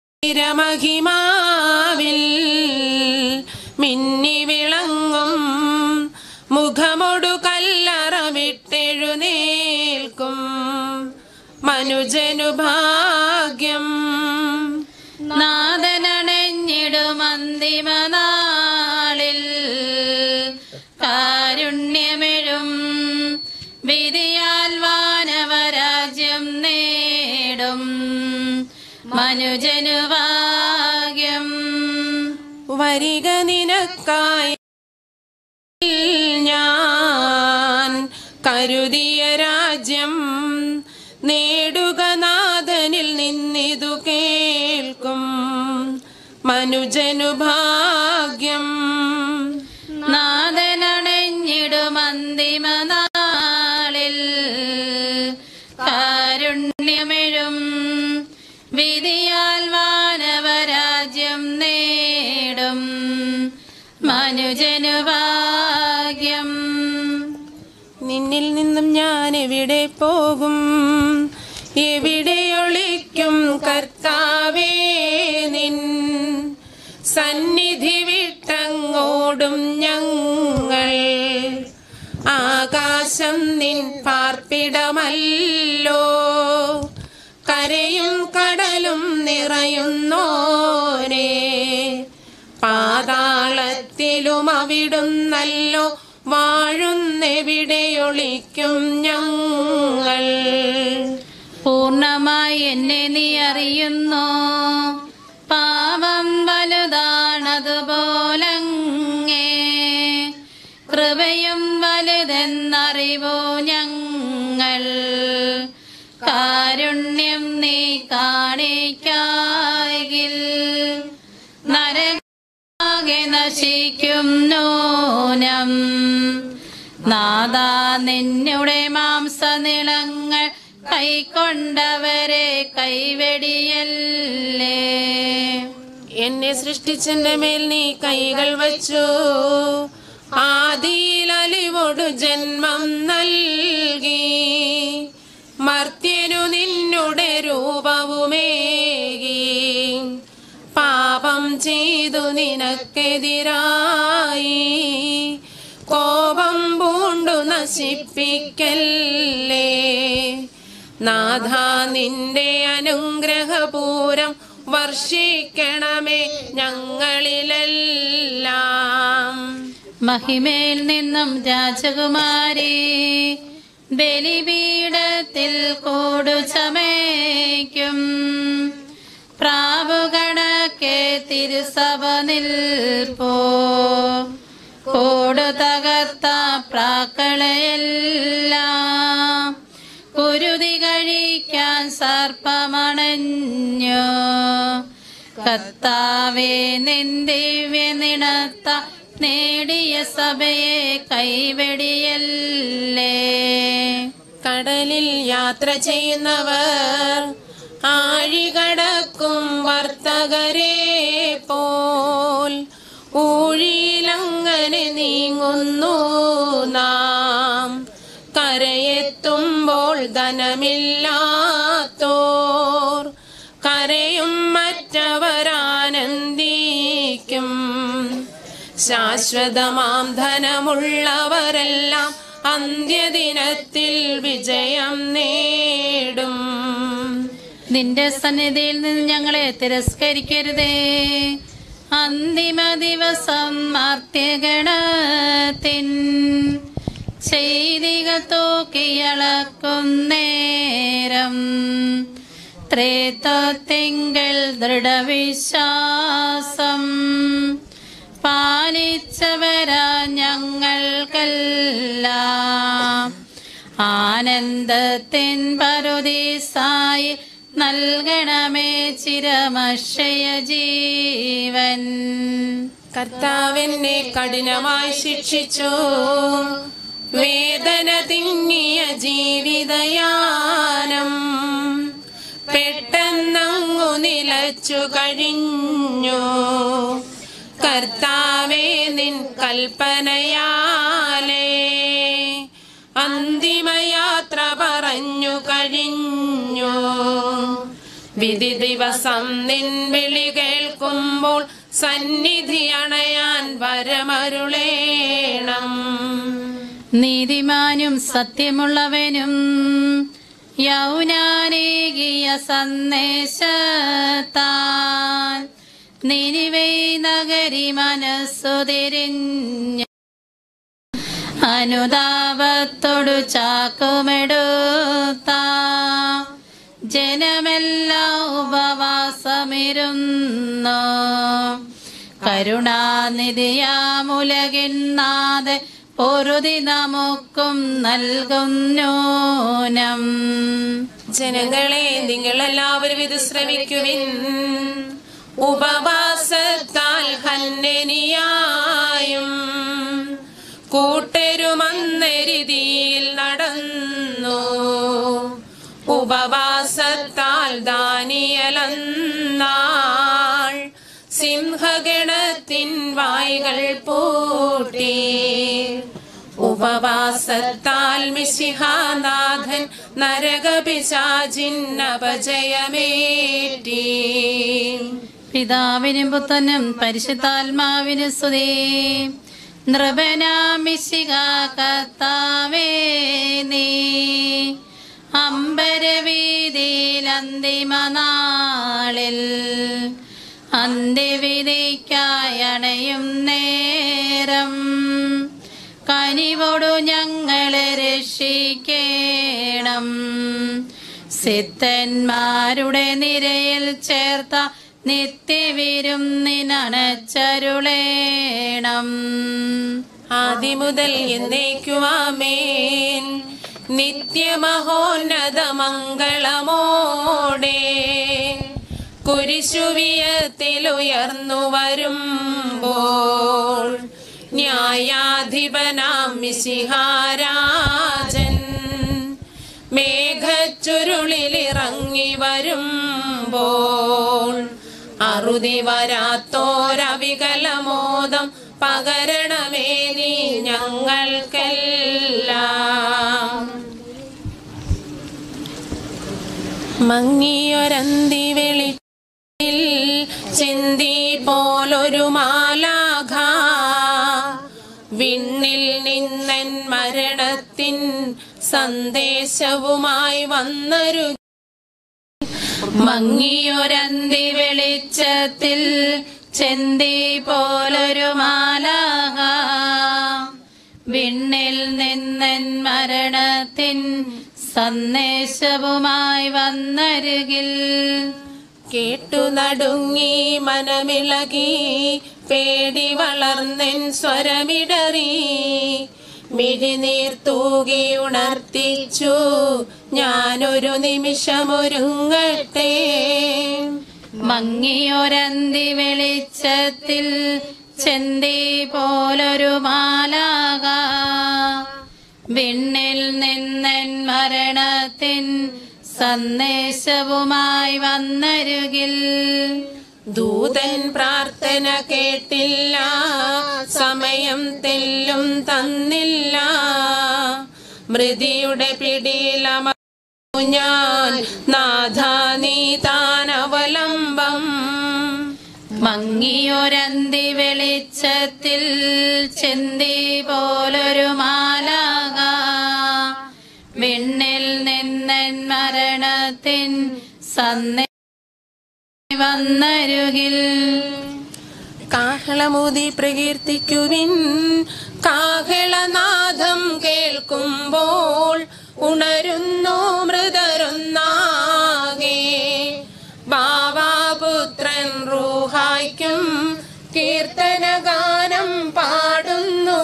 മഹിമാവിൽ മിന്നി വിളങ്ങും മുഖമൊടു കല്ലറ വിട്ടെഴുന്നേൽക്കും മനുജനു ഭാഗ്യം നാഥനണഞ്ഞിടുമന്തിമനാളിൽ കാരുണ്യമെഴും വിധിയാൽ വാനവരാജ്യം നേടും മനുജനു ഭാഗ്യം വരിക നിനക്കായി ഞാൻ കരുതിയ രാജ്യം നേടുക നാഥനിൽ നിന്നിതു കേൾക്കും മനുജനു ഭാഗ്യം നാഥനണഞ്ഞിടുമന്തിമനാളിൽ കാരുണ്യമെഴും വിധിയാൽ വാനവരാജ്യം നേടും മനുജനു ഭാഗ്യം നിന്നിൽ നിന്നും ഞാൻ എവിടെ പോകും എവിടെ ഒളിക്കും കർത്താവേ നിൻ സന്നിധി വിട്ടങ്ങോടും ഞങ്ങൾ ആകാശം നിൻ പാർപ്പിടമല്ലോ കരയും കടലും നിറയുന്നോനെ പാതാളത്തിലും അവിടുന്നല്ലോ വാഴുന്നെവിടെയൊളിക്കും ഞങ്ങൾ പൂർണ്ണമായി എന്നെ നീ അറിയുന്നു പാപം വലുതാണതുപോലങ്ങേ കൃപയും വലുതെന്നറിവോ ഞങ്ങൾ കാരുണ്യം നീ കാണിക്കായിൽ നരകാകെ നശിക്കും നൂനം നാദാ നിന്നുടെ മാംസനിളങ്ങൾ കൈക്കൊണ്ടവരെ കൈവെടിയല്ലേ എന്നെ സൃഷ്ടിച്ചെന്റെ മേൽ നീ കൈകൾ വച്ചു ആദിയിൽ അലിവോടു ജന്മം നൽകി മർത്യനു നിന്നുടെ രൂപവുമേകി പാപം ചെയ്തു നിനക്കെതിരായി കോപം പൂണ്ടു നശിപ്പിക്കല്ലേ നാഥ നിന്റെ അനുഗ്രഹപൂരം വർഷിക്കണമേ ഞങ്ങളിലെല്ലാം മഹിമേൽ നിന്നും രാജകുമാരി ബലിപീഠത്തിൽ കൂടു ചമയ്ക്കും പ്രാവുകണക്കെ തിരുസഭ നിൽപ്പോ കോടു തകർത്ത പ്രാക്കളയെല്ലാം കുരുതി കഴിക്കാൻ സർപ്പമണഞ്ഞു കർത്താവേ നിന്ദിവ്യ നിണത്ത നേടിയ സഭയെ കൈവെടിയല്ലേ കടലിൽ യാത്ര ചെയ്യുന്നവർ ആഴികടക്കും വർത്തകരെ പോൽ ഊഴിയിലങ്ങനെ നീങ്ങുന്നു നാം ധനമില്ലാത്തോർ കരയും മറ്റവരാനന്ദിക്കും ശാശ്വതമാം ധനമുള്ളവരെല്ലാം അന്ത്യദിനത്തിൽ വിജയം നേടും നിന്റെ സന്നിധിയിൽ നിന്ന് ഞങ്ങളെ തിരസ്കരിക്കരുതേ അന്തിമ ദിവസം മർത്യഗണത്തിൻ ചെയ്തികൾ തൂക്കിയളക്കും നേരം ത്രേത്വത്തിങ്കൽ ദൃഢവിശ്വാസം പാലിച്ചവരാ ഞങ്ങൾക്കെല്ലാം ആനന്ദത്തിൻ പരുദീസായി നൽകണമേ ചിരമക്ഷയ ജീവൻ കർത്താവിനെ കഠിനമായി ശിക്ഷിച്ചു വേദന തിങ്ങിയ ജീവിതയാനം പെട്ടെന്നങ്ങു നിലച്ചു കഴിഞ്ഞു കർത്താവേ നിൻ കൽപ്പനയാലേ അന്തിമയാത്ര പറഞ്ഞു കഴിഞ്ഞു വിധി ദിവസം നിൻ വിളി കേൾക്കുമ്പോൾ സന്നിധി അണയാൻ വരമരുളേണം നീതിമാനും സത്യമുള്ളവനും യൗനാനേകിയ സന്ദേശത്താൻ നിനിവൈ നഗരി മനസ്സു തിരിഞ്ഞ അനുതാപത്തോടു ചാക്കുമെടുത്ത ജനമെല്ലാം ഉപവാസമിരുന്നു കരുണാനിധിയാമുലകിന്നാതെ പൊറുതി നമുക്കും നൽകുന്നൂനം ജനങ്ങളെ നിങ്ങളെല്ലാവരും ഇത് ശ്രമിക്കുവിൻ ഉപവാസത്താൽ ഹന്നനിയായും കൂട്ടരുമന്നരുതിയിൽ നടന്നു ഉപവാസത്താൽ ദാനിയലന്നാൾ സിംഹഗണത്തിൻ വായ്കൾ പൂട്ടി ഉപവാസത്താൽ മിശിഹാനാഥൻ നരകപിശാചിൻ അപജയമേറ്റി പിതാവിനും പുത്രനും പരിശുദ്ധാത്മാവിനും സ്തുതി നൃപനാമിശിക കർത്താവേ നീ അമ്പരവീതിയിൽ അന്തിമ നാളിൽ അന്ത്യവിധിക്കായി അണയും നേരം കനിവോടു ഞങ്ങളെ രക്ഷിക്കേണം സിദ്ധന്മാരുടെ നിരയിൽ ചേർത്ത നിത്യവിരും നിനച്ചരുളേണം ആദിമുതൽ എന്നേക്കുവാമേൻ നിത്യമഹോന്നത മംഗളമോടെ കുരിശുവിയത്തിലുയർന്നു വരുമ്പോൾ ന്യായാധിപനാം മിശിഹാരാജൻ മേഘച്ചുരുളിലിറങ്ങി വരുമ്പോൾ അറുതി വരാത്തോരവികലമോദം പകരണമേ നീ ഞങ്ങൾക്കെല്ലാം മങ്ങിയൊരന്തി വെളിച്ചിൽ ചിന്തി പോലൊരു മാലാഘ വിണ്ണിൽ നിന്നൻ മരണത്തിൻ സന്ദേശവുമായി വന്നൊരു മങ്ങിയൊരന്തി വെളിച്ചത്തിൽ ചെന്തി പോലൊരു മാലാക വിണ്ണിൽ നിന്നൻ മരണത്തിൻ സന്ദേശവുമായി വന്നരുകിൽ കേട്ടു നടുങ്ങി മനമിളകി പേടി വളർന്നെൻ സ്വരമിടറി മിഴിനീർ തൂകി ഉണർത്തിച്ചു ഞാനൊരു നിമിഷമൊരുങ്ങട്ടെ മങ്ങിയൊരന്തി വെളിച്ചത്തിൽ ചെന്തി പോലൊരു മാലാക വിണ്ണിൽ നിന്നൻ മരണത്തിൻ സന്ദേശവുമായി വന്നരുകിൽ ദൂതൻ പ്രാർത്ഥന കേട്ടില്ല സമയം തെല്ലും തന്നില്ല മൃതിയുടെ പിടിയിലമ ഞാൻ നാഥ നീ താനവലംബം മങ്ങിയൊരന്തി വെളിച്ചത്തിൽ ചെന്തി പോലൊരു മാലാക വിണ്ണിൽ നിന്നൻ മരണത്തിൻ സന്നി വന്നരുകിൽ കാഹളമുതി പ്രകീർത്തിക്കുവിൻ കാഹളനാദം കേൾക്കുമ്പോൾ ഉണരുന്നു മൃതരൊന്നാകെ ബാവാപുത്രൻ റൂഹായ്ക്കും കീർത്തനഗാനം പാടുന്നു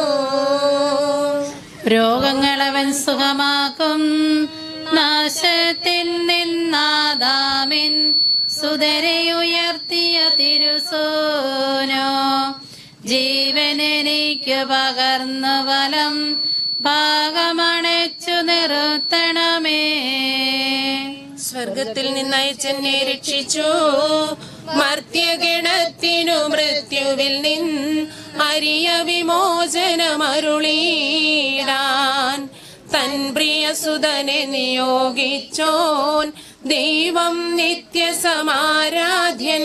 രോഗങ്ങളവൻ സുഖമാക്കും നാശത്തിൽ നിന്നാദാമിൻ സുതരയുയർത്തിയ തിരുസോനോ ജീവനെനിക്കു പകർന്നു ഫലം ഭാഗമണച്ചു നിർത്തണമേ സ്വർഗത്തിൽ നിന്നയച്ചെന്നെ രക്ഷിച്ചു മർത്യഗണത്തിനു മൃത്യുവിൽ നിന്ന് അരിയ വിമോചനമരുളീടാൻ തൻ പ്രിയ സുതനെ നിയോഗിച്ചോൻ ദൈവം നിത്യസമാരാധ്യൻ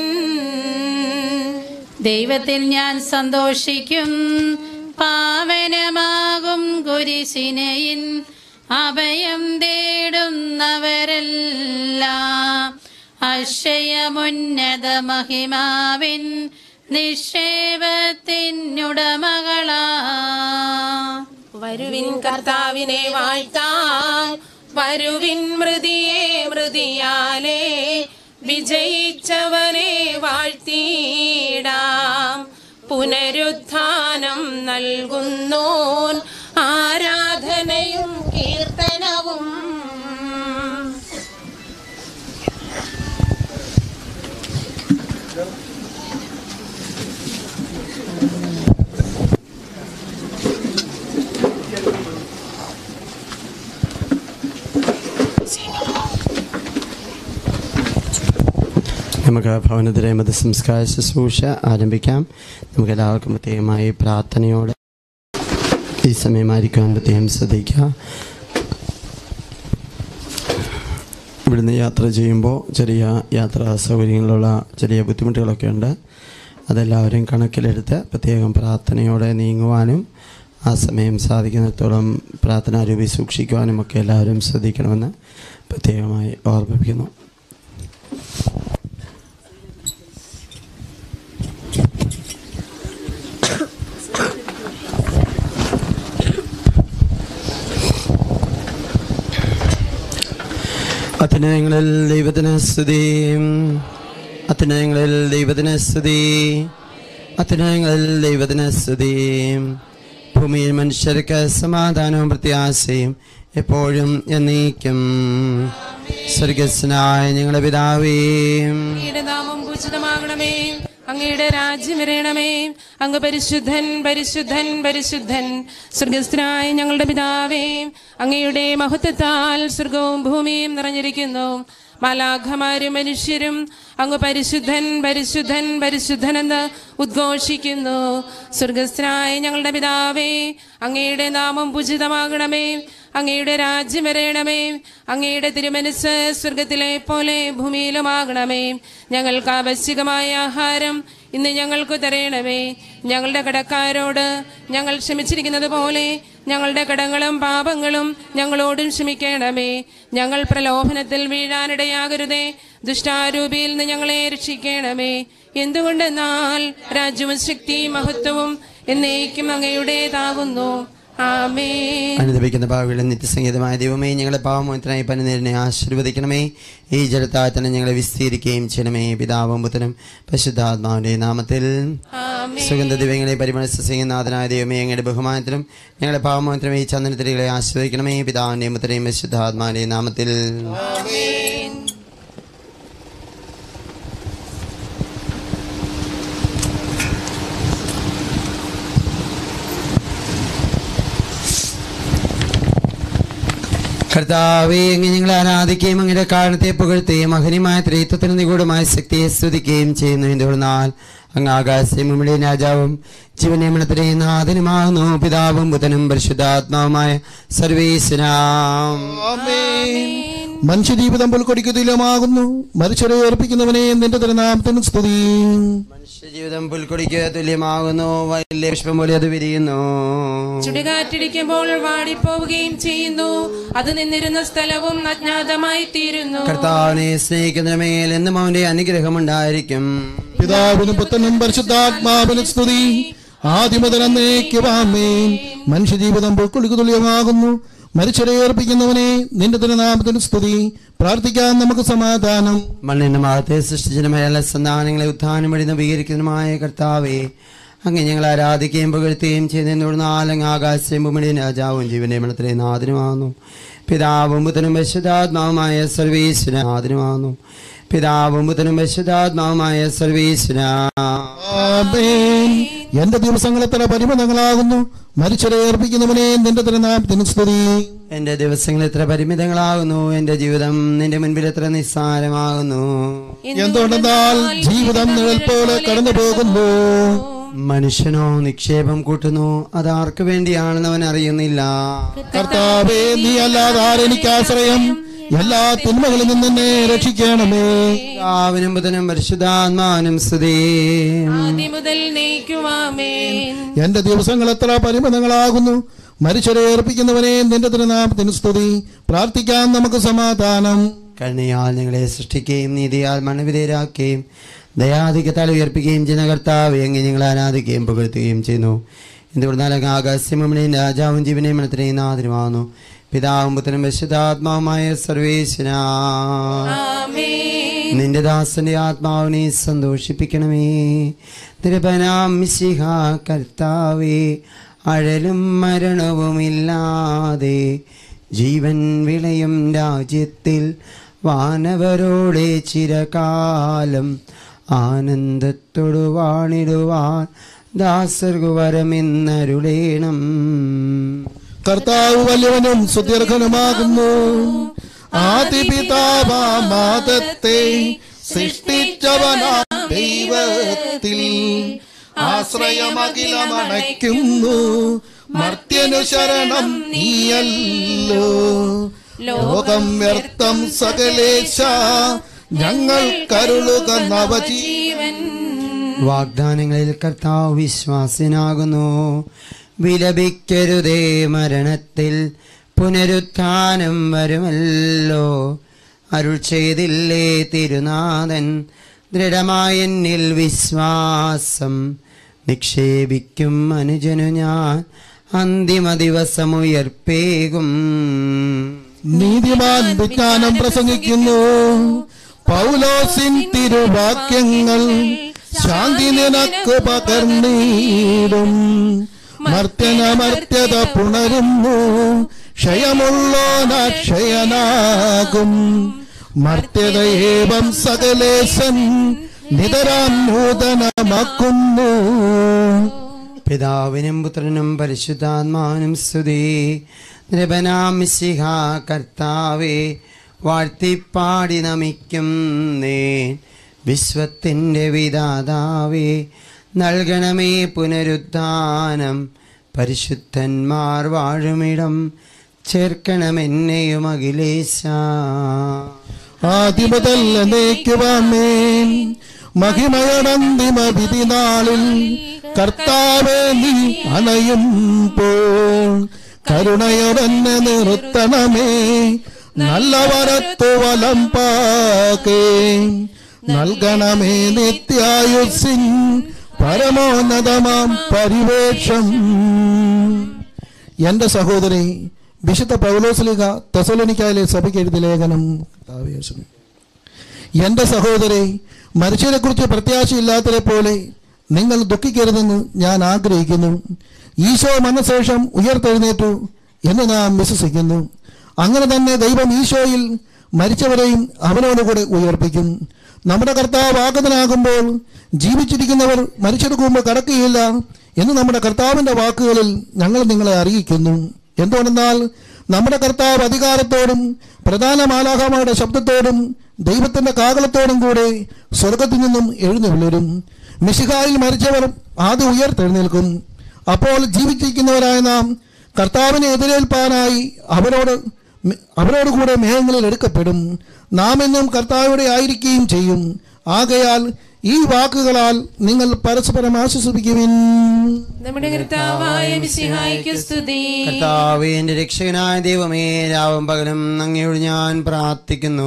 ദൈവത്തിൽ ഞാൻ സന്തോഷിക്കും പാവനമാകും കുരിശിനയിൻ അഭയം തേടുന്നവരെല്ലാം അക്ഷയമുന്നത മഹിമാവിൻ നിക്ഷേപത്തിനുടമകളാ വരുവിൻ കർത്താവിനെ വാഴ്ത്താം വരുവിൻ മൃതിയെ മൃതിയാലേ വിജയിച്ചവനെ വാഴ്ത്തിയിടാം പുനരുത്ഥാനം നൽകുന്നോൻ ആരാധനയും കീർത്തനവും നമുക്ക് ഭവനത്തിലെ മതസംസ്കാര ശുശ്രൂഷ ആരംഭിക്കാം നമുക്ക് എല്ലാവർക്കും പ്രത്യേകമായി പ്രാർത്ഥനയോടെ ഈ സമയമായിരിക്കാൻ പ്രത്യേകം ശ്രദ്ധിക്കുക ഇവിടുന്ന് യാത്ര ചെയ്യുമ്പോൾ ചെറിയ യാത്രാ സൗകര്യങ്ങളുള്ള ചെറിയ ബുദ്ധിമുട്ടുകളൊക്കെ ഉണ്ട് അതെല്ലാവരും കണക്കിലെടുത്ത് പ്രത്യേകം പ്രാർത്ഥനയോടെ നീങ്ങുവാനും ആ സമയം സാധിക്കുന്നിടത്തോളം പ്രാർത്ഥനാരൂപി സൂക്ഷിക്കുവാനും ഒക്കെ എല്ലാവരും ശ്രദ്ധിക്കണമെന്ന് പ്രത്യേകമായി ഓർമ്മിപ്പിക്കുന്നു അത്യുന്നതങ്ങളിൽ ദൈവത്തിന് സ്തുതി അത്യുന്നതങ്ങളിൽ ദൈവത്തിന് സ്തുതി അത്യുന്നതങ്ങളിൽ ദൈവത്തിന് സ്തുതി ഭൂമിയിൽ മനുഷ്യർക്ക് സമാധാനവും പ്രത്യാശയും എപ്പോഴും എന്നേക്കും സ്വർഗസ്നായ ഞങ്ങളുടെ പിതാവേ അങ്ങയുടെ നാമം പൂജിതമാകണമേ അങ്ങയുടെ രാജ്യം വരണമേ അങ്ങ് പരിശുദ്ധൻ പരിശുദ്ധൻ പരിശുദ്ധൻ സ്വർഗസ്ഥനായ ഞങ്ങളുടെ പിതാവേ അങ്ങയുടെ മഹത്വത്താൽ സ്വർഗവും ഭൂമിയും നിറഞ്ഞിരിക്കുന്നു മാലാഖമാരും മനുഷ്യരും അങ്ങ് പരിശുദ്ധൻ പരിശുദ്ധൻ പരിശുദ്ധൻ എന്ന് ഉദ്ഘോഷിക്കുന്നു സ്വർഗസ്ഥനായ ഞങ്ങളുടെ പിതാവേ അങ്ങയുടെ നാമം പൂജിതമാകണമേ അങ്ങയുടെ രാജ്യം വരയണമേ അങ്ങയുടെ തിരുമനസ് സ്വർഗത്തിലെ പോലെ ഭൂമിയിലുമാകണമേ ഞങ്ങൾക്ക് ആവശ്യകമായ ആഹാരം ഇന്ന് ഞങ്ങൾക്ക് തരയണമേ ഞങ്ങളുടെ കടക്കാരോട് ഞങ്ങൾ ക്ഷമിച്ചിരിക്കുന്നത് പോലെ ഞങ്ങളുടെ കടങ്ങളും പാപങ്ങളും ഞങ്ങളോടും ക്ഷമിക്കണമേ ഞങ്ങൾ പ്രലോഭനത്തിൽ വീഴാനിടയാകരുതേ ദുഷ്ടാരൂപിയിൽ നിന്ന് ഞങ്ങളെ രക്ഷിക്കണമേ എന്തുകൊണ്ടെന്നാൽ രാജ്യവും ശക്തിയും മഹത്വവും എന്നേക്കും അങ്ങയുടേതാകുന്നു ആമേൻ അനുദപിക്കുന്ന ഭാവികളുടെ നിത്യസംഗീതമായ ദൈവമേ ഞങ്ങളെ പാവമോചനായി പനിനേരിനെ ആശീർവദിക്കണമേ ഈ ജലത്താൽ തന്നെ ഞങ്ങളെ വിസ്തീരിക്കുകയും ചെയ്യണമേ പിതാവും പുത്രനും പരിശുദ്ധാത്മാവിന്റെ നാമത്തിൽ സുഗന്ധ ദിവ്യങ്ങളെ പരിമളസ്യനാഥനായ ദൈവമേ ഞങ്ങളുടെ ബഹുമാനത്തിലും ഞങ്ങളെ പാവമോചനം ഈ ചന്ദനത്തിരികളെ ആശീർവദിക്കണമേ പിതാവിന്റെയും പുത്രനെയും പരിശുദ്ധാത്മാവിന്റെ നാമത്തിൽ കർത്താവെ അങ്ങ് ഞങ്ങളെ ആരാധിക്കുകയും അങ്ങയുടെ കാരണത്തെ പുകഴ്ത്തുകയും അഹനിമായ ത്രിത്വത്തിന് നിഗൂഢമായ ശക്തിയെ സ്തുതിക്കുകയും ചെയ്യുന്നു എന്തുകൊണ്ടാൽ അങ്ങ് ആകാശമുമ്പിലെ രാജാവും ജീവനിയമനത്തിലെയും നാഥനുമാകുന്നു പിതാവും ബുധനും പരിശുദ്ധാത്മാവുമായ സർവേശ്വരാം മനുഷ്യജീവിതം പുൽക്കൊടിക്ക് തുല്യമാകുന്നു മരിച്ചവരെ ഏർപ്പിക്കുന്നവനെ നിന്റെ തിരുനാമത്തിന് സ്തുതി ജീവിതം പുൽക്കൊടിക്ക് തുല്യമാകുന്നു വലിയ പുഷ്പം പോലെ അത് വിരിയുന്നു ചുടുകാറ്റിടിക്കുമ്പോൾ വാടിപ്പോവുകയും ചെയ്യുന്നു അത് നിന്നിരുന്ന സ്ഥലവും അജ്ഞാതമായി തീരുന്നു കർത്താവിനെ സ്നേഹിക്കുന്ന മേൽ എന്നും അവന്റെ അനുഗ്രഹം ഉണ്ടായിരിക്കും പിതാവിനും പുത്രനും പരിശുദ്ധാത്മാവിനും സ്തുതി ആദ്യമുതലന്നേക്കുവാമേ മനുഷ്യജീവിതം പുൽക്കൊടിക്ക് തുല്യമാകുന്നു മരിച്ചവരെ ഏർപ്പിക്കുന്നവനെ നിന്റെ തിരുനാമത്തിന് സ്തുതി പ്രാർത്ഥിക്കാൻ നമുക്ക് സമാധാനം മണ്ണിന്റെ മഹത്തെ സൃഷ്ടിച്ചതുമായ സന്താനങ്ങളെ ഉത്ഥാനം വഴി നവീകരിക്കുന്നതുമായ കർത്താവെ അങ്ങ് ഞങ്ങൾ ആരാധിക്കുകയും പുകഴ്ത്തുകയും ചെയ്തതിനോട് നാലങ്ങ് ആകാശയും ഭൂമിയുടെ രാജാവും ജീവന്റെ മണത്തിലെ നാദിനുമാകുന്നു പിതാവും പുത്തനും വിശുദ്ധാത്മാവുമായ സർവീശ്വര നാദിനുമാകുന്നു പിതാവും പുത്തനും വിശുദ്ധാത്മാവുമായ സർവീശ്വര ആമേൻ. എന്റെ ദിവസങ്ങൾ എത്ര പരിമിതങ്ങളാകുന്നു മരിച്ചവരെ ഏർപ്പിക്കുന്നവനെ നിന്റെ തിരുനാമത്തിന് സ്തുതി എന്റെ ദിവസങ്ങൾ എത്ര പരിമിതങ്ങളാകുന്നു എന്റെ ജീവിതം നിന്റെ മുൻപിൽ എത്ര നിസ്സാരമാകുന്നു എന്തുകൊണ്ടെന്നാൽ ജീവിതം നിഴൽ പോലെ കടന്നു പോകുന്നു മനുഷ്യനോ നിക്ഷേപം കൂട്ടുന്നു അത് ആർക്ക് വേണ്ടിയാണെന്ന് അവൻ അറിയുന്നില്ല കർത്താവേ നീ അല്ലാതെ ആരെനിക്ക് ആശ്രയം എല്ലാ തിന്മകളിൽ നിന്ന് എന്നെ രക്ഷിക്കണമേ പിതാവിനും ബുധനും പരിശുദ്ധാത്മാവിനും സ്തുതി ആദ്യം മുതൽ നയിക്കുവാമേൻ എന്റെ ദിവസങ്ങൾ എത്ര പരിമിതങ്ങളാകുന്നു മരിച്ചവരെ ഏർപ്പിക്കുന്നവനെ നിന്റെ തിരുനാമത്തിന് സ്തുതി പ്രാർത്ഥിക്കാൻ നമുക്ക് സമാധാനം കരുണയാൽ ഞങ്ങളെ സൃഷ്ടിക്കുകയും നീതിയാൽ മണവിധേയരാക്കുകയും ദയാധികത്താൽ ഉയർപ്പിക്കുകയും ചെയ്യുന്ന കർത്താവ് എങ്ങനെ ഞങ്ങളെ ആരാധിക്കുകയും പുകഴ്ത്തുകയും ചെയ്യുന്നു എന്തുകൊണ്ടാൽ അങ്ങ് ആകാശമുമണിയും രാജാവും ജീവനെയും മണത്തിനെയും നാദിനുമാകുന്നു പിതാവും പുത്രനും വിശുദ്ധാത്മാവുമായ സർവേശ്വര നിന്റെ ദാസന്റെ ആത്മാവിനെ സന്തോഷിപ്പിക്കണമേ തിരുപനാം മിശിഹ കർത്താവേ അഴലും മരണവുമില്ലാതെ ജീവൻ വിളയും രാജ്യത്തിൽ വാനവരോടെ ചിരകാലം ആനന്ദത്തോടു വാണിടുവാൻ ദാസർഗു വരമെന്നരുളേണം കർത്താവ് വലിയവനും സുദീർഘനുമാകുന്നു ആദിപിതാവാമാതത്തെ സൃഷ്ടിച്ചവനാം ദൈവത്തിൽ ആശ്രയമഖിലമണയ്ക്കുന്നു മർത്യനു ശരണം നീയല്ലോ ലോകം വ്യർത്ഥം സകലേശ ഞങ്ങൾ കരുളുക നവജീവൻ വാഗ്ദാനങ്ങളിൽ കർത്താവ് വിശ്വാസനാകുന്നു വിലപിക്കരുതേ മരണത്തിൽ പുനരുത്ഥാനം വരുമല്ലോ അരുൾ ചെയ്തില്ലേ തിരുനാഥൻ ദൃഢമായ എന്നിൽ വിശ്വാസം നിക്ഷേപിക്കും അനുജനു ഞാൻ അന്തിമ ദിവസമുയർപ്പേകും നീതിമാൻ വിജ്ഞാനം പ്രസംഗിക്കുന്നു പൗലോസിൻ തിരുവാക്യങ്ങൾ ശാന്തി നിനക്ക് പകർന്നീടും മർത്യനമർത്യത പുണരുന്നു ക്ഷയമുള്ളോനക്ഷയനാകും മർത്യതയേവം സകലേശൻ നിതരാൻ നൂതനമാക്കുന്നു പിതാവിനും പുത്രനും പരിശുദ്ധാത്മാവിനും സ്തുതി നൃപനാം മിശിഹ കർത്താവേ വാഴ്ത്തിപ്പാടി നമിക്കും നേ വിശ്വത്തിൻ്റെ വിധാതാവേ നൽകണമേ പുനരുദ്ധാനം പരിശുദ്ധന്മാർ വാഴുമിടം ചേർക്കണമെന്നെയും അഖിലേശ ആദിമുതൽ എന്നേക്കുവാമേൻ മഹിമയടന്തിമ വിധി നാളിൽ കർത്താവെ നീ അണയുമ്പോൾ കരുണയോടെന്നെ നിർത്തണമേ നല്ല വരത്തു വലം പാകേ നൽകണമേ നിത്യായുസിൻ പരമോന്നതമാം പരിവേഷം എന്റെ സഹോദരി വിശുദ്ധ പൗലോസ്ലിക തെസലോനിക്കായിലെ സഭയ്ക്ക് എഴുതിയ ലേഖനം കർത്താവേ, യേശുവേ. എന്റെ സഹോദരി മരിച്ചതിനെ കുറിച്ച് പ്രത്യാശയില്ലാത്തതിനെ പോലെ നിങ്ങൾ ദുഃഖിക്കരുതെന്ന് ഞാൻ ആഗ്രഹിക്കുന്നു ഈശോ മനശേഷം ഉയർത്തെഴുന്നേറ്റു എന്ന് നാം വിശ്വസിക്കുന്നു അങ്ങനെ തന്നെ ദൈവം ഈശോയിൽ മരിച്ചവരെയും അവനോടുകൂടെ ഉയർപ്പിക്കും നമ്മുടെ കർത്താവ് ആഗതനാകുമ്പോൾ ജീവിച്ചിരിക്കുന്നവർ മരിച്ചവർക്ക് മുമ്പ് കടക്കുകയില്ല എന്ന് നമ്മുടെ കർത്താവിന്റെ വാക്കുകളിൽ ഞങ്ങൾ നിങ്ങളെ അറിയിക്കുന്നു എന്തുകൊണ്ടെന്നാൽ നമ്മുടെ കർത്താവ് അധികാരത്തോടും പ്രധാന മാലാഹമാരുടെ ശബ്ദത്തോടും ദൈവത്തിന്റെ കാകളത്തോടും കൂടെ സ്വർഗത്തിൽ നിന്നും എഴുന്നള്ളും മിശിഹായിൽ മരിച്ചവർ ആദ്യം ഉയർത്തെഴുന്നേൽക്കും അപ്പോൾ ജീവിച്ചിരിക്കുന്നവരായ നാം കർത്താവിനെ എതിരേൽപ്പാനായി അവരോട് മെ- അവരോട് കൂടെ മേഘങ്ങളിൽ എടുക്കപ്പെടും നാം എന്നും കർത്താവിടെ ആയിരിക്കുകയും ചെയ്യും ആകയാൽ ഈ വാക്കുകളാൽ നിങ്ങൾ പരസ്പരം ആശ്വസിപ്പിക്കുവിൻ നമ്മുടെ കർത്താവായ മിശിഹായ്ക്ക് സ്തുതി കർത്താവേ എന്റെ രക്ഷകനായ ദൈവമേ രാവും പകലും അങ്ങയോട് ഞാൻ പ്രാർത്ഥിക്കുന്നു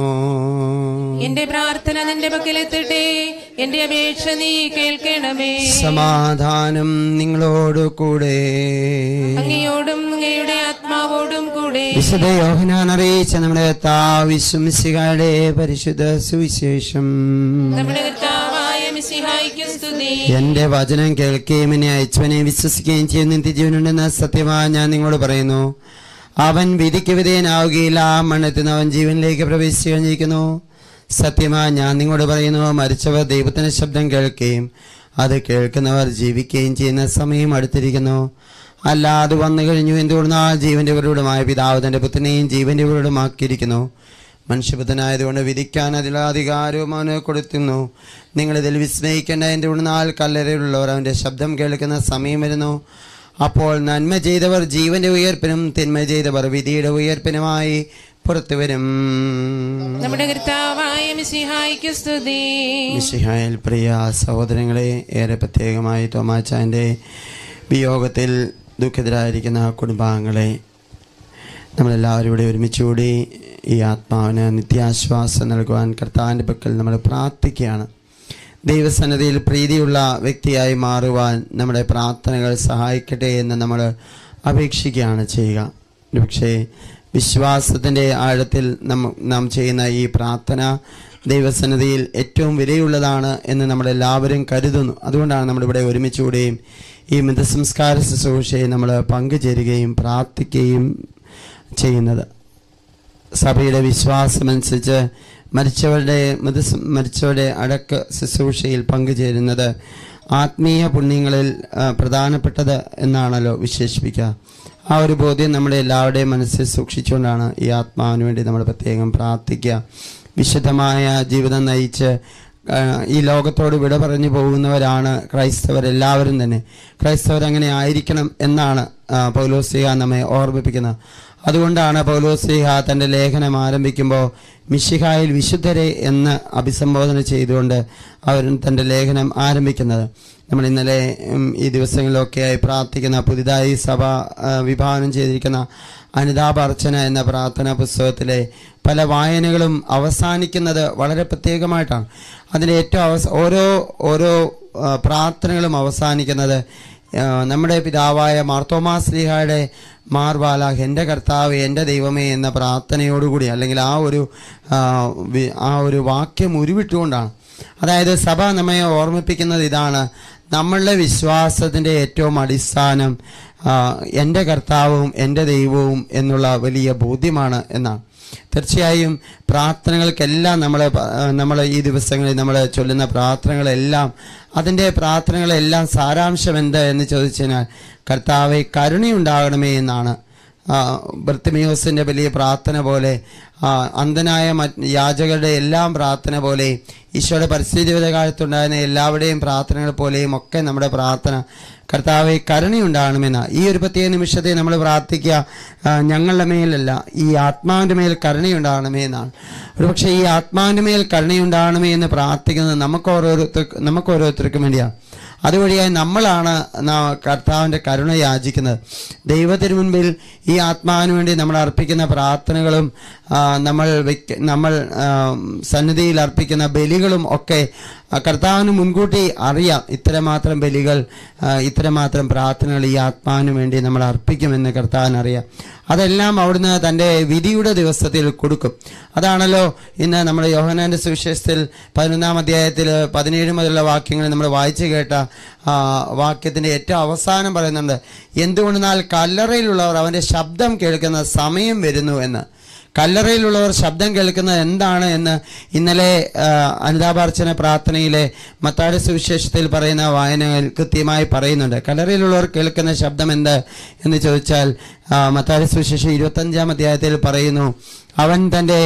എന്റെ പ്രാർത്ഥന നിന്റെ പക്കലെത്തട്ടെ എന്റെ അപേക്ഷ നീ കേൾക്കണമേ സമാധാനം നിങ്ങളോട് കൂടെ അങ്ങയോടും അങ്ങയുടെ ആത്മാവോടും കൂടെ വിശുദ്ധ യോഹനാൻ അറിയിച്ച നമ്മുടെ താവിശ്വസികായുടെ പരിശുദ്ധ സുവിശേഷം നമ്മുടെ കർത്താവായ മിശിഹായ്ക്ക് സ്തുതി എന്റെ വചനം കേൾക്കുകയും എന്നെ അയച്ചവനെ വിശ്വസിക്കുകയും ചെയ്യുന്ന നിത്യജീവനുണ്ടെന്ന സത്യമായി ഞാൻ നിങ്ങളോട് പറയുന്നു അവൻ വിധിക്ക് വിധേയനാവുകയില്ല ആ മണ്ണത്തിൽ നിന്ന് അവൻ ജീവനിലേക്ക് പ്രവേശിച്ചു കഴിഞ്ഞിരിക്കുന്നു സത്യമായി ഞാൻ നിങ്ങളോട് പറയുന്നു മരിച്ചവർ ദൈവത്തിന്റെ ശബ്ദം കേൾക്കുകയും അത് കേൾക്കുന്നവർ ജീവിക്കുകയും ചെയ്യുന്ന സമയം അടുത്തിരിക്കുന്നു അല്ല അത് വന്നു കഴിഞ്ഞു എന്തുകൊണ്ടാൽ ജീവന്റെ ഉറവിടമായ പിതാവ് തന്റെ പുത്രനെയും ജീവന്റെ ഉറവിടമാക്കിയിരിക്കുന്നു മനുഷ്യപുത്രനായതുകൊണ്ട് വിധിക്കാൻ അതിലുള്ള അധികാരവും അവന് കൊടുത്തുന്നു നിങ്ങളിതിൽ വിസ്മയിക്കേണ്ട എൻ്റെ ഉണനാൾ കല്ലറയിലുള്ളവർ അവൻ്റെ ശബ്ദം കേൾക്കുന്ന സമയം വരുന്നു അപ്പോൾ നന്മ ചെയ്തവർ ജീവന്റെ ഉയർപ്പിനും തിന്മ ചെയ്തവർ വിധിയുടെ ഉയർപ്പിനുമായി പുറത്തു വരും നമ്മുടെ കർത്താവായ മിശിഹായ്ക്ക് സ്തുതി മിശിഹായിൽ പ്രിയ സഹോദരങ്ങളെ ഏറെ പ്രത്യേകമായി തോമാച്ചാൻ്റെ വിയോഗത്തിൽ ദുഃഖിതരായിരിക്കുന്ന കുടുംബാംഗങ്ങളെ നമ്മളെല്ലാവരും ഇവിടെ ഒരുമിച്ചുകൂടി ഈ ആത്മാവിന് നിത്യാശ്വാസം നൽകുവാൻ കർത്താവിൻ്റെ പക്കൽ നമ്മൾ പ്രാർത്ഥിക്കുകയാണ് ദൈവസന്നദ്ധിയിൽ പ്രീതിയുള്ള വ്യക്തിയായി മാറുവാൻ നമ്മുടെ പ്രാർത്ഥനകൾ സഹായിക്കട്ടെ എന്ന് നമ്മൾ അപേക്ഷിക്കുകയാണ് ചെയ്യുക പക്ഷേ വിശ്വാസത്തിൻ്റെ ആഴത്തിൽ നമ്മ നാം ചെയ്യുന്ന ഈ പ്രാർത്ഥന ദൈവസന്നദ്ധിയിൽ ഏറ്റവും വിലയുള്ളതാണ് എന്ന് നമ്മളെല്ലാവരും കരുതുന്നു അതുകൊണ്ടാണ് നമ്മളിവിടെ ഒരുമിച്ചുകൂടെയും ഈ മൃതസംസ്കാര ശുശ്രൂഷയെ നമ്മൾ പങ്കുചേരുകയും പ്രാർത്ഥിക്കുകയും ചെയ്യുന്നത് സഭയുടെ വിശ്വാസമനുസരിച്ച് മരിച്ചവരുടെ മൃത മരിച്ചവരുടെ അടക്ക ശുശ്രൂഷയിൽ പങ്കുചേരുന്നത് ആത്മീയ പുണ്യങ്ങളിൽ ആ, പ്രധാനപ്പെട്ടത് എന്നാണല്ലോ വിശേഷിപ്പിക്കുക ആ ഒരു ബോധ്യം നമ്മുടെ എല്ലാവരുടെയും മനസ്സിൽ സൂക്ഷിച്ചുകൊണ്ടാണ് ഈ ആത്മാവിന് വേണ്ടി നമ്മൾ പ്രത്യേകം പ്രാർത്ഥിക്കുക വിശുദ്ധമായ ജീവിതം നയിച്ച് ആ, ഈ ലോകത്തോട് വിട പറഞ്ഞു പോകുന്നവരാണ് ക്രൈസ്തവർ എല്ലാവരും തന്നെ ക്രൈസ്തവർ അങ്ങനെ ആയിരിക്കണം എന്നാണ് ആ, പൗലോസ്ലിഹ നമ്മെ ഓർമ്മിപ്പിക്കുന്നത് അതുകൊണ്ടാണ് പൗലോസ്ലിഹ തൻ്റെ ലേഖനം ആരംഭിക്കുമ്പോൾ മിഷിഹായിൽ വിശുദ്ധരെ എന്ന് അഭിസംബോധന ചെയ്തുകൊണ്ട് അവർ തൻ്റെ ലേഖനം ആരംഭിക്കുന്നത് നമ്മൾ ഇന്നലെ ഉം, ഈ ദിവസങ്ങളിലൊക്കെയായി പ്രാർത്ഥിക്കുന്ന പുതിയതായി സഭ ആ, വിഭാവനം ചെയ്തിരിക്കുന്ന അനുതാപാർച്ചന എന്ന പ്രാർത്ഥനാ പുസ്തകത്തിലെ പല വായനകളും അവസാനിക്കുന്നത് വളരെ പ്രത്യേകമായിട്ടാണ് അതിൻ്റെ ഏറ്റവും അവസ ഓരോ ഓരോ ആ, പ്രാർത്ഥനകളും അവസാനിക്കുന്നത് ആ, നമ്മുടെ പിതാവായ മാർത്തോമാ ശ്രീഹായുടെ മാർവാല എൻ്റെ കർത്താവ് എൻ്റെ ദൈവമേ എന്ന പ്രാർത്ഥനയോടുകൂടി അല്ലെങ്കിൽ ആ ഒരു ആ, വി- ആ ഒരു വാക്യം ഉരുവിട്ടുകൊണ്ടാണ് അതായത് സഭ നമ്മെ ഓർമ്മിപ്പിക്കുന്നത് ഇതാണ് നമ്മളുടെ വിശ്വാസത്തിൻ്റെ ഏറ്റവും അടിസ്ഥാനം ആ, എൻ്റെ കർത്താവും എൻ്റെ ദൈവവും എന്നുള്ള വലിയ ബോധ്യമാണ് എന്നാണ് തീർച്ചയായും പ്രാർത്ഥനകൾക്കെല്ലാം നമ്മൾ നമ്മൾ ഈ ദിവസങ്ങളിൽ നമ്മൾ ചൊല്ലുന്ന പ്രാർത്ഥനകളെല്ലാം അതിൻ്റെ പ്രാർത്ഥനകളെല്ലാം സാരാംശം എന്ത് എന്ന് ചോദിച്ചു കഴിഞ്ഞാൽ കർത്താവെ കരുണയുണ്ടാകണമേ എന്നാണ് ബർത്തിമിയോസിൻ്റെ വലിയ പ്രാർത്ഥന പോലെ ആ, അന്ധനായ മറ്റ് യാചകരുടെ എല്ലാം പ്രാർത്ഥന പോലെ ഈശോയുടെ പരിസ്ഥിതി കാലത്തുണ്ടായിരുന്ന എല്ലാവരുടെയും പ്രാർത്ഥനകൾ പോലെയും ഒക്കെ നമ്മുടെ പ്രാർത്ഥന കർത്താവെ കരുണയുണ്ടാകണമെന്ന ഈ ഒരു പ്രത്യേക നിമിഷത്തെ നമ്മൾ പ്രാർത്ഥിക്കുക ആ, ഞങ്ങളുടെ മേലല്ല ഈ ആത്മാവിൻ്റെ മേൽ കരുണയുണ്ടാകണമേ എന്നാണ് ഒരുപക്ഷെ ഈ ആത്മാവിൻ്റെ മേൽ കരുണയുണ്ടാകണമേ എന്ന് പ്രാർത്ഥിക്കുന്നത് നമുക്ക് ഓരോരുത്തർക്ക് നമുക്ക് ഓരോരുത്തർക്കും വേണ്ടിയാണ് അതുവഴിയായി നമ്മളാണ് നാ- കർത്താവിൻ്റെ കരുണ യാചിക്കുന്നത് ദൈവത്തിന് മുൻപിൽ ഈ ആത്മാവിന് വേണ്ടി നമ്മൾ അർപ്പിക്കുന്ന പ്രാർത്ഥനകളും ആ, നമ്മൾ വെക്ക നമ്മൾ ആ, സന്നിധിയിൽ അർപ്പിക്കുന്ന ബലികളും ഒക്കെ ആ, കർത്താവിന് മുൻകൂട്ടി അറിയാം ഇത്രമാത്രം ബലികൾ ആ, ഇത്രമാത്രം പ്രാർത്ഥനകൾ ഈ ആത്മാവിന് വേണ്ടി നമ്മൾ അർപ്പിക്കുമെന്ന് കർത്താവിന് അറിയാം അതെല്ലാം അവിടുന്ന് തൻ്റെ വിധിയുടെ ദിവസത്തിൽ കൊടുക്കും അതാണല്ലോ ഇന്ന് നമ്മൾ യോഹനാന്റെ സുവിശേഷത്തിൽ പതിനൊന്നാം അധ്യായത്തിൽ പതിനേഴ് മുതലുള്ള വാക്യങ്ങൾ നമ്മൾ വായിച്ചു കേട്ട ആ, വാക്യത്തിന്റെ ഏറ്റവും അവസാനം പറയുന്നുണ്ട് എന്തുകൊണ്ടെന്നാൽ കല്ലറയിലുള്ളവർ അവന്റെ ശബ്ദം കേൾക്കുന്ന സമയം വരുന്നു എന്ന് കല്ലറയിലുള്ളവർ ശബ്ദം കേൾക്കുന്നത് എന്താണ് എന്ന് ഇന്നലെ ആ, അനുതാപാർച്ചന പ്രാർത്ഥനയിലെ മത്താടി സുവിശേഷത്തിൽ പറയുന്ന വായനകൾ കൃത്യമായി പറയുന്നുണ്ട് കല്ലറയിലുള്ളവർ കേൾക്കുന്ന ശബ്ദം എന്ത് എന്ന് ചോദിച്ചാൽ ആ, മത്താടി സുവിശേഷം ഇരുപത്തഞ്ചാം അധ്യായത്തിൽ പറയുന്നു അവൻ തൻ്റെ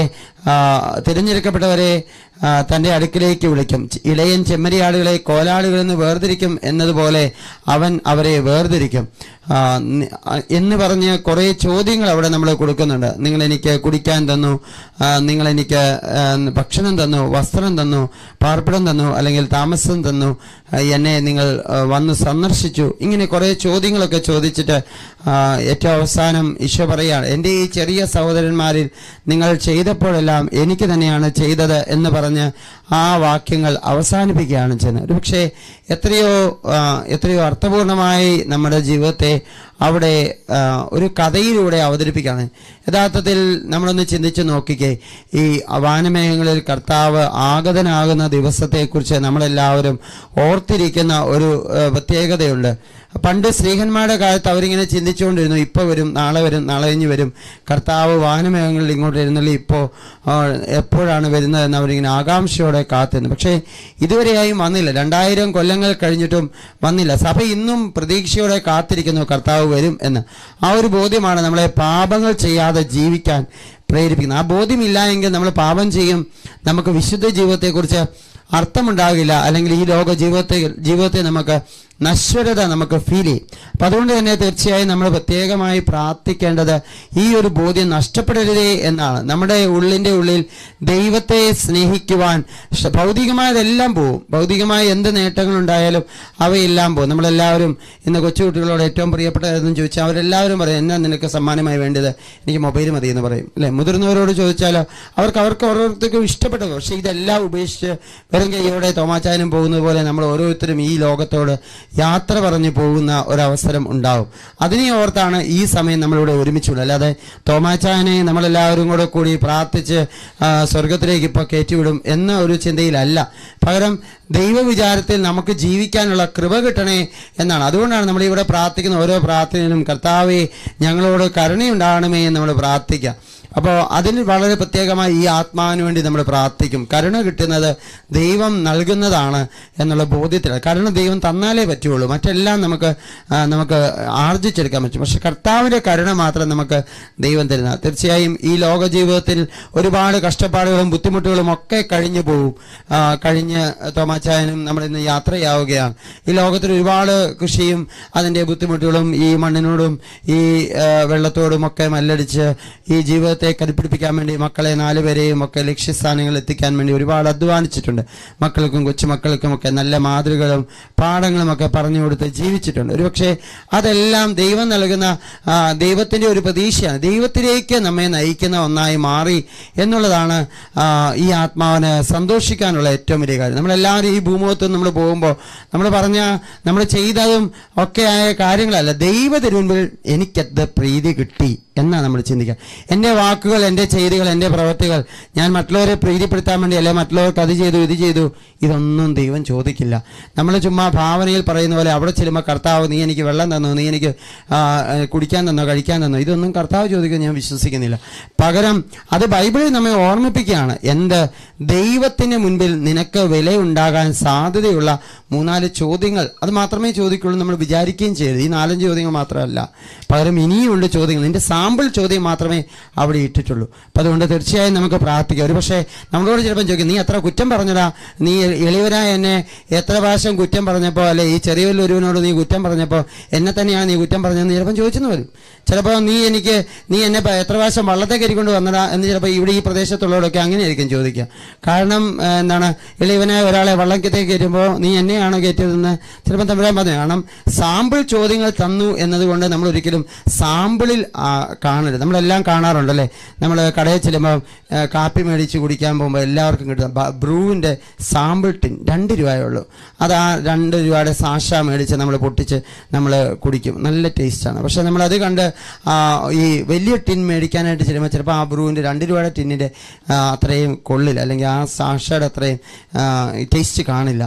ആ, തിരഞ്ഞെടുക്കപ്പെട്ടവരെ ആ, തൻ്റെ അടുക്കിലേക്ക് വിളിക്കും ചെ- ഇടയൻ ചെമ്മരിയാടുകളെ കോലാടുകളിൽ നിന്ന് വേർതിരിക്കും എന്നതുപോലെ അവൻ അവരെ വേർതിരിക്കും ആ, നി- ആ, എന്ന് പറഞ്ഞ് കുറേ ചോദ്യങ്ങൾ അവിടെ നമ്മൾ കൊടുക്കുന്നുണ്ട് നിങ്ങൾ എനിക്ക് കുടിക്കാൻ തന്നു ആ, നിങ്ങൾ എനിക്ക് ആ, ഭക്ഷണം തന്നു വസ്ത്രം തന്നു പാർപ്പിടം തന്നു അല്ലെങ്കിൽ താമസം തന്നു ആ, എന്നെ നിങ്ങൾ ആ, വന്ന് സന്ദർശിച്ചു ഇങ്ങനെ കുറേ ചോദ്യങ്ങളൊക്കെ ചോദിച്ചിട്ട് ആ, ഏറ്റവും അവസാനം ഈശോ പറയുകയാണ് എൻ്റെ ഈ ചെറിയ സഹോദരന്മാരിൽ നിങ്ങൾ ചെയ്തപ്പോഴെല്ലാം എനിക്ക് തന്നെയാണ് ചെയ്തത് എന്ന് പറഞ്ഞ് ആ വാക്യങ്ങൾ അവസാനിപ്പിക്കുകയാണ് ചെയ്യുന്നത് ഒരു പക്ഷേ എത്രയോ ആ, എത്രയോ അർത്ഥപൂർണമായി നമ്മുടെ ജീവിതത്തെ അവിടെ ആ, ഒരു കഥയിലൂടെ അവതരിപ്പിക്കുകയാണ് യഥാർത്ഥത്തിൽ നമ്മളൊന്ന് ചിന്തിച്ച് നോക്കിക്കേ ഈ വാനമേഘങ്ങളിൽ കർത്താവ് ആഗതനാകുന്ന ദിവസത്തെക്കുറിച്ച് നമ്മളെല്ലാവരും ഓർത്തിരിക്കുന്ന ഒരു ആ, പ്രത്യേകതയുണ്ട് പണ്ട് സ്ത്രീഹന്മാരുടെ കാലത്ത് അവരിങ്ങനെ ചിന്തിച്ചുകൊണ്ടിരുന്നു ഇപ്പോൾ വരും നാളെ വരും നാളെ കഴിഞ്ഞ് വരും കർത്താവ് വാഹനമേഘങ്ങളിൽ ഇങ്ങോട്ട് ഇരുന്നല്ലേ ഇപ്പോൾ എപ്പോഴാണ് വരുന്നതെന്ന് അവരിങ്ങനെ ആകാംക്ഷയോടെ കാത്തിരുന്നു പക്ഷേ ഇതുവരെയായും വന്നില്ല രണ്ടായിരം കൊല്ലങ്ങൾ കഴിഞ്ഞിട്ടും വന്നില്ല സഭ ഇന്നും പ്രതീക്ഷയോടെ കാത്തിരിക്കുന്നു കർത്താവ് വരും എന്ന് ആ ഒരു ബോധ്യമാണ് നമ്മളെ പാപങ്ങൾ ചെയ്യാതെ ജീവിക്കാൻ പ്രേരിപ്പിക്കുന്നത് ആ ബോധ്യമില്ല എങ്കിൽ നമ്മൾ പാപം ചെയ്യും നമുക്ക് വിശുദ്ധ ജീവിതത്തെക്കുറിച്ച് അർത്ഥമുണ്ടാകില്ല അല്ലെങ്കിൽ ഈ ലോക ജീവിതത്തെ ജീവിതത്തെ നമുക്ക് നശ്വരത നമുക്ക് ഫീൽ ചെയ്യും അപ്പം അതുകൊണ്ട് തന്നെ തീർച്ചയായും നമ്മൾ പ്രത്യേകമായി പ്രാർത്ഥിക്കേണ്ടത് ഈ ഒരു ബോധ്യം നഷ്ടപ്പെടരുതേ എന്നാണ് നമ്മുടെ ഉള്ളിൻ്റെ ഉള്ളിൽ ദൈവത്തെ സ്നേഹിക്കുവാൻ ഷ- ഭൗതികമായതെല്ലാം പോവും ഭൗതികമായ എന്ത് നേട്ടങ്ങളുണ്ടായാലും അവയെല്ലാം പോകും നമ്മളെല്ലാവരും ഇന്ന് കൊച്ചുകുട്ടികളോട് ഏറ്റവും പ്രിയപ്പെട്ടതെന്ന് ചോദിച്ചാൽ അവരെല്ലാവരും പറയും എന്നാ നിനക്ക് സമ്മാനമായി വേണ്ടത് എനിക്ക് മൊബൈൽ മതി എന്ന് പറയും അല്ലേ മുതിർന്നവരോട് ചോദിച്ചാലോ അവർക്ക് അവർക്ക് ഓരോരുത്തർക്കും ഇഷ്ടപ്പെട്ടത് പക്ഷേ ഇതെല്ലാം ഉപേക്ഷിച്ച് വെറും കൈയോടെ തോമാച്ചാനും പോകുന്നത് പോലെ നമ്മൾ ഓരോരുത്തരും ഈ ലോകത്തോട് യാത്ര പറഞ്ഞു പോകുന്ന ഒരവസരം ഉണ്ടാവും അതിനെ ഓർത്താണ് ഈ സമയം നമ്മളിവിടെ ഒരുമിച്ചുള്ളത് അല്ലാതെ തോമാച്ചാനെ നമ്മളെല്ലാവരും കൂടെ കൂടി പ്രാർത്ഥിച്ച് ആ, സ്വർഗത്തിലേക്ക് ഇപ്പോൾ കയറ്റിവിടും എന്ന ഒരു ചിന്തയിലല്ല പകരം ദൈവവിചാരത്തിൽ നമുക്ക് ജീവിക്കാനുള്ള കൃപ കിട്ടണേ എന്നാണ് അതുകൊണ്ടാണ് നമ്മൾ ഇവിടെ പ്രാർത്ഥിക്കുന്ന ഓരോ പ്രാർത്ഥനയിലും കർത്താവെ ഞങ്ങളോട് കരുണയുണ്ടാകണമേ എന്ന് നമ്മൾ പ്രാർത്ഥിക്കുക അപ്പോൾ അതിന് വളരെ പ്രത്യേകമായി ഈ ആത്മാവിന് വേണ്ടി നമ്മൾ പ്രാർത്ഥിക്കും കരുണ കിട്ടുന്നത് ദൈവം നൽകുന്നതാണ് എന്നുള്ള ബോധ്യത്തിലാണ് കരുണ ദൈവം തന്നാലേ പറ്റുള്ളൂ മറ്റെല്ലാം നമുക്ക് ആ, നമുക്ക് ആർജിച്ചെടുക്കാൻ പറ്റും പക്ഷെ കർത്താവിൻ്റെ കരുണ മാത്രം നമുക്ക് ദൈവം തരുന്ന തീർച്ചയായും ഈ ലോക ജീവിതത്തിൽ ഒരുപാട് കഷ്ടപ്പാടുകളും ബുദ്ധിമുട്ടുകളും ഒക്കെ കഴിഞ്ഞു പോകും ആ, കഴിഞ്ഞ് തോമാച്ചായനും നമ്മൾ ഇന്ന് യാത്രയാവുകയാണ് ഈ ലോകത്തിൽ ഒരുപാട് കൃഷിയും അതിൻ്റെ ബുദ്ധിമുട്ടുകളും ഈ മണ്ണിനോടും ഈ ആ, വെള്ളത്തോടും ഒക്കെ മല്ലടിച്ച് ഈ ജീവിതത്തെ കരുപ്പിടിപ്പിക്കാൻ വേണ്ടി മക്കളെ നാലുപേരെയും ഒക്കെ ലക്ഷ്യസ്ഥാനങ്ങളിൽ എത്തിക്കാൻ വേണ്ടി ഒരുപാട് അധ്വാനിച്ചിട്ടുണ്ട് മക്കൾക്കും കൊച്ചുമക്കൾക്കും ഒക്കെ നല്ല മാതൃകകളും പാഠങ്ങളും ഒക്കെ പറഞ്ഞു കൊടുത്ത് ജീവിച്ചിട്ടുണ്ട് ഒരുപക്ഷെ അതെല്ലാം ദൈവം നൽകുന്ന ആ, ദൈവത്തിൻ്റെ ഒരു പ്രതീക്ഷയാണ് ദൈവത്തിലേക്ക് നമ്മെ നയിക്കുന്ന ഒന്നായി മാറി എന്നുള്ളതാണ് ആ, ഈ ആത്മാവിന് സന്തോഷിക്കാനുള്ള ഏറ്റവും വലിയ കാര്യം നമ്മളെല്ലാവരും ഈ ഭൂമുഖത്ത് നമ്മൾ പോകുമ്പോൾ നമ്മൾ പറഞ്ഞ നമ്മൾ ചെയ്തതും ഒക്കെ ആയ കാര്യങ്ങളല്ല ദൈവ തിരുമുൻപിൽ എനിക്കത് പ്രീതി കിട്ടി എന്നാണ് നമ്മൾ ചിന്തിക്കുക എൻ്റെ വാക്കുകൾ എൻ്റെ ചെയ്തികൾ എൻ്റെ പ്രവൃത്തികൾ ഞാൻ മറ്റുള്ളവരെ പ്രീതിപ്പെടുത്താൻ വേണ്ടി അല്ലെ മറ്റുള്ളവർക്ക് അത് ചെയ്തു ഇത് ചെയ്തു ഇതൊന്നും ദൈവം ചോദിക്കില്ല നമ്മൾ ചുമ്മാ ഭാവനയിൽ പറയുന്ന പോലെ അവിടെ ചെല്ലുമ്പോൾ കർത്താവ് നീ എനിക്ക് വെള്ളം തന്നു നീ എനിക്ക് ആ, കുടിക്കാൻ തന്നോ കഴിക്കാൻ തന്നോ ഇതൊന്നും കർത്താവ് ചോദിക്കുമെന്ന് ഞാൻ വിശ്വസിക്കുന്നില്ല പകരം അത് ബൈബിളിൽ നമ്മെ ഓർമ്മിപ്പിക്കുകയാണ് എന്ത് ദൈവത്തിന് മുൻപിൽ നിനക്ക് വിലയുണ്ടാകാൻ സാധ്യതയുള്ള മൂന്നാല് ചോദ്യങ്ങൾ അത് മാത്രമേ ചോദിക്കുള്ളൂ നമ്മൾ വിചാരിക്കുകയും ചെയ്യരുത് ഈ നാലഞ്ച് ചോദ്യങ്ങൾ മാത്രമല്ല പകരം ഇനിയുമുണ്ട് ചോദ്യങ്ങൾ നിന്റെ സാമ്പിൾ ചോദ്യം മാത്രമേ അവിടെ ഇട്ടിട്ടുള്ളൂ അപ്പം അതുകൊണ്ട് തീർച്ചയായും നമുക്ക് പ്രാർത്ഥിക്കാം ഒരു പക്ഷേ നമ്മളോട് ചിലപ്പം ചോദിക്കും നീ എത്ര കുറ്റം പറഞ്ഞടാ നീ എളിവനായ എന്നെ എത്ര പ്രാവശ്യം കുറ്റം പറഞ്ഞപ്പോൾ അല്ലെ ഈ ചെറിയ ഒരുവനോട് നീ കുറ്റം പറഞ്ഞപ്പോൾ എന്നെ തന്നെയാണ് നീ കുറ്റം പറഞ്ഞതെന്ന് ചിലപ്പം ചോദിച്ചെന്ന് വരും ചിലപ്പോൾ നീ എനിക്ക് നീ എന്നെ പ- എത്ര പ്രാവശ്യം വള്ളത്തെ കയറിക്കൊണ്ട് വന്നടാ എന്ന് ചിലപ്പോൾ ഇവിടെ ഈ പ്രദേശത്തുള്ളവരൊക്കെ അങ്ങനെയായിരിക്കും ചോദിക്കുക കാരണം ആ, എന്താണ് എളിവനായ ഒരാളെ വള്ളക്കത്തേക്ക് കയറ്റുമ്പോൾ നീ എന്നെയാണോ കയറ്റിയതെന്ന് ചിലപ്പോൾ തമ്പുരാൻ പറഞ്ഞു കാരണം സാമ്പിൾ ചോദ്യങ്ങൾ തന്നു എന്നതുകൊണ്ട് നമ്മൾ ഒരിക്കലും സാമ്പിളിൽ ആ, കാണരുത് നമ്മളെല്ലാം കാണാറുണ്ടല്ലേ നമ്മൾ കടയിൽ ചെല്ലുമ്പോൾ ആ, കാപ്പി മേടിച്ച് കുടിക്കാൻ പോകുമ്പോൾ എല്ലാവർക്കും കിട്ടും ബ- ബ്രൂവിൻ്റെ സാമ്പിൾ ടിൻ രണ്ട് രൂപയേ ഉള്ളൂ അത് ആ രണ്ട് രൂപയുടെ സാഷ മേടിച്ച് നമ്മൾ പൊട്ടിച്ച് നമ്മൾ കുടിക്കും നല്ല ടേസ്റ്റാണ് പക്ഷേ നമ്മളത് കണ്ട് ആ, ഈ വലിയ ടിൻ മേടിക്കാനായിട്ട് ചെല്ലുമ്പോൾ ചിലപ്പോൾ ആ ബ്രൂവിൻ്റെ രണ്ട് രൂപയുടെ ടിന്നിൻ്റെ അത്രയും കൊള്ളില്ല അല്ലെങ്കിൽ ആ സാഷയുടെ അത്രയും ടേസ്റ്റ് കാണില്ല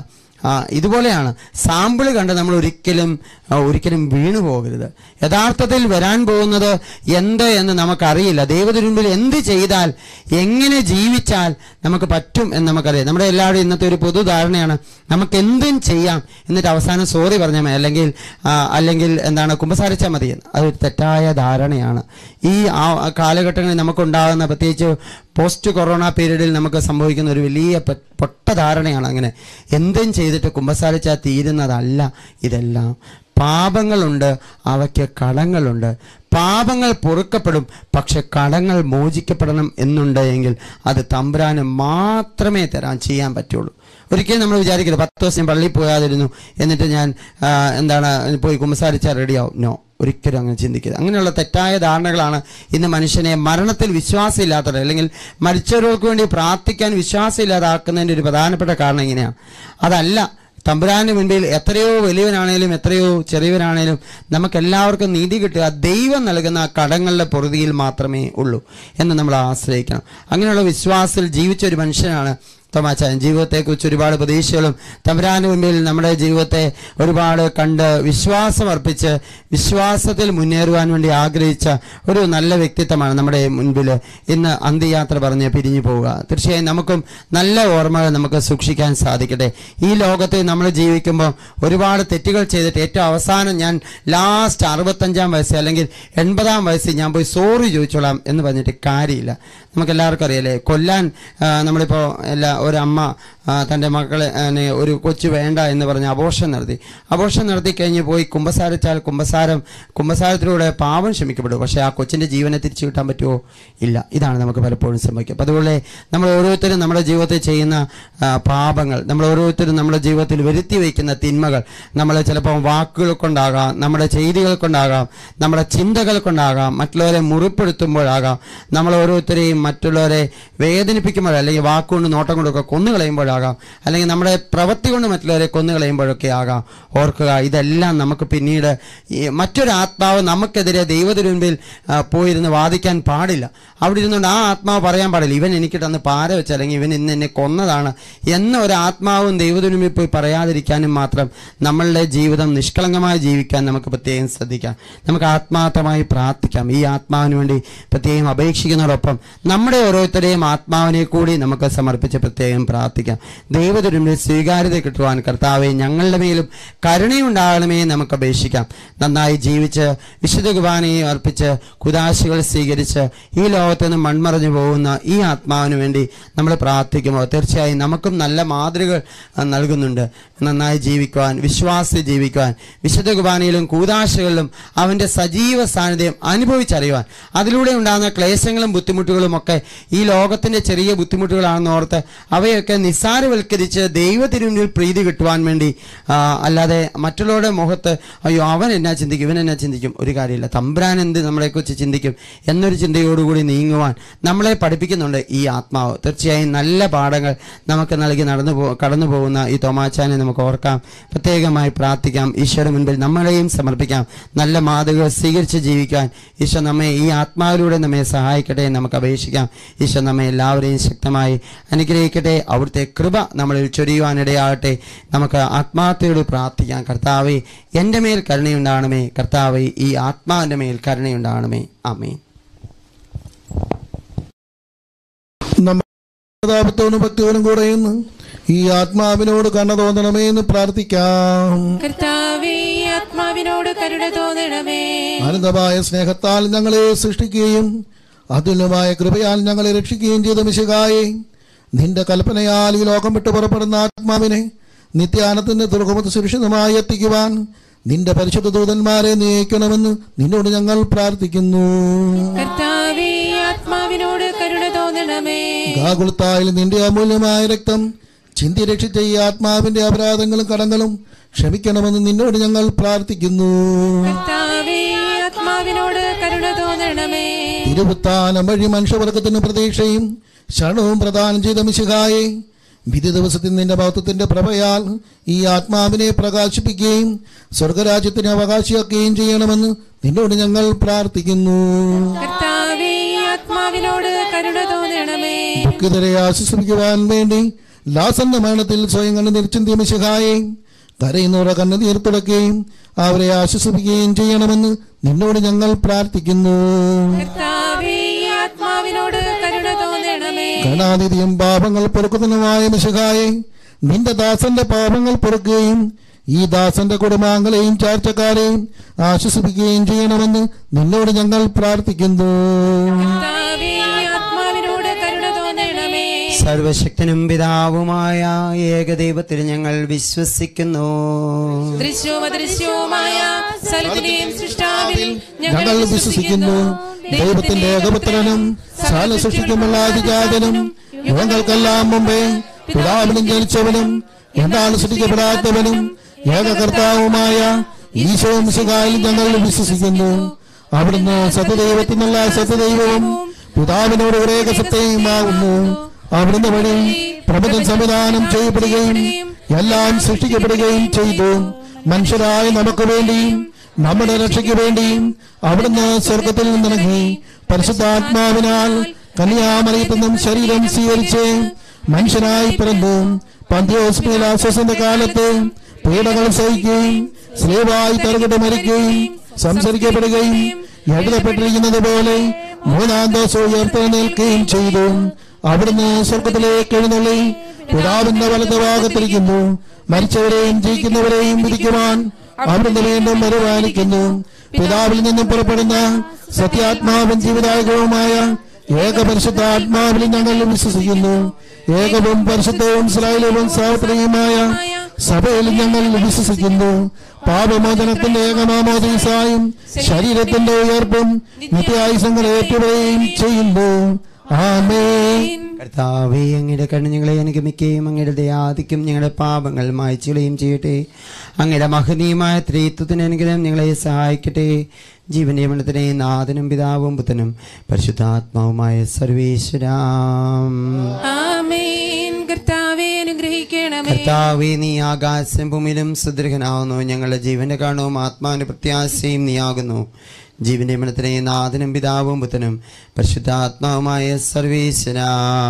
ആ, ഇതുപോലെയാണ് സാമ്പിൾ കണ്ട് നമ്മൾ ഒരിക്കലും ആ, ഒരിക്കലും വീണു പോകരുത് യഥാർത്ഥത്തിൽ വരാൻ പോകുന്നത് എന്ത് എന്ന് നമുക്കറിയില്ല ദൈവത്തിന് മുമ്പിൽ എന്ത് ചെയ്താൽ എങ്ങനെ ജീവിച്ചാൽ നമുക്ക് പറ്റും എന്ന് നമുക്കറിയാം നമ്മുടെ എല്ലാവരും ഇന്നത്തെ ഒരു പൊതു ധാരണയാണ് നമുക്ക് എന്തും ചെയ്യാം എന്നിട്ട് അവസാനം സോറി പറഞ്ഞാൽ മതി അല്ലെങ്കിൽ ആ, അല്ലെങ്കിൽ എന്താണ് കുമ്പസാരിച്ചാൽ മതി എന്ന്. അതൊരു തെറ്റായ ധാരണയാണ് ഈ ആ കാലഘട്ടങ്ങളിൽ നമുക്കുണ്ടാകുന്ന പ്രത്യേകിച്ച് പോസ്റ്റ് കൊറോണ പീരീഡിൽ നമുക്ക് സംഭവിക്കുന്ന ഒരു വലിയ പെ- പൊട്ട ധാരണയാണ് അങ്ങനെ എന്തും ചെയ്തിട്ട് കുമ്പസാരിച്ചാൽ തീരുന്നതല്ല ഇതെല്ലാം പാപങ്ങളുണ്ട് അവയ്ക്ക് കടങ്ങളുണ്ട് പാപങ്ങൾ പൊറുക്കപ്പെടും പക്ഷെ കടങ്ങൾ മോചിക്കപ്പെടണം എന്നുണ്ട് എങ്കിൽ അത് തമ്പുരാന് മാത്രമേ തരാൻ ചെയ്യാൻ പറ്റുള്ളൂ ഒരിക്കലും നമ്മൾ വിചാരിക്കരുത് പത്ത് ദിവസം ഞാൻ പള്ളിയിൽ പോയാതിരുന്നു എന്നിട്ട് ഞാൻ ആ, എന്താണ് പോയി കുമ്പസാരിച്ചാൽ റെഡിയാവും നോ ഒരിക്കലും അങ്ങനെ ചിന്തിക്കരുത് അങ്ങനെയുള്ള തെറ്റായ ധാരണകളാണ് ഇന്ന് മനുഷ്യനെ മരണത്തിൽ വിശ്വാസമില്ലാത്തത് അല്ലെങ്കിൽ മരിച്ചവർക്ക് വേണ്ടി പ്രാർത്ഥിക്കാൻ വിശ്വാസമില്ലാതാക്കുന്നതിൻ്റെ ഒരു പ്രധാനപ്പെട്ട കാരണം ഇങ്ങനെയാണ് അതല്ല തമ്പുരാന്റെ മുൻപിൽ എത്രയോ വലിയവനാണേലും എത്രയോ ചെറിയവനാണേലും നമുക്കെല്ലാവർക്കും നീതി കിട്ടുക ദൈവം നൽകുന്ന കടങ്ങളുടെ പൊറുതിയിൽ മാത്രമേ ഉള്ളൂ എന്ന് നമ്മൾ ആശ്രയിക്കണം അങ്ങനെയുള്ള വിശ്വാസത്തിൽ ജീവിച്ച ഒരു മനുഷ്യനാണ് തോമാച്ചാൻ ജീവിതത്തെക്കുറിച്ച് ഒരുപാട് പ്രതീക്ഷകളും തമ്പുരാന്റെ മുൻപിൽ നമ്മുടെ ജീവിതത്തെ ഒരുപാട് കണ്ട് വിശ്വാസം അർപ്പിച്ച് വിശ്വാസത്തിൽ മുന്നേറുവാൻ വേണ്ടി ആഗ്രഹിച്ച ഒരു നല്ല വ്യക്തിത്വമാണ് നമ്മുടെ മുൻപിൽ ഇന്ന് അന്ത്യയാത്ര പറഞ്ഞ് പിരിഞ്ഞു പോവുക തീർച്ചയായും നമുക്കും നല്ല ഓർമ്മകൾ നമുക്ക് സൂക്ഷിക്കാൻ സാധിക്കട്ടെ ഈ ലോകത്തിൽ നമ്മൾ ജീവിക്കുമ്പോൾ ഒരുപാട് തെറ്റുകൾ ചെയ്തിട്ട് ഏറ്റവും അവസാനം ഞാൻ ലാസ്റ്റ് അറുപത്തഞ്ചാം വയസ്സ് അല്ലെങ്കിൽ എൺപതാം വയസ്സിൽ ഞാൻ പോയി സോറി ചോദിച്ചോളാം എന്ന് പറഞ്ഞിട്ട് കാര്യമില്ല നമുക്ക് എല്ലാവർക്കും അറിയാലേ കൊല്ലാൻ ആ, നമ്മളിപ്പോൾ എല്ലാ ഒരമ്മ ആ, തൻ്റെ മക്കളെ ആ, നെ, ഒരു കൊച്ചു വേണ്ട എന്ന് പറഞ്ഞ് അബോഷം നടത്തി അബോഷം നടത്തി കഴിഞ്ഞ് പോയി കുമ്പസാരിച്ചാൽ കുമ്പസാരം കുമ്പസാരത്തിലൂടെ പാപം ക്ഷമിക്കപ്പെടും പക്ഷേ ആ കൊച്ചിൻ്റെ ജീവനെ തിരിച്ചു കിട്ടാൻ പറ്റുമോ ഇല്ല ഇതാണ് നമുക്ക് പലപ്പോഴും സംഭവിക്കുക അപ്പോൾ അതുപോലെ നമ്മൾ ഓരോരുത്തരും നമ്മുടെ ജീവിതത്തിൽ ചെയ്യുന്ന ആ, പാപങ്ങൾ നമ്മൾ ഓരോരുത്തരും നമ്മുടെ ജീവിതത്തിൽ വരുത്തി വയ്ക്കുന്ന തിന്മകൾ നമ്മൾ ചിലപ്പോൾ വാക്കുകൾ കൊണ്ടാകാം നമ്മുടെ ചെയ്തികൾ കൊണ്ടാകാം നമ്മുടെ ചിന്തകൾ കൊണ്ടാകാം മറ്റുള്ളവരെ മുറിപ്പെടുത്തുമ്പോഴാകാം നമ്മൾ ഓരോരുത്തരെയും മറ്റുള്ളവരെ വേദനിപ്പിക്കുമ്പോൾ അല്ലെങ്കിൽ വാക്കുകൊണ്ട് നോട്ടം കൊണ്ടൊക്കെ കൊന്നു കളയുമ്പോഴാകാം അല്ലെങ്കിൽ നമ്മുടെ പ്രവൃത്തി കൊണ്ട് മറ്റുള്ളവരെ കൊന്നു കളയുമ്പോഴൊക്കെ ആകാം ഓർക്കുക ഇതെല്ലാം നമുക്ക് പിന്നീട് ഈ മറ്റൊരു ആത്മാവ് നമുക്കെതിരെ ദൈവത്തിന് മുൻപിൽ ആ, പോയിരുന്ന് വാദിക്കാൻ പാടില്ല അവിടെ ഇരുന്നുകൊണ്ട് ആ ആത്മാവ് പറയാൻ പാടില്ല ഇവൻ എനിക്ക് തന്ന് പാര വെച്ച അല്ലെങ്കിൽ ഇവൻ ഇന്ന് എന്നെ കൊന്നതാണ് എന്ന ഒരു ആത്മാവും ദൈവത്തിന് മുമ്പിൽ പോയി പറയാതിരിക്കാനും മാത്രം നമ്മളുടെ ജീവിതം നിഷ്കളങ്കമായി ജീവിക്കാൻ നമുക്ക് പ്രത്യേകം ശ്രദ്ധിക്കാം നമുക്ക് ആത്മാർത്ഥമായി പ്രാർത്ഥിക്കാം ഈ ആത്മാവിന് വേണ്ടി പ്രത്യേകം അപേക്ഷിക്കുന്നതോടൊപ്പം നമ്മുടെ ഓരോരുത്തരെയും ആത്മാവിനെ കൂടി നമുക്ക് സമർപ്പിച്ച് പ്രത്യേകം പ്രാർത്ഥിക്കാം ദൈവത്തിന് മുമ്പിൽ സ്വീകാര്യത കിട്ടുവാൻ കർത്താവെ ഞങ്ങളുടെ മേലും കരുണയുണ്ടാകണമേ എന്ന് നമുക്ക് അപേക്ഷിക്കാം നന്നായി ജീവിച്ച് വിശുദ്ധ കുർബാനയെ അർപ്പിച്ച് കുദാശികൾ സ്വീകരിച്ച് ഈ ലോകത്ത് നിന്ന് മൺമറഞ്ഞു പോകുന്ന ഈ ആത്മാവിന് വേണ്ടി നമ്മൾ പ്രാർത്ഥിക്കുമ്പോൾ തീർച്ചയായും നമുക്കും നല്ല മാതൃകൾ ആ, നൽകുന്നുണ്ട് നന്നായി ജീവിക്കുവാൻ വിശ്വാസത്തിൽ ജീവിക്കുവാൻ വിശുദ്ധ കുർബാനയിലും കൂതാശകളിലും അവൻ്റെ സജീവ സാന്നിധ്യം അനുഭവിച്ചറിയുവാൻ അതിലൂടെ ഉണ്ടാകുന്ന ക്ലേശങ്ങളും ബുദ്ധിമുട്ടുകളും ഒക്കെ ഈ ലോകത്തിൻ്റെ ചെറിയ ബുദ്ധിമുട്ടുകളാണെന്ന് ഓർത്ത് അവയൊക്കെ നിസ്സാരവൽക്കരിച്ച് ദൈവത്തിരുമുന്നിൽ പ്രീതി കിട്ടുവാൻ വേണ്ടി ആ, അല്ലാതെ മറ്റുള്ളവരുടെ മുഖത്ത് അയ്യോ അവൻ എന്നാ ചിന്തിക്കും ഇവൻ എന്നാ ചിന്തിക്കും ഒരു കാര്യമില്ല തമ്പ്രാൻ എന്ത് നമ്മളെക്കുറിച്ച് ചിന്തിക്കും എന്നൊരു ചിന്തയോടുകൂടി നീങ്ങുവാൻ നമ്മളെ പഠിപ്പിക്കുന്നുണ്ട് ഈ ആത്മാവ് തീർച്ചയായും നല്ല പാഠങ്ങൾ നമുക്ക് നൽകി നടന്നു പോ കടന്നു പോകുന്ന ഈ തോമാച്ചാനെ നമുക്ക് ഓർക്കാം പ്രത്യേകമായി പ്രാർത്ഥിക്കാം ഈശോയുടെ മുൻപിൽ നമ്മളെയും സമർപ്പിക്കാം നല്ല മാതൃക സ്വീകരിച്ച് ജീവിക്കാൻ ഈശോ നമ്മെ ഈ ആത്മാവിലൂടെ നമ്മെ സഹായിക്കട്ടെ എന്ന് നമുക്ക് അപേക്ഷിക്കാം ഈശോ നമ്മെ എല്ലാവരെയും ശക്തമായി അനുഗ്രഹിക്കട്ടെ അവിടുത്തെ കൃപ നമ്മളിൽ ചൊരിയുവാനിടയാകട്ടെ നമുക്ക് ആത്മാർത്ഥയോട് പ്രാർത്ഥിക്കാം കർത്താവെ എൻ്റെ മേൽ കരുണയുണ്ടാകണമേ കർത്താവെ ഈ ആത്മാവിൻ്റെ മേൽ കരുണയുണ്ടാകണമേ ആമേ പ്രതാപത്തോടും ഭക്തിയോടും കൂടെ ഇന്ന് ഈ ആത്മാവിനോട് കണ്ണ തോന്നണമേ എന്ന് പ്രാർത്ഥിക്കാം കർത്താവേ ഈ ആത്മാവിനോട് കരുണ തോന്നണമേ അനന്തമായ സ്നേഹത്താൽ ഞങ്ങളെ സൃഷ്ടിക്കുകയും അതുല്യമായ കൃപയാൽ ഞങ്ങളെ രക്ഷിക്കുകയും ചെയ്ത മിശികായെ നിന്റെ കൽപ്പനയാൽ ഈ ലോകം വിട്ട് പുറപ്പെടുന്ന ആത്മാവിനെ നിത്യാനത്തിന്റെ ദുർഗമത്ത് സുരക്ഷിതമായി എത്തിക്കുവാൻ നിന്റെ പരിശുദ്ധ ദൂതന്മാരെ നിയമിക്കണമെന്ന് നിന്നോട് ഞങ്ങൾ പ്രാർത്ഥിക്കുന്നു കർത്താവേ ഈ ആത്മാവിനോട് കരുണ തോന്നണമേ ഗാകുളത്തായിൽ നിന്റെ അമൂല്യമായ രക്തം ചിന്തി രക്ഷിച്ച ഈ ആത്മാവിന്റെ അപരാധങ്ങളും കടങ്ങളും ക്ഷമിക്കണമെന്ന് നിന്നോട് ഞങ്ങൾ പ്രാർത്ഥിക്കുന്നു കർത്താവേ ഈ ആത്മാവിനോട് കരുണ തോന്നണമേ തിരുവുത്താനം വഴി മനുഷ്യവർഗത്തിന് പ്രതീക്ഷയും ക്ഷണവും പ്രദാനം ചെയ്ത മിശിഹായെ വിധി ദിവസത്തിൽ നിന്റെ മഹത്വത്തിന്റെ പ്രഭയാൽ ഈ ആത്മാവിനെ പ്രകാശിപ്പിക്കുകയും സ്വർഗരാജ്യത്തിന് അവകാശിയാക്കുകയും ചെയ്യണമെന്ന് നിന്നോട് ഞങ്ങൾ പ്രാർത്ഥിക്കുന്നു കർത്താവേ ഈ ആത്മാവിനോട് കരുണ തോന്നണമേ ദുഃഖിതരെ ആശ്വസിപ്പിക്കുവാൻ വേണ്ടി ലാസന്റെ മരണത്തിൽ സ്വയം കണ്ണുനീർ ചിന്തിയ മിശിഹായെ കരയുന്നവരെ കണ്ണുനീർ തുടക്കുകയും അവരെ ആശ്വസിപ്പിക്കുകയും ചെയ്യണമെന്ന് നിന്നോട് ഞങ്ങൾ പ്രാർത്ഥിക്കുന്നു കർത്താവേ, ഈ ആത്മാവിനോട് കരുണ തോന്നണമേ കണാതിഥിയും പാപങ്ങൾ പൊറുക്കുന്നതുമായ മിശിഹായെ നിന്റെ ദാസന്റെ പാപങ്ങൾ പൊറുക്കുകയും ഈ ദാസന്റെ കുടുംബാംഗങ്ങളെയും ചാർച്ചക്കാരെയും ആശ്വസിപ്പിക്കുകയും ചെയ്യണമെന്ന് നിന്നോട് ഞങ്ങൾ പ്രാർത്ഥിക്കുന്നു കർത്താവേ, ഈ ആത്മാവിനോട് കരുണ തോന്നണമേ സർവശക്തനും പിതാവുമായ ഏകദൈവത്തിൽ ഞങ്ങൾ വിശ്വസിക്കുന്നു ദൃശ്യവും അദൃശ്യവുമായ സകലത്തിന്റെയും സൃഷ്ടാവിൽ ഞങ്ങൾ വിശ്വസിക്കുന്നു ദൈവത്തിന്റെ ഏകപുത്രനും സാല സൃഷ്ടിക്കുമുള്ള ആദിജാതനും യുവങ്ങൾക്കെല്ലാം മുമ്പേ പിതാവിനും ജനിച്ചവനും എന്താണ് സൃഷ്ടിക്കപ്പെടാത്തവനും ഏകകർത്താവുമായ ഈശോ മിശിഹായിൽ ഞങ്ങൾ വിശ്വസിക്കുന്നു അവിടുന്ന് സത്യദൈവത്തിനുള്ള സത്യദൈവവും പിതാവിനോട് ഒരേക സത്യവുമാകുന്നു അവിടുന്ന് വഴി പ്രപഞ്ചം സംവിധാനം ചെയ്യപ്പെടുകയും എല്ലാം സൃഷ്ടിക്കപ്പെടുകയും ചെയ്തു മനുഷ്യരായ നമുക്ക് വേണ്ടിയും നമ്മുടെ രക്ഷയ്ക്ക് വേണ്ടിയും അവിടുന്ന് സ്വർഗത്തിൽ നിന്നിറങ്ങി പരിശുദ്ധാത്മാവിനാൽ കന്യാമറിയത്തിൽ നിന്നും ശരീരം സ്വീകരിച്ച് മനുഷ്യനായി പിറന്നു പന്തിയോസ് പീലാസസിന്റെ കാലത്ത് പീഡകൾ സഹിക്കുകയും സ്ലീവായി തറുകിട്ട് മരിക്കുകയും സംസരിക്കപ്പെടുകയും എഴുതപ്പെട്ടിരിക്കുന്നത് പോലെ മൂന്നാം ദിവസം ഉയർത്തെഴുന്നേൽക്കുകയും ചെയ്തു അവിടുന്ന് സ്വർഗത്തിലേക്ക് എഴുന്നള്ളി പിതാവിന്റെ വലത് ഭാഗത്തിരിക്കുന്നു മരിച്ചവരെയും ജയിക്കുന്നവരെയും വിധിക്കുവാൻ അവിടുന്ന് വീണ്ടും പരിപാലിക്കുന്നു പിതാവിൽ നിന്നും പുറപ്പെടുന്ന സത്യാത്മാവും ജീവിതായകവുമായ ഏകപരിശുദ്ധ ആത്മാവിൽ ഞങ്ങൾ വിശ്വസിക്കുന്നു ഏകവും പരിശുദ്ധവും ഇസ്രായേലവും സാവത്രിയുമായ സഭയിൽ ഞങ്ങൾ വിശ്വസിക്കുന്നു പാപമോചനത്തിന്റെ ഏകമാമോദീസായും ശരീരത്തിന്റെ ഉയർപ്പും നിത്യായുസങ്ങൾ ഏറ്റുപറയുകയും ചെയ്യുന്നു ആമേൻ കർത്താവേ അങ്ങയുടെ കണ്ണ് ഞങ്ങളെ അനുഗമിക്കുകയും അങ്ങയുടെ ദയാദിക്കും ഞങ്ങളുടെ പാപങ്ങൾ മായ്ച്ചുകളയും ചെയ്യട്ടെ അങ്ങയുടെ മഹനീയമായ ത്രീത്വത്തിന് അനുഗ്രഹം ഞങ്ങളെ സഹായിക്കട്ടെ ജീവന്റെ മരണത്തിനെ നാഥനും പിതാവും പുത്തനും പരിശുദ്ധാത്മാവുമായ സർവേശ്വരാം ആമേൻ കർത്താവേ അനുഗ്രഹിക്കണമേ കർത്താവേ നീ ആകാശം ഭൂമിയിലും സുദൃഹനാവുന്നു ഞങ്ങളുടെ ജീവന്റെ കാണവും ആത്മാവിന്റെ പ്രത്യാശയും നീയാകുന്നു ജീവന്റെ മരണത്തിനെ നാഥനും പിതാവും പുത്തനും പരിശുദ്ധാത്മാവുമായ സർവേശ്വരാ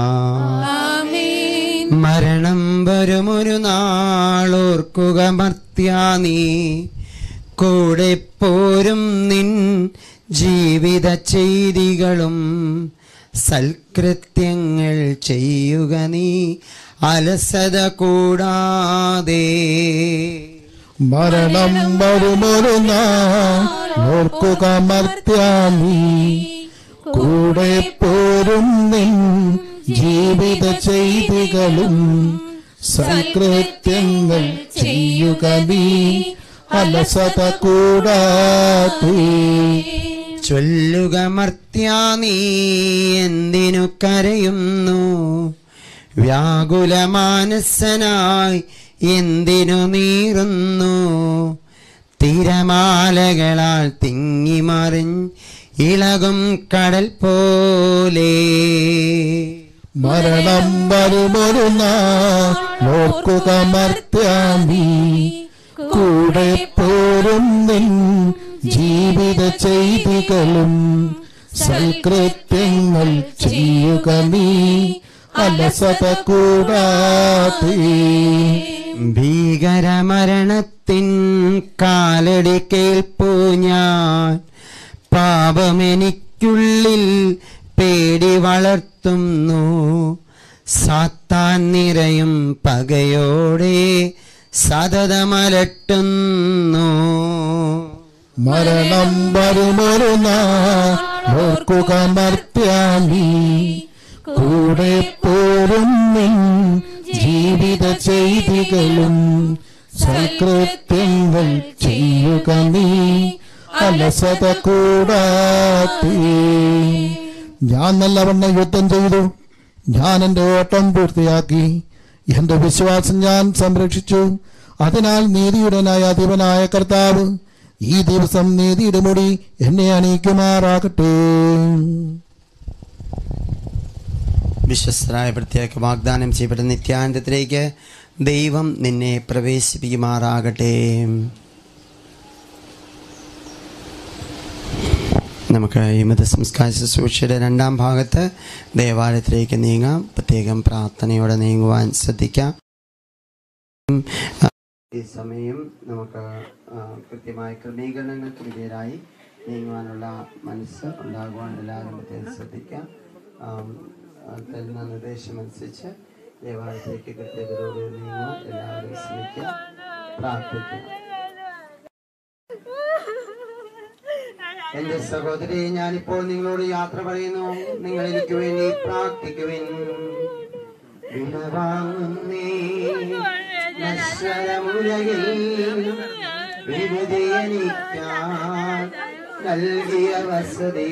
ആമേൻ മരണം വരുമൊരു നാളോർക്കുക മർത്യാ നീ കൂടെ പോരും നിൻ ജീവിത ചെയ്തികളും സൽകൃത്യങ്ങൾ ചെയ്യുക നീ അലസത കൂടാതെ മരണം വരുമൊരു നാൾ ഓർക്കുക മർത്യാമി കൂടെ പോരും നിൻ ജീവിത ചെയ്തികളും സൽകൃത്യങ്ങൾ ചെയ്യുക നീ അലസത കൂടാതെ ചൊല്ലുക മർത്യാ നീ എന്തിനു കരയുന്നു വ്യാകുല മാനസനായി എന്തിനു നീറുന്നു തിരമാലകളാൽ തിങ്ങിമറിഞ്ഞ് ഇളകും കടൽ പോലെ മരണം വരുമൊരു നാൾ ഓർക്കുക മർത്യാമി കൂടെ പോരും നിൻ ജീവിത ചെയ്തികളും സൽകൃത്യങ്ങൾ ചെയ്യുക നീ അലസത കൂടാതെ ഭീകരമരണത്തിൻ കാലടി കേൾപ്പു ഞാൻ പാപമെനിക്കുള്ളിൽ പേടി വളർത്തുന്നു സാത്താൻ നിറയും പകയോടെ സതതമലട്ടുന്നു മരണം വരുമൊരു നാൾ ഓർക്കുക മർത്യാമി കൂടെ പോരും നിൻ ജീവിത ചെയ്തികളും സൽകൃത്യങ്ങൾ ചെയ്യുക നീ അലസത കൂടാതെ ഞാൻ നല്ലവണ്ണം യുദ്ധം ചെയ്തു ഞാൻ എൻ്റെ ഓട്ടം പൂർത്തിയാക്കി എന്റെ വിശ്വാസം ഞാൻ സംരക്ഷിച്ചു അതിനാൽ നീതിയുടെ ന്യായാധിപനായ കർത്താവ് ഈ ദിവസം നീതിയുടെ മുടി എന്നെ അണിയിക്കുമാറാകട്ടെ വിശ്വസ്തരായ പ്രത്യേക വാഗ്ദാനം ചെയ്യപ്പെട്ട നിത്യാനന്ദത്തിലേക്ക് ദൈവം നിന്നെ പ്രവേശിപ്പിക്കുമാറാകട്ടെ നമുക്ക് ഈ മതസംസ്കാര ശുശ്രൂഷയുടെ രണ്ടാം ഭാഗത്ത് ദേവാലയത്തിലേക്ക് നീങ്ങാം പ്രത്യേകം പ്രാർത്ഥനയോടെ നീങ്ങുവാൻ ശ്രദ്ധിക്കാം ഉം, ആ, ഈ സമയം നമുക്ക് ആ, കൃത്യമായ ക്രമീകരണങ്ങൾക്ക് വിധേയരായി നീങ്ങുവാനുള്ള മനസ്സ് ഉണ്ടാകുവാൻ എല്ലാവരും പ്രത്യേകം ശ്രദ്ധിക്കാം ആം, ആ, തരുന്ന നിർദ്ദേശമനുസരിച്ച് ദേവാലയത്തിലേക്ക് കൃത്യതയോടെ നീങ്ങുവാൻ എല്ലാവരും ശ്രമിക്കുക പ്രാർത്ഥിക്കുക എന്റെ സഹോദരി ഞാനിപ്പോൾ നിങ്ങളോട് യാത്ര പറയുന്നു നിങ്ങൾ എനിക്ക് വേണ്ടി പ്രാർത്ഥിക്കുവിൻ വിടവാങ്ങുന്നേ നശ്വരമുലകിൽ വിടുതിയനിക്കാൻ നൽകിയ വസതി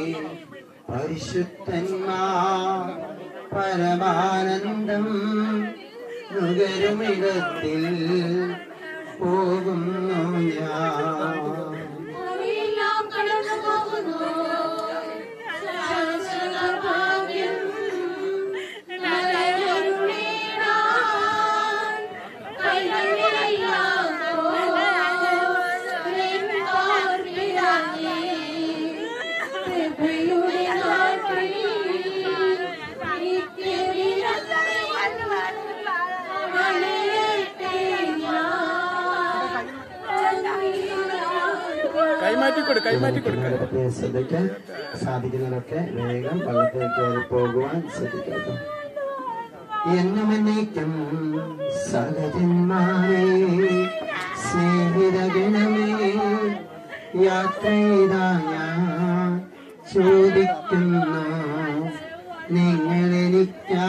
പരിശുദ്ധന്മാർ പരമാനന്ദം നുകരുമിടത്തിൽ പോകുന്നു ഞാൻ അവയെല്ലാം കടന്നു പോകുന്നു ശാശ്വത ഭാഗ്യം നരകരുളീടാൻ കൈകളില്ലാത്തോർപ്പിതാനേ, കൃപയുടെ നാട്ടിൽ നിത്യവിലത്തെ അണയട്ടെ ഞാൻ കൈമാറ്റിക്കൊടു കൈമാറ്റിക്കൊടുക്ക പ്രത്യേകം ശ്രദ്ധിക്കാൻ സാധിക്കുന്നവരൊക്കെ വേഗം വള്ളത്തിൽ കയറി പോകുവാൻ ശ്രദ്ധിക്കട്ടെ എന്നും എന്നേക്കും സഹജന്മാരെ സ്നേഹിതഗണമേ യാത്ര ഞാൻ ചോദിക്കുന്നു നിങ്ങൾ എനിക്കാ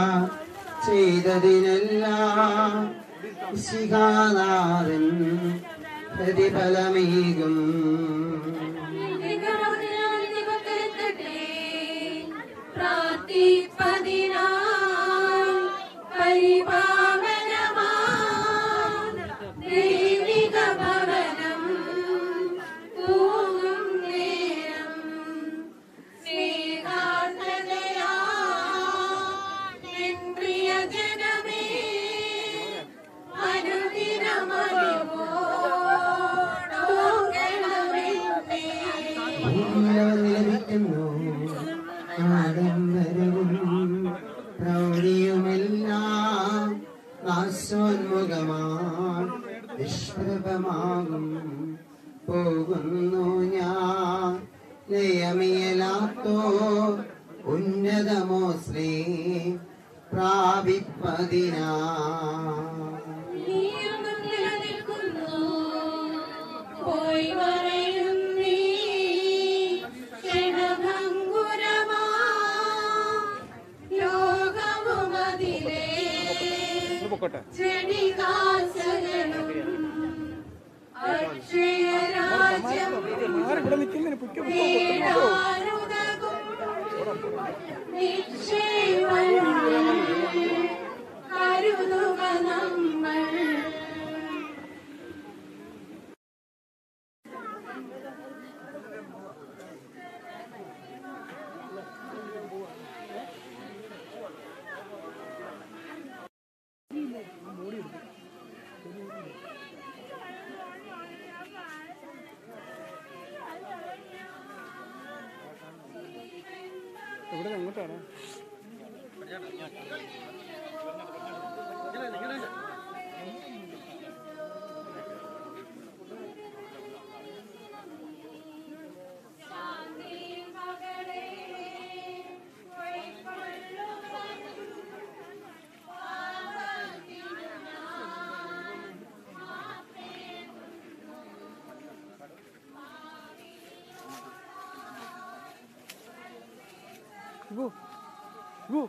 ചെയ്തതിനെല്ലാം ശിഖാനാഥൻ പ്രതിഫലമേകും പ്രാർത്ഥിപ്പതിനായി പരിപാവനമാം ദൈവിക ഭവനം തൂങ്ങും നേരം സ്നേഹാർദ്രതയാ നിൻ പ്രിയജനമേ നിലവിക്കുന്നു ആഡംബരവും പ്രൗഢിയുമെല്ലാം നാശോന്മുഖമാ നിഷ്പ്രഭമാകും പോകുന്നു ഞാൻ ലയമിയലാത്തോ ഉന്നതമോ ശ്രീ പ്രാപിപ്പതിനാ നീയൊന്നും നിലനിൽക്കുന്നു പോയി മറയും നീ ക്ഷണഭംഗുരമാ ലോകവുമതിലേ ചെടികാസകനും അക്ഷയരാജ്യം നേടാനുതകും നിശ്ചയം കരുതുക നമ്മൾ ഇവിടെ എങ്ങോട്ടാണ് Go. Go.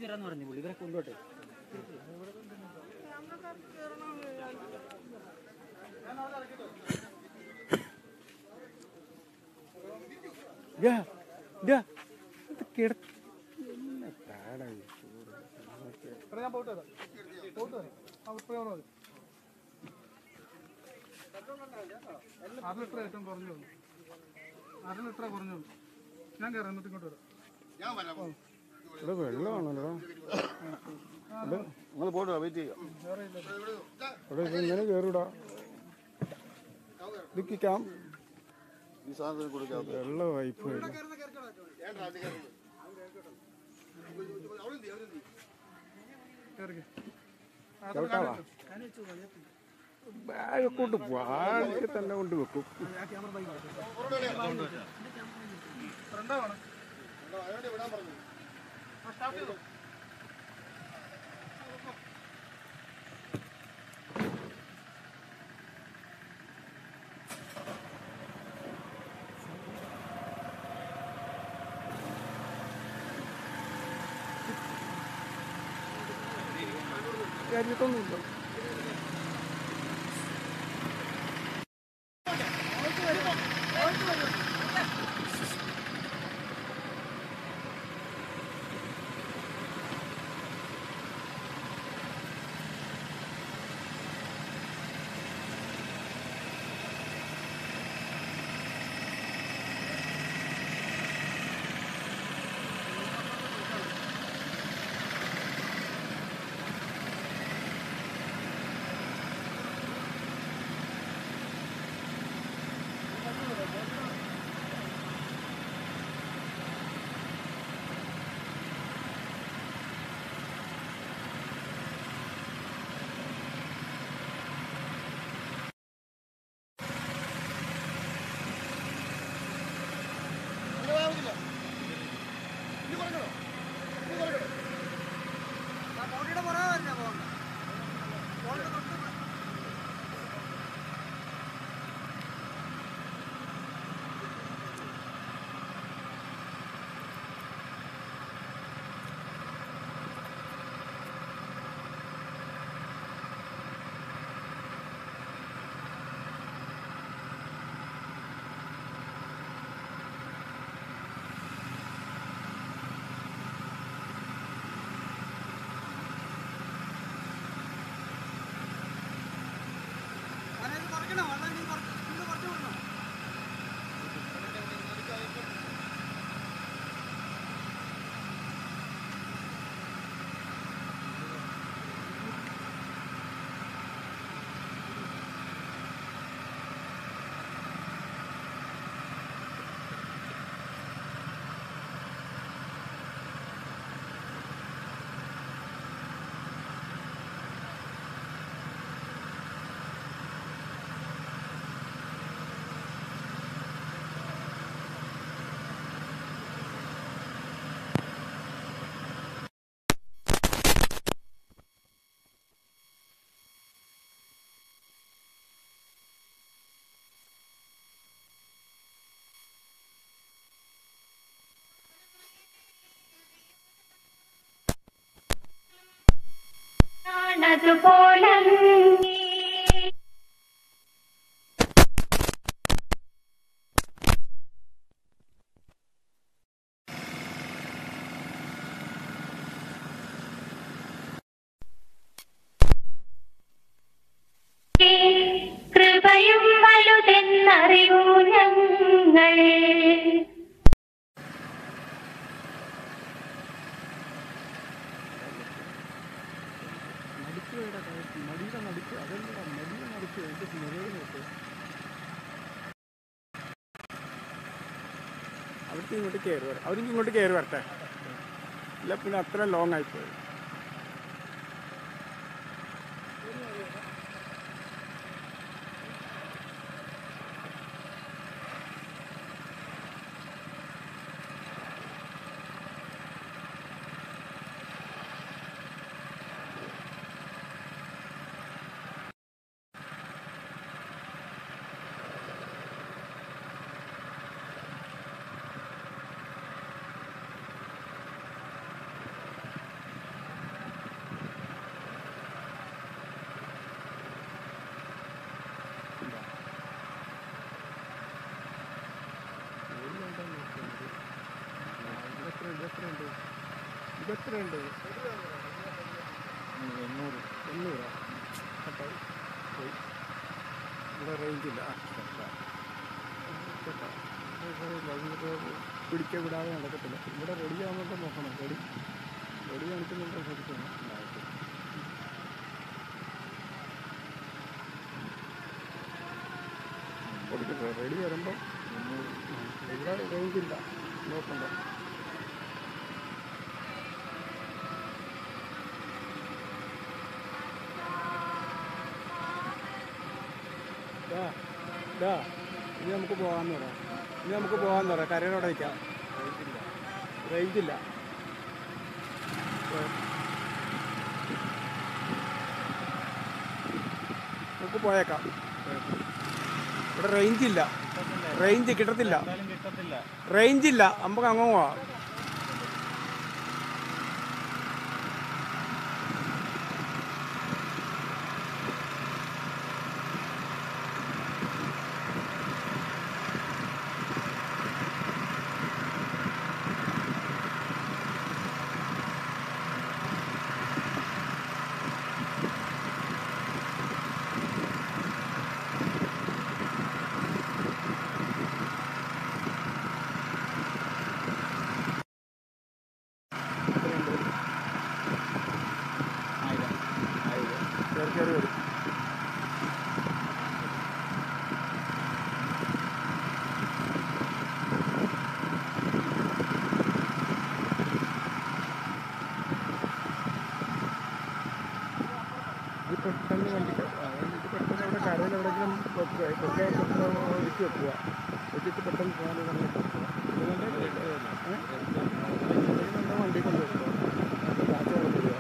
തിരിച്ചു തരാന്ന് പറഞ്ഞു പുള്ളി ഇവരെ കൊണ്ടോട്ടെ ഇതാ, ഇതാ, ഇത് കിട എന്നെ പാടാ ഈ ചൂട്. എടാ, ഞാൻ പോയിട്ട് വരാം പോയിട്ട് വരാം ആ ഇപ്പൊ ഞാൻ മതി അര ലിറ്റർ ഏറ്റവും കുറഞ്ഞു അര ലിറ്റർ കുറഞ്ഞു ഞാൻ കയറാം എന്നിട്ട് ഇങ്ങോട്ട് വരാം ഇവിടെ വെള്ളമാണല്ലോ നിങ്ങൾ പോട്ടോ വെയിറ്റ് ചെയ്യാം വേറെ ഇല്ല ഇവിടെ ഇത് ഇങ്ങനെ കയറിടാ ഇതിക്കാം ഈ സാധനം കൊടുക്കാം വെള്ള വൈപ്പ് ചവിട്ടാവാ ബാഗ് കൊണ്ട് ബാഗ് തന്നെ കൊണ്ട് വെക്കും രണ്ടാവണം രാജ്യത്തൊന്നുമില്ല അതുപോലെ കൃപയും വലുതെന്നറിവൂ ഞങ്ങളെ നടുക്ക് വേടാ മടിയുടെ നടുക്ക് അതല്ലടാ മടിയുടെ നടുക്ക് എന്റെ നിലയിൽ നോക്ക് അവർക്ക് ഇങ്ങോട്ട് കയറി വരാം അവർക്ക് ഇങ്ങോട്ട് കയറി വരട്ടെ ഇല്ല പിന്നെ അത്ര ലോങ് ആയിപ്പോയി എത്രയുണ്ട് എണ്ണൂറ് എണ്ണൂറോ അപ്പോൾ പോയി ഇവിടെ റേഞ്ചില്ല ആ കേട്ടോ. കേട്ടോ. ഇത് ഇത് പിടിക്ക വിടാതെ നടക്കത്തില്ല ഇവിടെ റെഡി ആവുന്നുണ്ടോ നോക്കണം റെഡി റെഡി കാണിക്കുന്നുണ്ടോ ശ്രദ്ധിക്കണം കൊടുക്കട്ടെ റെഡി വരുമ്പോൾ ഇവിടെ റേഞ്ചില്ല നോക്കണ്ട ഡാ, ഡാ, ഇനി നമുക്ക് പോകാമെന്ന് പറയാം ഇനി നമുക്ക് പോകാമെന്ന് പറയാം കരയോടെ നിൽക്കാം റേഞ്ചില്ല നമുക്ക് പോയേക്കാം ഇവിടെ റേഞ്ചില്ല റേഞ്ച് കിട്ടത്തില്ല റേഞ്ചില്ല നമുക്ക് അങ്ങ് പോവാം കയറി കയറി വരും ഇത് പെട്ടെന്ന് വണ്ടിക്ക് ആ, ഇത് പെട്ടെന്ന് അവിടെ കരയിൽ എവിടെയെങ്കിലും വെക്കുക വെക്കുക പെട്ടെന്ന് ഒതുക്കി വെക്കുക വെച്ചിട്ട് പെട്ടെന്ന് പോകാൻ നമ്മുടെ വണ്ടി കൊണ്ട് വെക്കുക കാറ്റ് കൊണ്ടുവരിക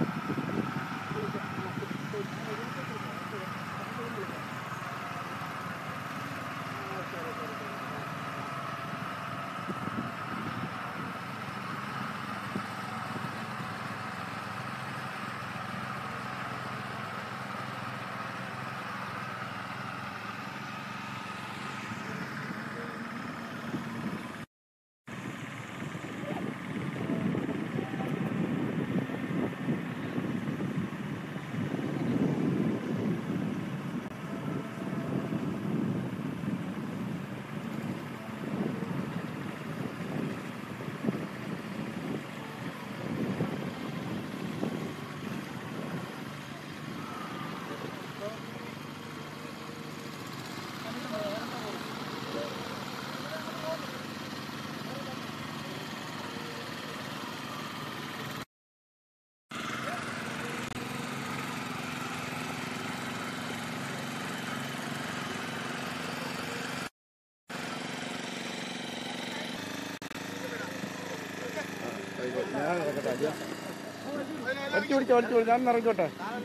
ഞാൻ ഇറങ്ങട്ടെ അടിയാ വലിച്ചു പിടിച്ചോ വലിച്ചു പിടിച്ചോ ഞാൻ ഇറങ്ങിക്കോട്ടെ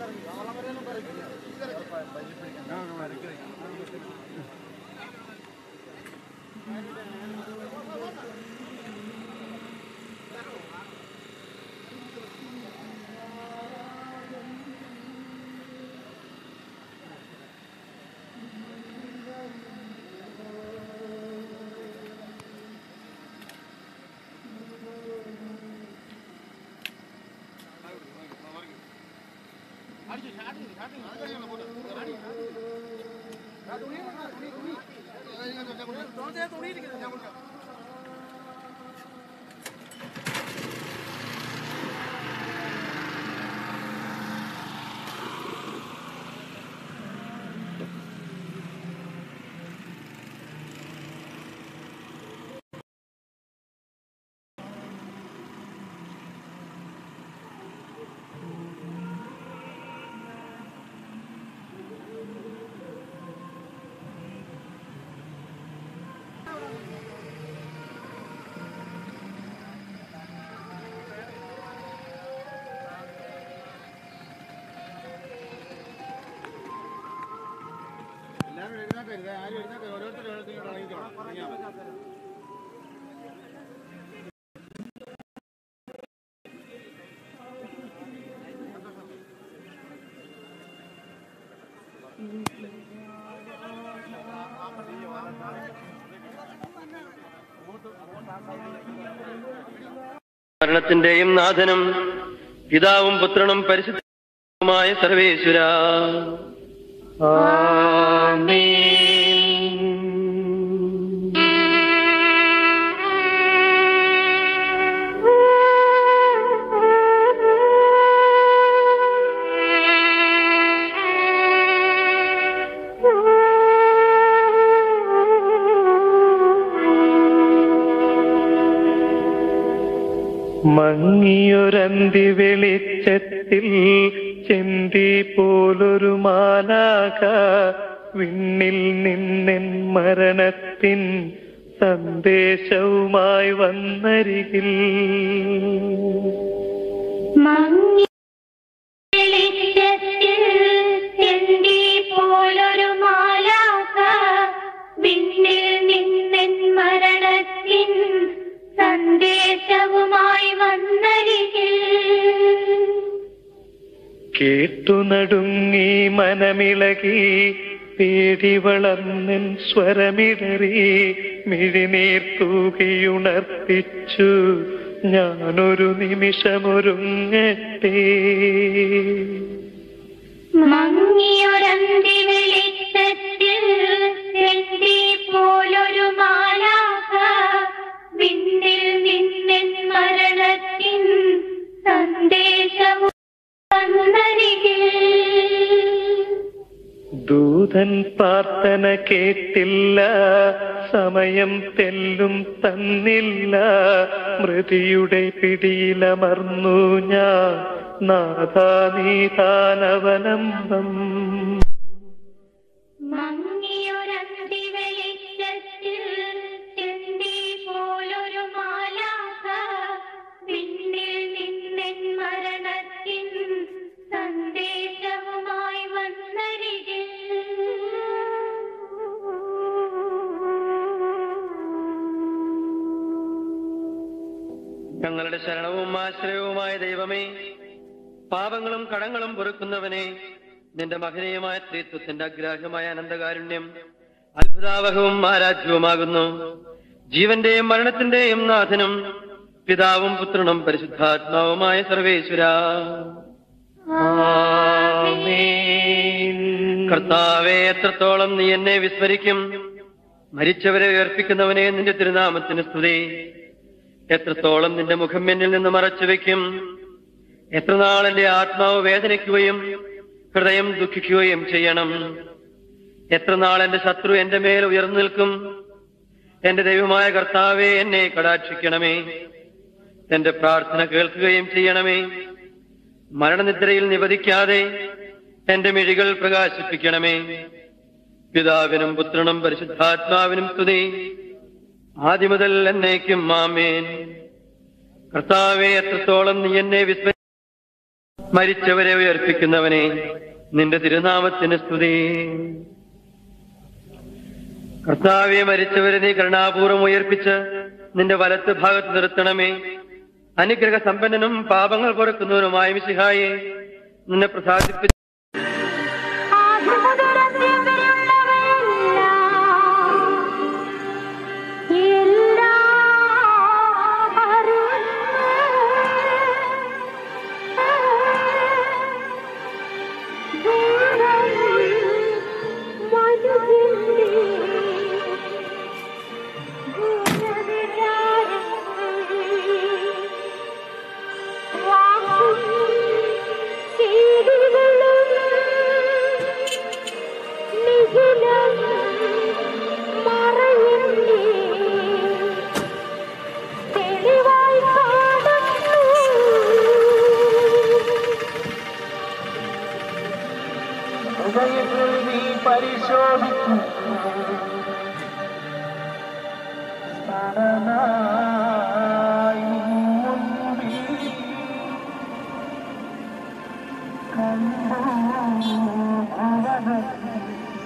എല്ലാവരും എഴുന്നേക്കരുത് ആരും എഴുന്നേക്കരുത് ഓരോരുത്തരും ഓരോരുത്തരും ഇറങ്ങിക്കോളാം ഇറങ്ങിയാൽ മതി മരണത്തിന്റെയും നാഥനും പിതാവും പുത്രനും പരിശുദ്ധമായ സർവേശ്വര മങ്ങിയൊരന്തി വെളിച്ചത്തിൽ ചെന്തി പോലൊരു മാലാക വിണ്ണിൽ നിന്നെൻ മരണത്തിൻ സന്ദേശവുമായി വന്നരികിൽ വെളിച്ചത്തിൽ ചെന്തി പോലൊരു മാലാക വിണ്ണിൽ നിന്നെൻ മരണത്തിൻ സന്ദേശവുമായി വന്നരികിൽ കേട്ടു നടുങ്ങി മനമിളകി പേടി വളർന്നൻ സ്വരമിടറി മിഴിനീർ തൂകിയുണർത്തിച്ചു ഞാനൊരു നിമിഷമൊരുങ്ങട്ടെ മങ്ങിയൊരന്തി വെളിച്ചത്തിൽ ചെന്തി പോലൊരു മാലാക വിണ്ണിൽ നിന്നെൻ മരണത്തിൻ സന്ദേശവും വന്നരികിൽ ദൂതൻ പ്രാർത്ഥന കേട്ടില്ല സമയം തെല്ലും തന്നില്ല മൃതിയുടെ പിടിയിലമർന്നു ഞാൻ നാഥാനീതാനവലംബം മങ്ങിയൊരന്തി വെളിച്ചത്തിൽ ചെന്തി പോലൊരു മാലാക പിന്നിൽ നിന്നെൻ മരണത്തിൻ സന്ദേശവുമായി വന്നരികിൽ ഞങ്ങളുടെ ശരണവും ആശ്രയവുമായ ദൈവമേ പാപങ്ങളും കടങ്ങളും പൊറുക്കുന്നവനെ നിന്റെ മഹനീയമായ ത്രിത്വത്തിന്റെ അഗ്രാഹ്യമായ അനന്തകാരുണ്യം അത്ഭുതാവഹവും ആരാജ്യവുമാകുന്നു ജീവന്റെയും മരണത്തിന്റെയും നാഥനും പിതാവും പുത്രനും പരിശുദ്ധാത്മാവുമായ സർവേശ്വര കർത്താവെ എത്രത്തോളം നീ എന്നെ വിസ്മരിക്കും മരിച്ചവരെ ഉയർപ്പിക്കുന്നവനെ നിന്റെ തിരുനാമത്തിന് സ്തുതി എത്രത്തോളം നിന്റെ മുഖം എന്നിൽ നിന്ന് മറച്ചു വെക്കും എത്ര നാൾ എന്റെ ആത്മാവ് വേദനിക്കുകയും ഹൃദയം ദുഃഖിക്കുകയും ചെയ്യണം എത്ര നാൾ എന്റെ ശത്രു എന്റെ മേൽ ഉയർന്നു നിൽക്കും എന്റെ ദൈവമായ കർത്താവെ എന്നെ കടാക്ഷിക്കണമേ എന്റെ പ്രാർത്ഥന കേൾക്കുകയും ചെയ്യണമേ മരണനിദ്രയിൽ നിവധിക്കാതെ എന്റെ മിഴികൾ പ്രകാശിപ്പിക്കണമേ പിതാവിനും പുത്രനും പരിശുദ്ധാത്മാവിനും സ്തുതി ആദ്യം മുതൽ എന്നേക്കും മാമേൻ കർത്താവെ എത്രത്തോളം നീ എന്നെ വിസ്മ മരിച്ചവരെ ഉയർപ്പിക്കുന്നവനെ നിന്റെ തിരുനാമത്തിന് സ്തുതി കർത്താവെ മരിച്ചവരെ നീ കരുണാപൂർവം ഉയർപ്പിച്ച് നിന്റെ വലത്ത് ഭാഗത്ത് നിർത്തണമേ അനുഗ്രഹ സമ്പന്നനും പാപങ്ങൾ പൊറുക്കുന്നവനുമായ മിശിഹായെ നിന്നെ പ്രസാദിപ്പിച്ചു ഹൃദയത്തിൽ നീ പരിശോധിക്കും ശരണായി മുൻപിൽ കണ്ടു ഭുവനത്തിൽ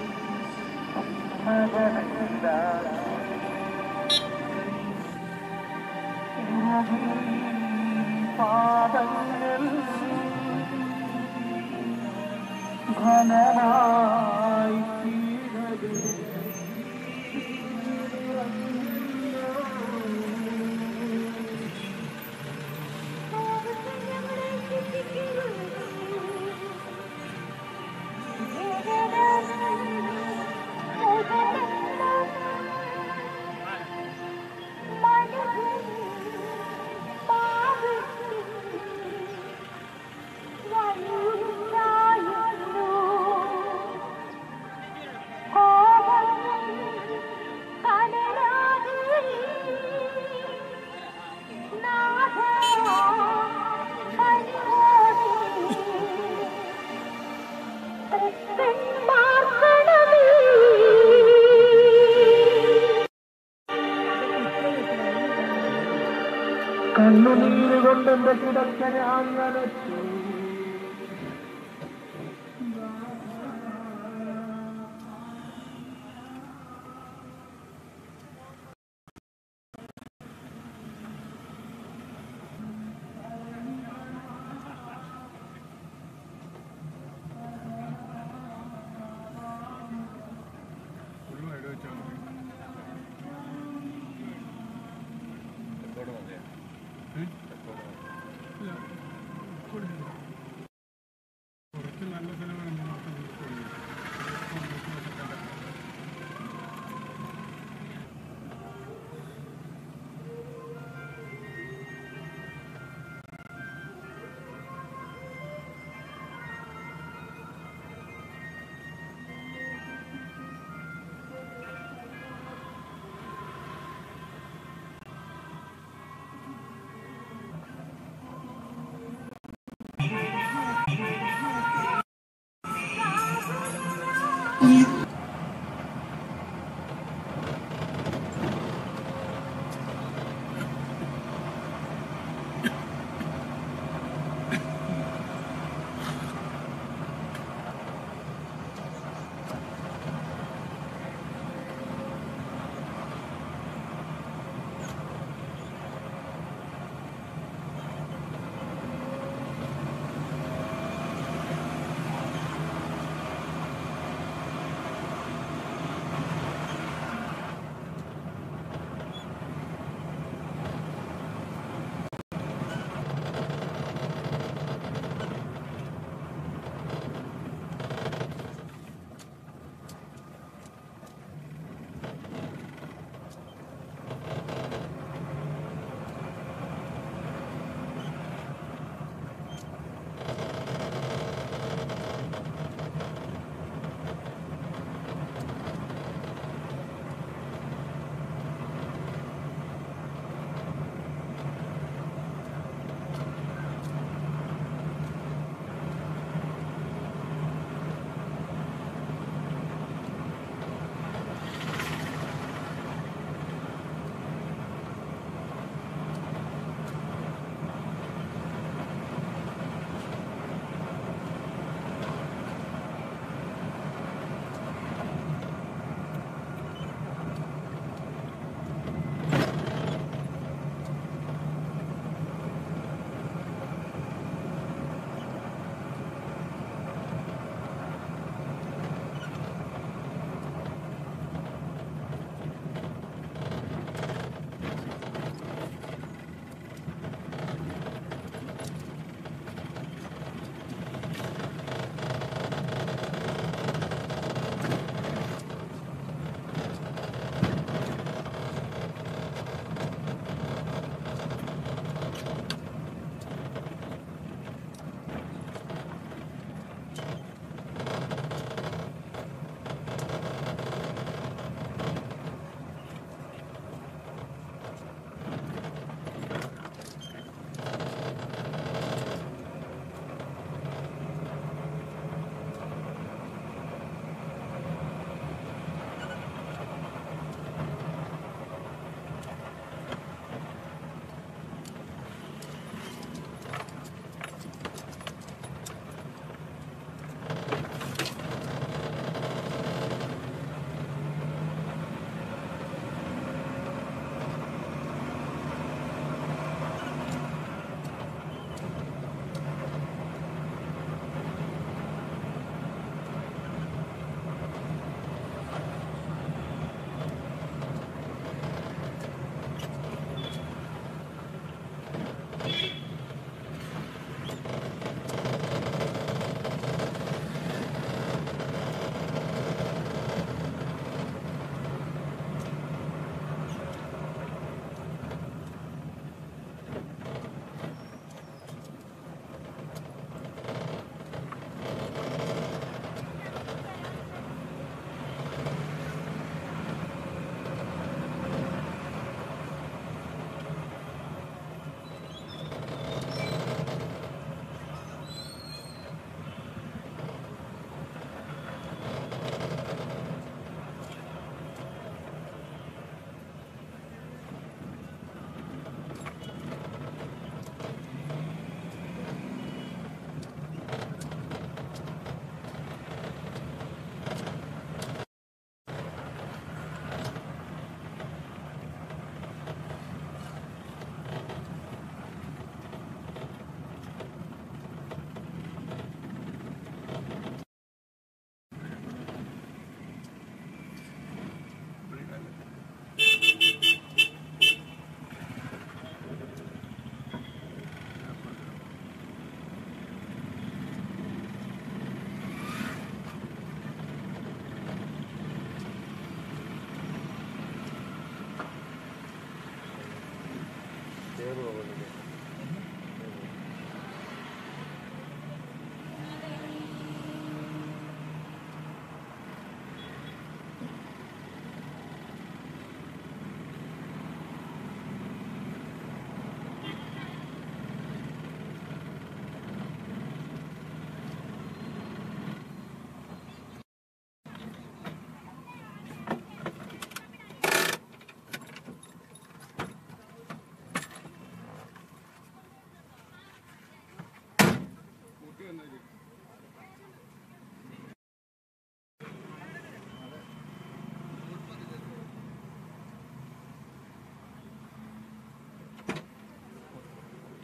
മകനില്ല പാദങ്ങൾ ഘനമായി കണ്ണുനീര് കൊണ്ടെന്റെ കിടക്ക ഞാൻ നനച്ചു ഇല്ല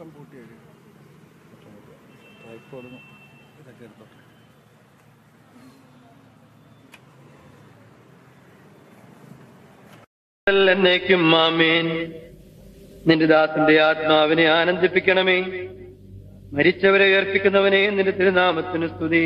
ബട്ടൺ പൂട്ടി എഴുതി ട്രൈപ്പോഡും ഇതൊക്കെ എടുത്തോട്ടെ എന്നേക്കും മാമേൻ നിന്റെ ദാസന്റെ ആത്മാവിനെ ആനന്ദിപ്പിക്കണമേ മരിച്ചവരെ ഉയർപ്പിക്കുന്നവനെ നിന്റെ തിരുനാമത്തിന് സ്തുതി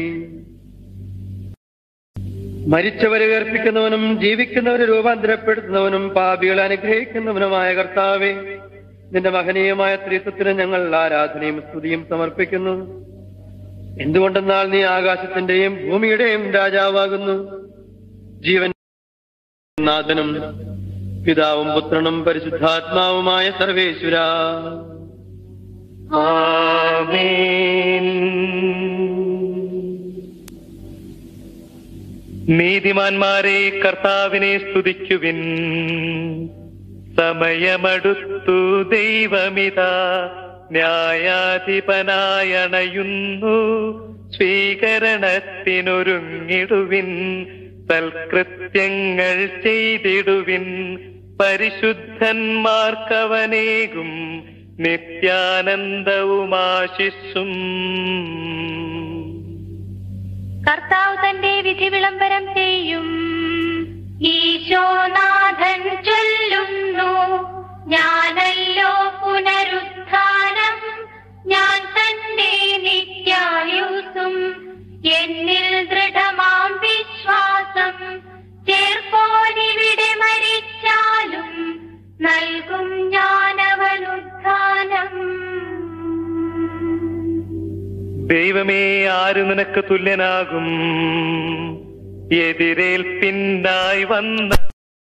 മരിച്ചവരെ ഉയർപ്പിക്കുന്നവനും ജീവിക്കുന്നവരെ രൂപാന്തരപ്പെടുത്തുന്നവനും പാപികളെ അനുഗ്രഹിക്കുന്നവനുമായ കർത്താവെ നിന്റെ മഹനീയമായ ത്രിത്വത്തിന് ഞങ്ങൾ ആരാധനയും സ്തുതിയും സമർപ്പിക്കുന്നു എന്തുകൊണ്ടെന്നാൽ നീ ആകാശത്തിന്റെയും ഭൂമിയുടെയും രാജാവാകുന്നു ജീവൻ നാഥനും പിതാവും പുത്രനും പരിശുദ്ധാത്മാവുമായ സർവേശ്വര നീതിമാന്മാരെ കർത്താവിനെ സ്തുതിക്കുവിൻ സമയമടുത്തു ദൈവമിതാ ന്യായാധിപനായണയുന്നു സ്വീകരണത്തിനൊരുങ്ങിടുവിൻ സൽകൃത്യങ്ങൾ ചെയ്തിടുവിൻ പരിശുദ്ധന്മാർക്കവനേകും നിത്യാനന്ദവുമാശിസ്സും കർത്താവ് തന്റെ വിധി വിളംബരം ചെയ്യും ഈശോനാഥൻ ചൊല്ലുന്നു ഞാനല്ലോ പുനരുത്ഥാനം ഞാൻ തന്നെ നിത്യായുസും എന്നിൽ ദൃഢമാം വിശ്വാസം ചേർപ്പോനിവിടെ മരിച്ചാലും നൽകും ഞാനവനുത്ഥാനം ദൈവമേ ആര് നിനക്ക് തുല്യനാകും എതിരേൽപ്പിന്നായി വന്ന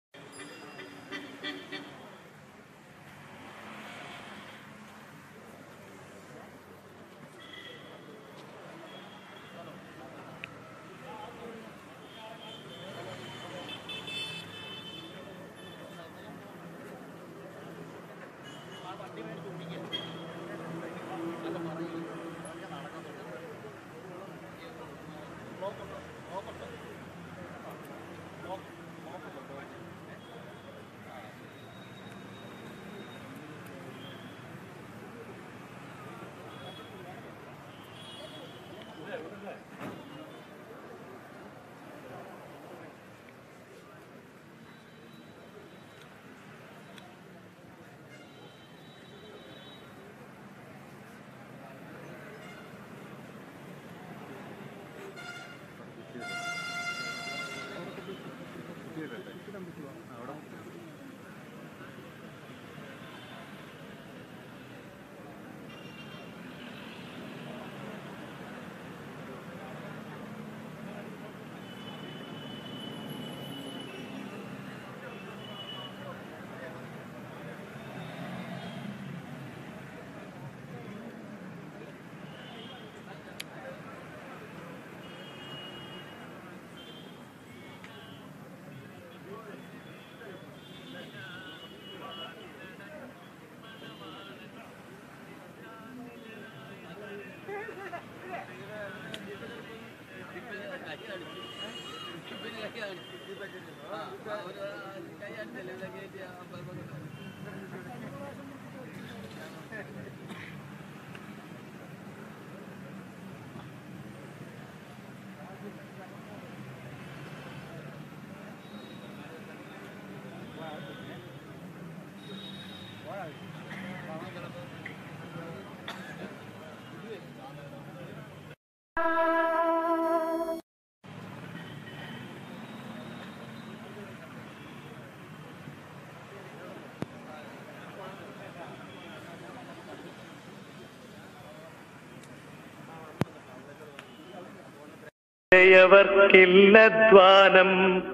യവർക്കില്ലധ്വാനം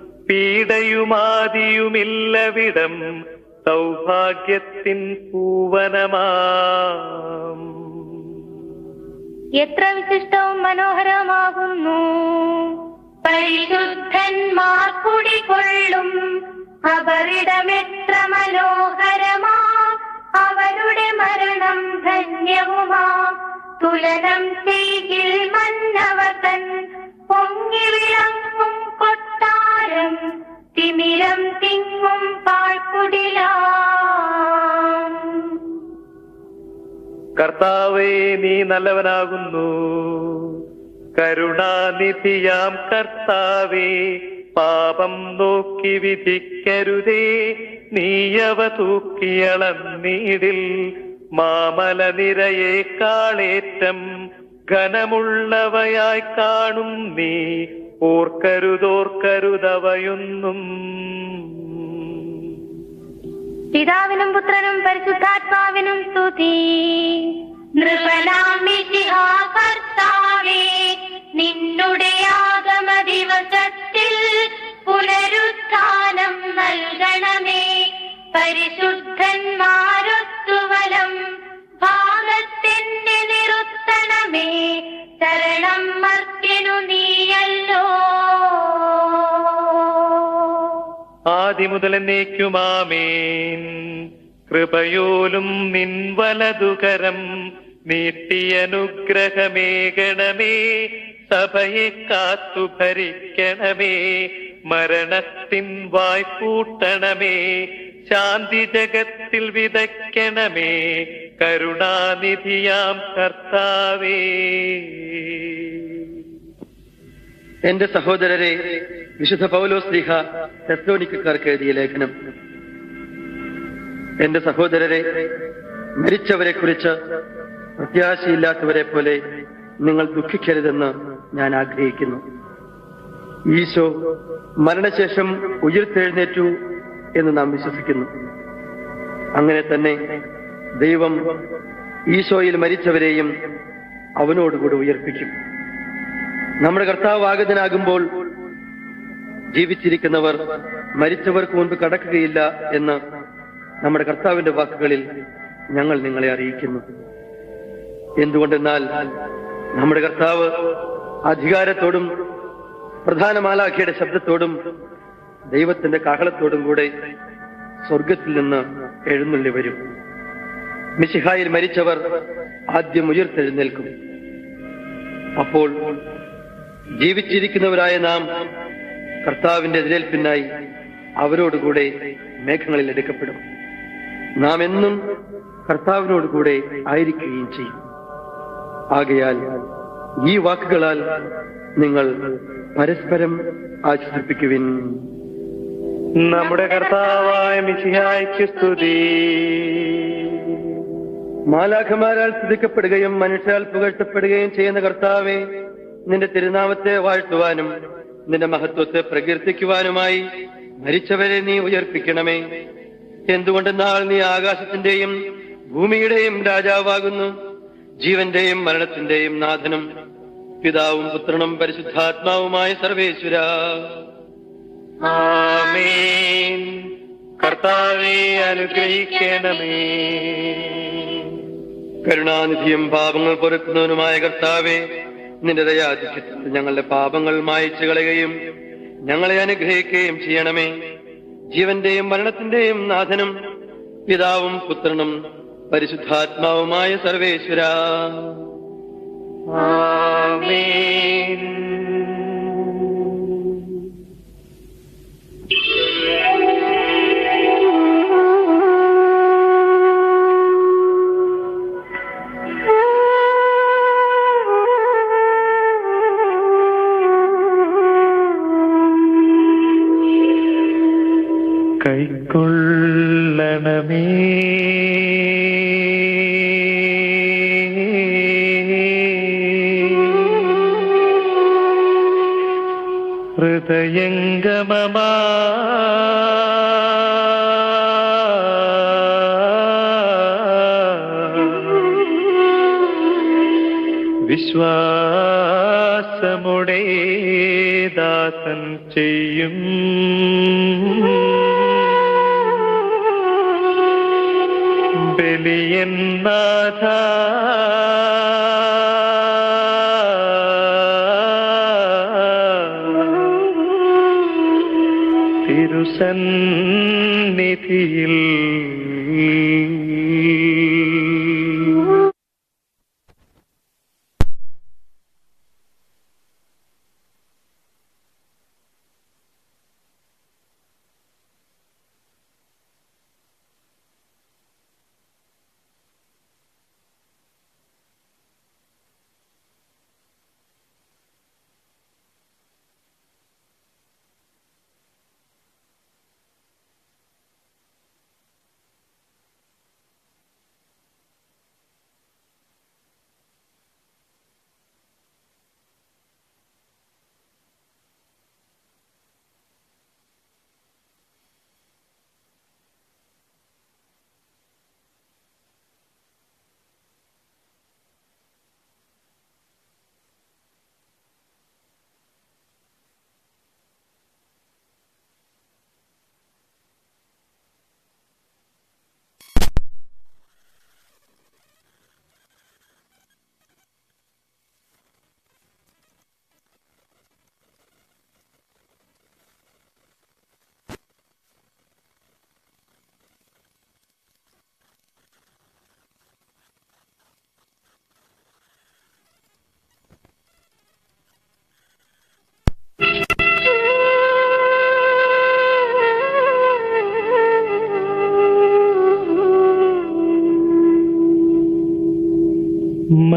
പീഡയുമാതിയുമില്ലവിടം സൗഭാഗ്യത്തിൻ പൂവനമാം എത്ര വിശിഷ്ടവും മനോഹരമാകുന്നു പരിശുദ്ധന്മാർ കുടികൊള്ളും അവരിടമെത്ര മനോഹരമാ അവരുടെ മരണം ധന്യവുമാ തുലനം ചെയ്യിൽ മന്നവതൻ പൊങ്ങി വിളങ്ങും കൊട്ടാരം തിമിരം തിങ്ങും പാഴ്ക്കുടിലാം കർത്താവ് നീ നല്ലവനാകുന്നു കരുണാനിധിയാം കർത്താവേ പാപം നോക്കി വിധിക്കരുതേ നീയവ തൂക്കിയളന്നീടിൽ മാമല നിരയെ കാളേറ്റം ഘനമുള്ളവയായി കാണും നീ ഓർക്കരുതോർക്കരുതവയൊന്നും പിതാവിനും പുത്രനും പരിശുദ്ധാത്മാവിനും സ്തുതി നൃപനാം മിശിഹാ കർത്താവേ നിന്നുടെ ആഗമ ദിവസത്തിൽ പുനരുത്ഥാനം നൽകണമേ പരിശുദ്ധന്മാരൊത്തുവലം ഭാഗത്തിന്റെ നിറുത്തണമേ ശരണം മർത്യനു നീയല്ലോ ആദി മുതൽ എന്നേക്കുമാമേൻ കൃപയോലും നിൻ വലതുകരം നീട്ടിയനുഗ്രഹമേകണമേ സഭയെ കാത്തു ഭരിക്കണമേ മരണത്തിൻ വായ്പൂട്ടണമേ ശാന്തി ജഗത്തിൽ വിതയ്ക്കണമേ കരുണാനിധിയാം കർത്താവേ എന്റെ സഹോദരരെ വിശുദ്ധ പൗലോസ് ലീഹ തെസ്ലോനിക്കാർക്ക് എഴുതിയ ലേഖനം എന്റെ സഹോദരരെ മരിച്ചവരെ കുറിച്ച് പ്രത്യാശയില്ലാത്തവരെ പോലെ നിങ്ങൾ ദുഃഖിക്കരുതെന്ന് ഞാൻ ആഗ്രഹിക്കുന്നു ഈശോ മരണശേഷം ഉയർത്തെഴുന്നേറ്റു എന്ന് നാം വിശ്വസിക്കുന്നു അങ്ങനെ തന്നെ ദൈവം ഈശോയിൽ മരിച്ചവരെയും അവനോടുകൂടി ഉയർപ്പിക്കും നമ്മുടെ കർത്താവ് ആഗതനാകുമ്പോൾ ജീവിച്ചിരിക്കുന്നവർ മരിച്ചവർക്ക് മുൻപ് കടക്കുകയില്ല എന്ന് നമ്മുടെ കർത്താവിന്റെ വാക്കുകളിൽ ഞങ്ങൾ നിങ്ങളെ അറിയിക്കുന്നു എന്തുകൊണ്ടെന്നാൽ നമ്മുടെ കർത്താവ് അധികാരത്തോടും പ്രധാന മാലാഖിയുടെ ശബ്ദത്തോടും ദൈവത്തിന്റെ കാഹളത്തോടും കൂടെ സ്വർഗത്തിൽ നിന്ന് എഴുന്നള്ളി വരും മിശിഹായിൽ മരിച്ചവർ ആദ്യം ഉയർത്തെഴുന്നേൽക്കും അപ്പോൾ ജീവിച്ചിരിക്കുന്നവരായ നാം കർത്താവിന്റെ എതിരേൽപ്പിനായി അവരോടുകൂടെ മേഘങ്ങളിൽ എടുക്കപ്പെടും നാം എന്നും കർത്താവിനോടുകൂടെ ആയിരിക്കുകയും ചെയ്യും ആകയാൽ ഈ വാക്കുകളാൽ നിങ്ങൾ പരസ്പരം ആശ്വസിപ്പിക്കുവിൻ നമ്മുടെ കർത്താവായ മിശിഹായ്ക്ക് സ്തുതി മാലാഖമാരാൽ സ്തുതിക്കപ്പെടുകയും മനുഷ്യാൽ പുകഴ്ത്തപ്പെടുകയും ചെയ്യുന്ന കർത്താവെ നിന്റെ തിരുനാമത്തെ വാഴ്ത്തുവാനും നിന്റെ മഹത്വത്തെ പ്രകീർത്തിക്കുവാനുമായി മരിച്ചവരെ നീ ഉയർപ്പിക്കണമേ എന്തുകൊണ്ടെന്നാൽ നീ ആകാശത്തിന്റെയും ഭൂമിയുടെയും രാജാവാകുന്നു ജീവന്റെയും മരണത്തിന്റെയും നാഥനും പിതാവും പുത്രനും പരിശുദ്ധാത്മാവുമായ സർവേശ്വര ആമേൻ കർത്താവെ അനുഗ്രഹിക്കണമേ കരുണാനിധിയും പാപങ്ങൾ പൊറുക്കുന്നവനുമായ കർത്താവെ നിന്റെ ദയാധിക്യത്തിൽ ഞങ്ങളുടെ പാപങ്ങൾ മായച്ചു കളയുകയും ഞങ്ങളെ അനുഗ്രഹിക്കുകയും ചെയ്യണമേ ജീവന്റെയും മരണത്തിന്റെയും നാഥനും പിതാവും പുത്രനും പരിശുദ്ധാത്മാവുമായ സർവേശ്വര ആമേൻ കൈക്കൊള്ളണമേ ഹൃദയംഗമമാ വിശ്വാസമുടെ ദാസൻ ചെയ്യും ബലിയന്നാഥ തിരുസന്നിധിയിൽ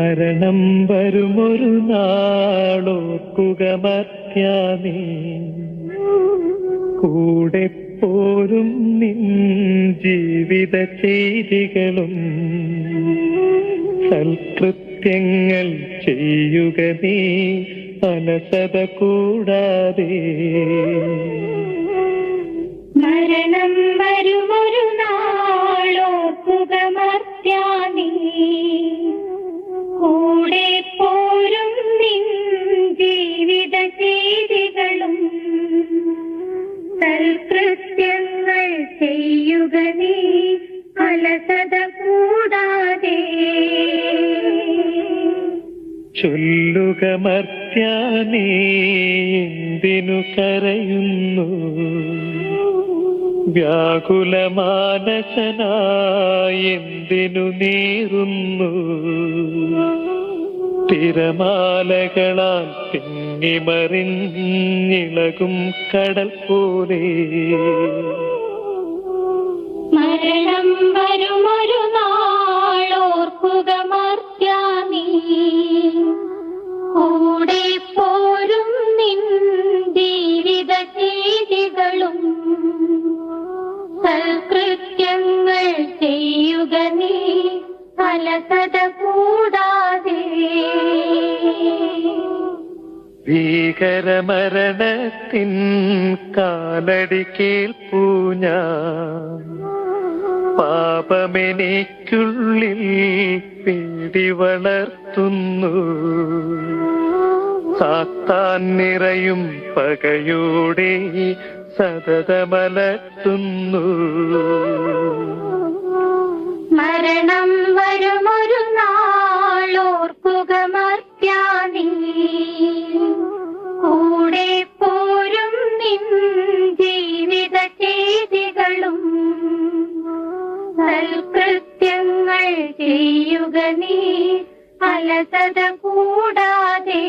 മരണം വരുമൊരു നാളോർക്കുക മർത്യാനേ കൂടെ പോരും നിൻ ജീവിത ചെയ്തികളും സൽകൃത്യങ്ങൾ ചെയ്യുക നീ അലസത കൂടാതെ മരണം വരുമൊരു നാളോർക്കുക മർത്യാനീ കൂടെ പോരും നിൻ ജീവിത ചെയ്തികളും സൽകൃത്യങ്ങൾ ചെയ്യുക നീ അലസത കൂടാതെ ചൊല്ലുക മർത്യാനേ എന്തിനു കരയുന്നു വ്യാകുലമാനസനായി എന്തിനു നീറുന്നു തിരമാലകളാൽ തിങ്ങിമറിഞ്ഞിളകും കടൽ പോലെ മരണം വരുമൊരു നാളോർക്കുക മർത്യാനീ കൂടെ പോരും നിൻ ജീവിത ചെയ്തികളും സൽകൃത്യങ്ങൾ ചെയ്യുക നീ അലസത കൂടാതെ ഭീകരമരണത്തിൻ കാലടി കേൾപ്പൂ ഞാൻ പാപമെനിക്കുള്ളിൽ പേടി വളർത്തുന്നു സാത്താൻ നിറയും പകയോടെ സതതമലർത്തുന്നു മരണം വരുമൊരു നാളോർക്കുക മർത്യാനീ കൂടെ പോരും നിൻ ജീവിത ചെയ്തികളും സൽകൃത്യങ്ങൾ ചെയ്യുക നീ അലസത കൂടാതെ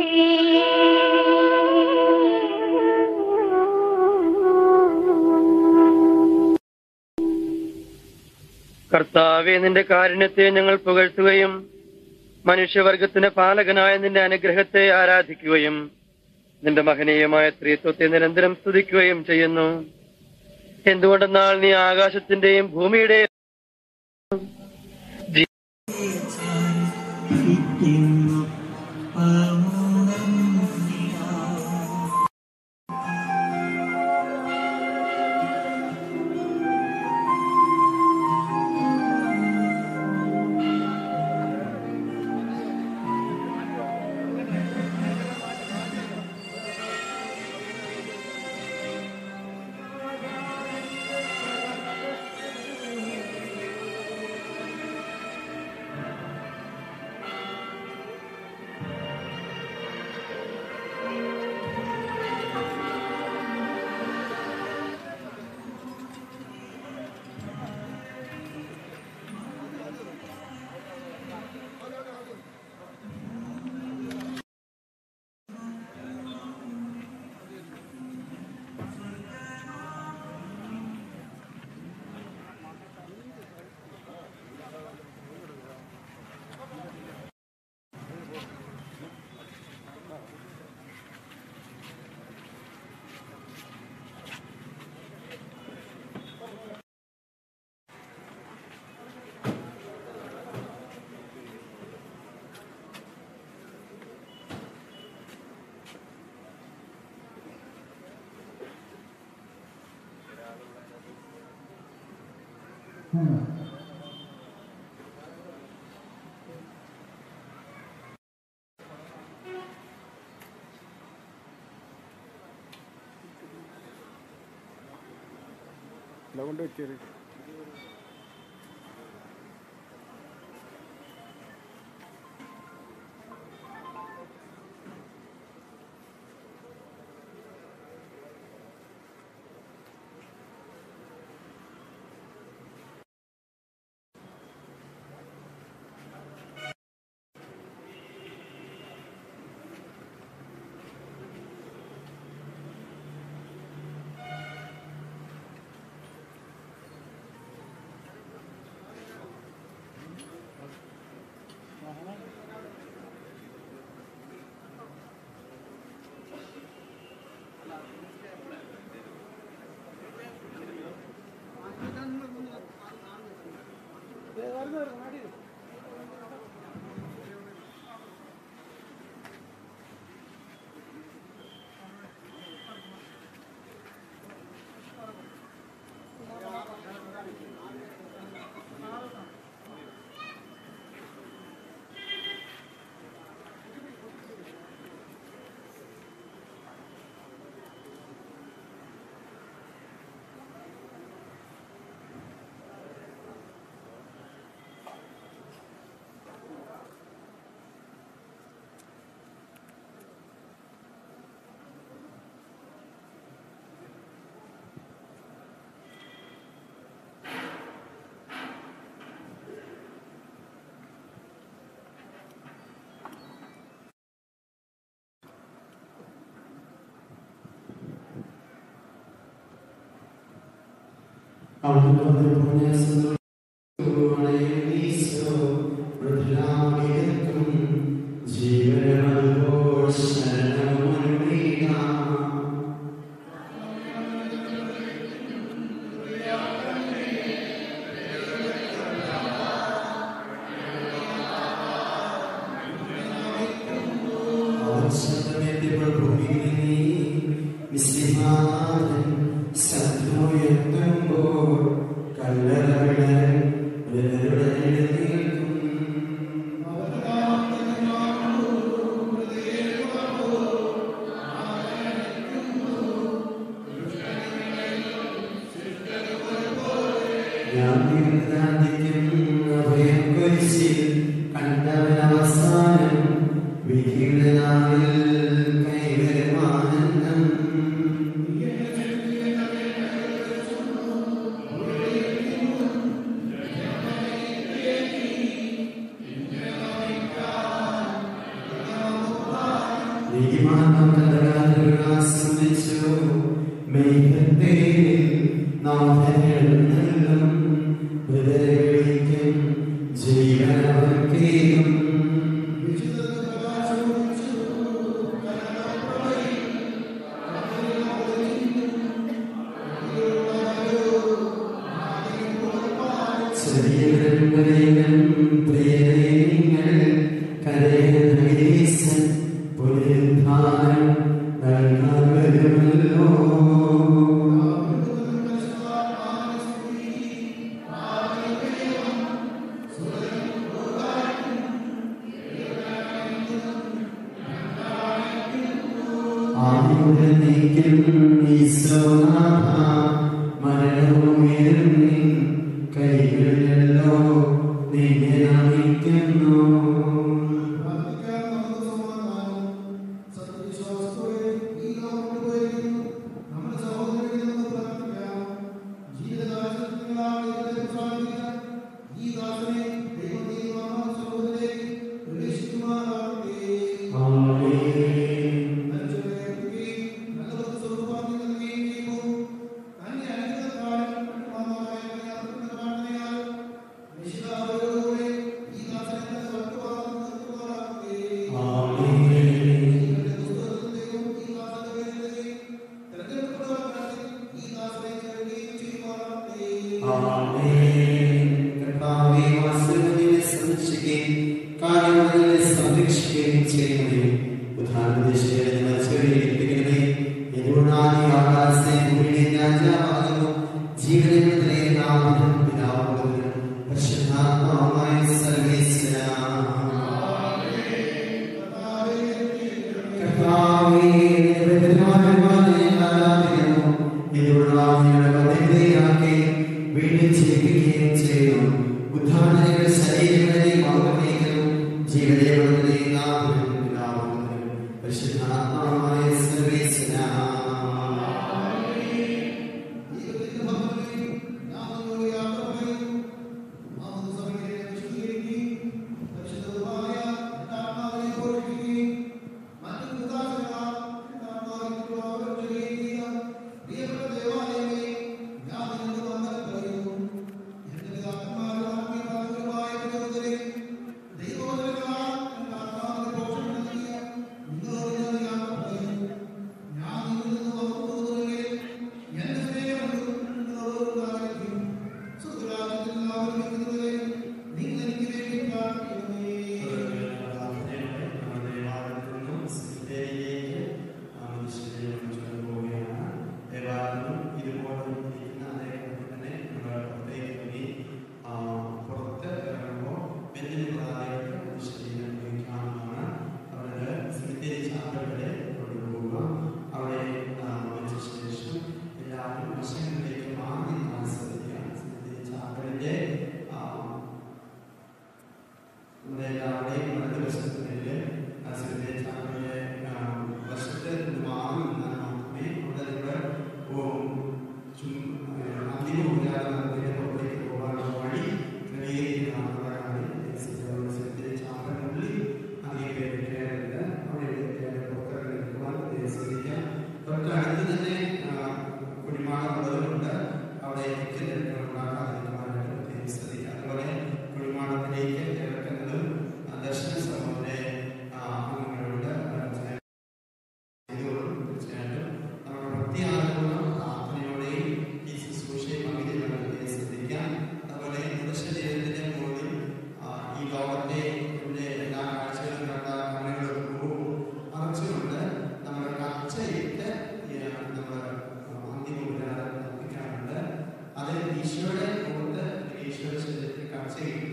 കർത്താവെ നിന്റെ കാരുണ്യത്തെ ഞങ്ങൾ പുകഴ്ത്തുകയും മനുഷ്യവർഗത്തിന്റെ പാലകനായ നിന്റെ അനുഗ്രഹത്തെ ആരാധിക്കുകയും നിന്റെ മഹനീയമായ സ്ത്രീത്വത്തെ നിരന്തരം സ്തുതിക്കുകയും ചെയ്യുന്നു എന്തുകൊണ്ടെന്നാൽ നീ ആകാശത്തിന്റെയും ഭൂമിയുടെയും ഇവിടെ കൊണ്ട് വെച്ചേര് കണ്ടവനവസാനം വിധിയുടെ നാളിൽ കൈവരുമാനന്ദം നീതിമാനം കലകാലവികാസം വെച്ചു മേഘത്തെ നാഥനെഴുന്നള്ളും ഹൃദയവിളിക്കും ജീവനവർക്കേകും ചെറിയവരും വലിയവരും പ്രിയരേ നിങ്ങൾ കരയനീസൻ പുനരുദ്ധാനം നൽകാൻ വരുമല്ലോ ആരുടെ നീക്കും ഈശോനാഥ മരണവുയരും നിൻ കൈകളിലല്ലോ നിന്നെ നമിക്കുന്നു കർത്താവേ, വാസ്തവത്തിനെ സംരക്ഷിക്കുകയും കാര്യങ്ങളെ സംരക്ഷിക്കുകയും ചെയ്യണമേ ഉദാഹരണദേശികളെ മരിച്ചവരെ ഏൽപ്പിക്കണമേ എന്തുകൊണ്ടാണ് ഈ ആകാശത്തെ ഭൂമിയുടെ രാജാവാകുന്നു ജീവനെ നാമനും പിതാവും പരിശുദ്ധാത്മാവുമായ സർവേശ്വര കർത്താവേ, നിന്റെ ബഹുമാനവാനെ ആരാധിക്കുന്നു. ഇതിലുള്ള അങ്ങയുടെ വന്ദനയാക്കി വീണ്ടും ജീവിക്കുകയും ചെയ്യുന്നു ഉദ്ധാരണങ്ങൾ ശരീരങ്ങളെ മൗനമേഖലും ജീവനെ നാമനും പിതാവും പരിശുദ്ധാത്മാവുമായ സർവേശ്വര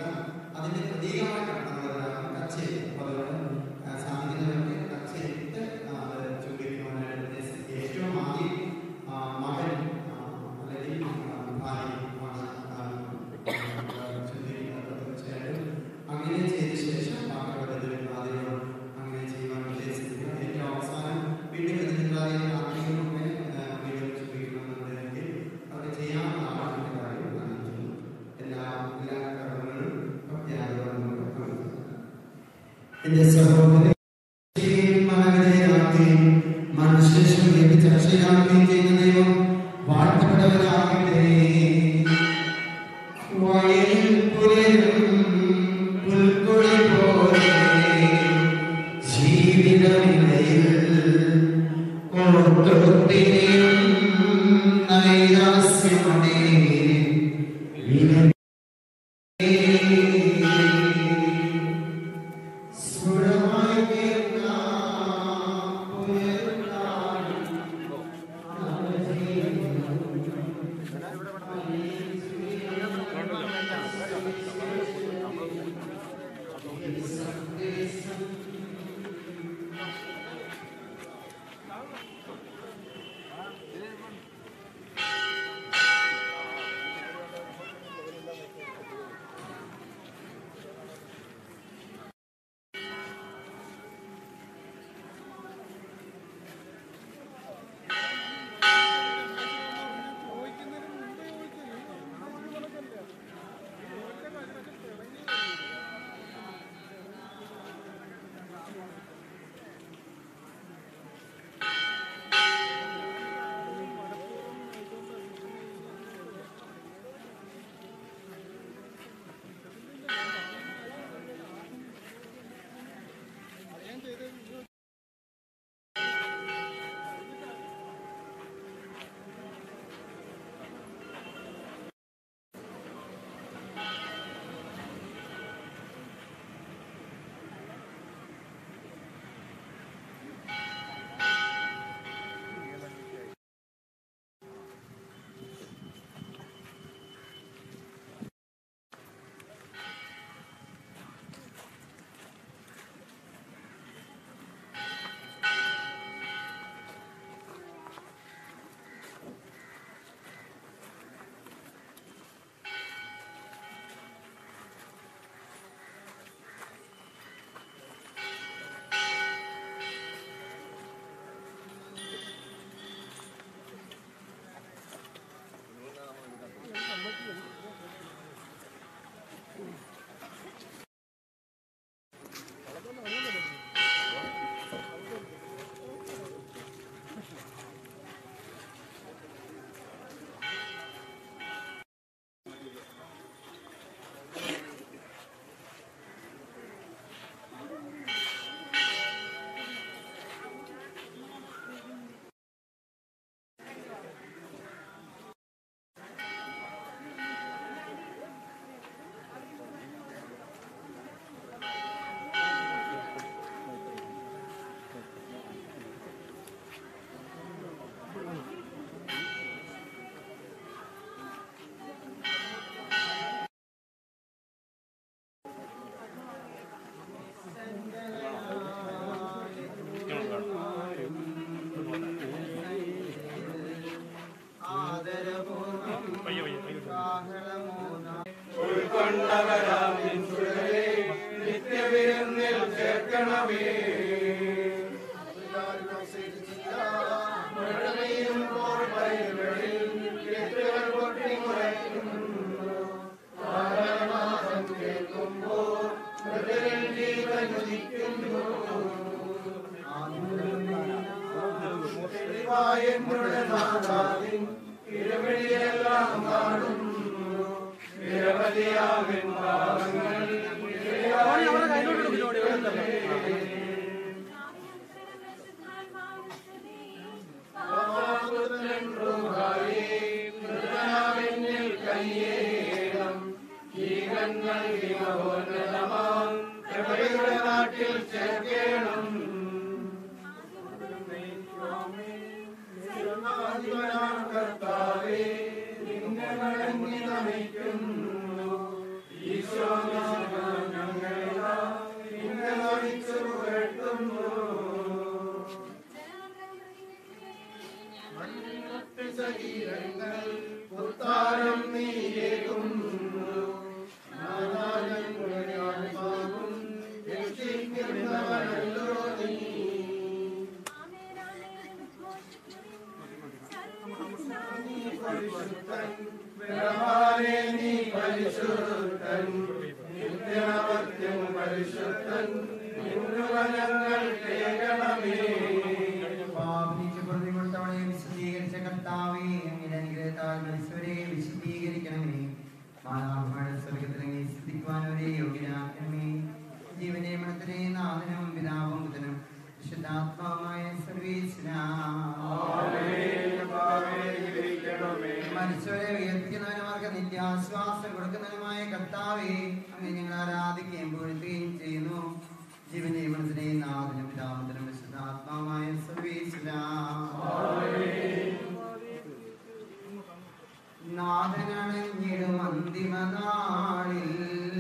അതിന്റെ പ്രതീകമായിട്ടാണ് നമ്മൾ കച്ചേരി അപ്പോൾ അതുകൊണ്ട് ആ, സാധിക്കുന്നവർക്ക് കച്ചേരിട്ട് അത് ചുംബിക്കുവാനായിട്ട് ഏറ്റവും ആദ്യം ആ, മകൻ ആ, അല്ലെങ്കിൽ ആ, ഭാര്യയുമാണ് ആ, ചുംബിക്കുന്നത് തീർച്ചയായിട്ടും അങ്ങനെ ചെയ്ത ശേഷം ബാക്കിയുള്ളവരും ആദ്യം അങ്ങനെ ചെയ്യുവാൻ ഉദ്ദേശിക്കുക ഏറ്റവും അവസാനം വീണ്ടും ഇതിനെന്തായാലും ആദ്യമൊക്കെ വീണ്ടും ചുംബിക്കണമെന്നുണ്ടെങ്കിൽ അത് ചെയ്യാവുന്ന ആളുകളുടെ കാര്യം അറിയിക്കുന്നു എല്ലാ എല്ലാ കർമ്മങ്ങളും ഭക്തിയാകുവാൻ നമുക്ക് കാണുന്നു എന്റെ സഹോദരൻ മനവിധേയനാക്കുകയും മനുഷ്യശേഷം ചർച്ചയാക്കുകയും ചെയ്യുന്ന ദൈവം വാഴ്ത്തപ്പെട്ടവരാകട്ടെ വയലിൽ പുലരും പുൽക്കൊടി പോലെ ജീവിതനിലയിൽ ഓർത്തോത്തിനെയും നൈരാസ്യമണേ വിനയ സുരമായി നിത്യവിരുന്നിൽ ചേർക്കണമേ മഴമേയുമ്പോൾ വയലുകളിൽ കെട്ടുകൾ പൊട്ടിമുളയ്ക്കുന്നു ആരാമാസം കേൾക്കുമ്പോൾ ഹൃദയം ജീവനുദിക്കുന്നു തെളിവായെന്നുടെ നാഥാവിൻ ഇരവഴിയെല്ലാം കാണുന്നു നിരവധിയാവിൻ പാവങ്ങൾ നാട്ടിൽ ചേർക്കണം കർത്താവേ നിന്നെ വണങ്ങി നമിക്കുന്നു ഈശോ ശരീരങ്ങൾ ഉത്താരം നീയേകുന്നു നാനാജങ്ങളുടെ ആത്മാവും രക്ഷിക്കുന്നവനല്ലോ നീ പരിശുദ്ധൻ ബലവാനെ നീ പരിശുദ്ധൻ നിത്യാവത്യം പരിശുദ്ധൻ നിന്നുവനങ്ങൾ കേൾക്കണമേ പാപിക്ക് പ്രതികൊടുത്തവളെ വിശദീകരിച്ച കർത്താവേ അങ്ങയുടെ അനുഗ്രഹത്താൽ മനുഷ്യരെ വിശദീകരിക്കണമേ മാതാവുകളുടെ സ്വർഗത്തിലങ്ങി സ്തുതിക്കുവാൻ ഒരേ യോഗ്യനാക്കണമേ ജീവനെ മണത്തിലെ നാഥനും പിതാവും പുതനും വിശുദ്ധാത്മാവുമായ മനുഷ്യരെ ഉയർത്തിക്കുന്നവനവർക്ക് നിത്യാശ്വാസം കൊടുക്കുന്നവനുമായ കർത്താവേ അങ്ങനെ ഞങ്ങൾ ആരാധിക്കുകയും പുകഴ്ത്തുകയും ചെയ്യുന്നു ജീവനെ മനസ്സിനെ നാഥനും പിതാമത്തിനും വിശുദ്ധാത്മാവുമായ സർവീശ്വര നാഥനണഞ്ഞിടും അന്തിമനാളിൽ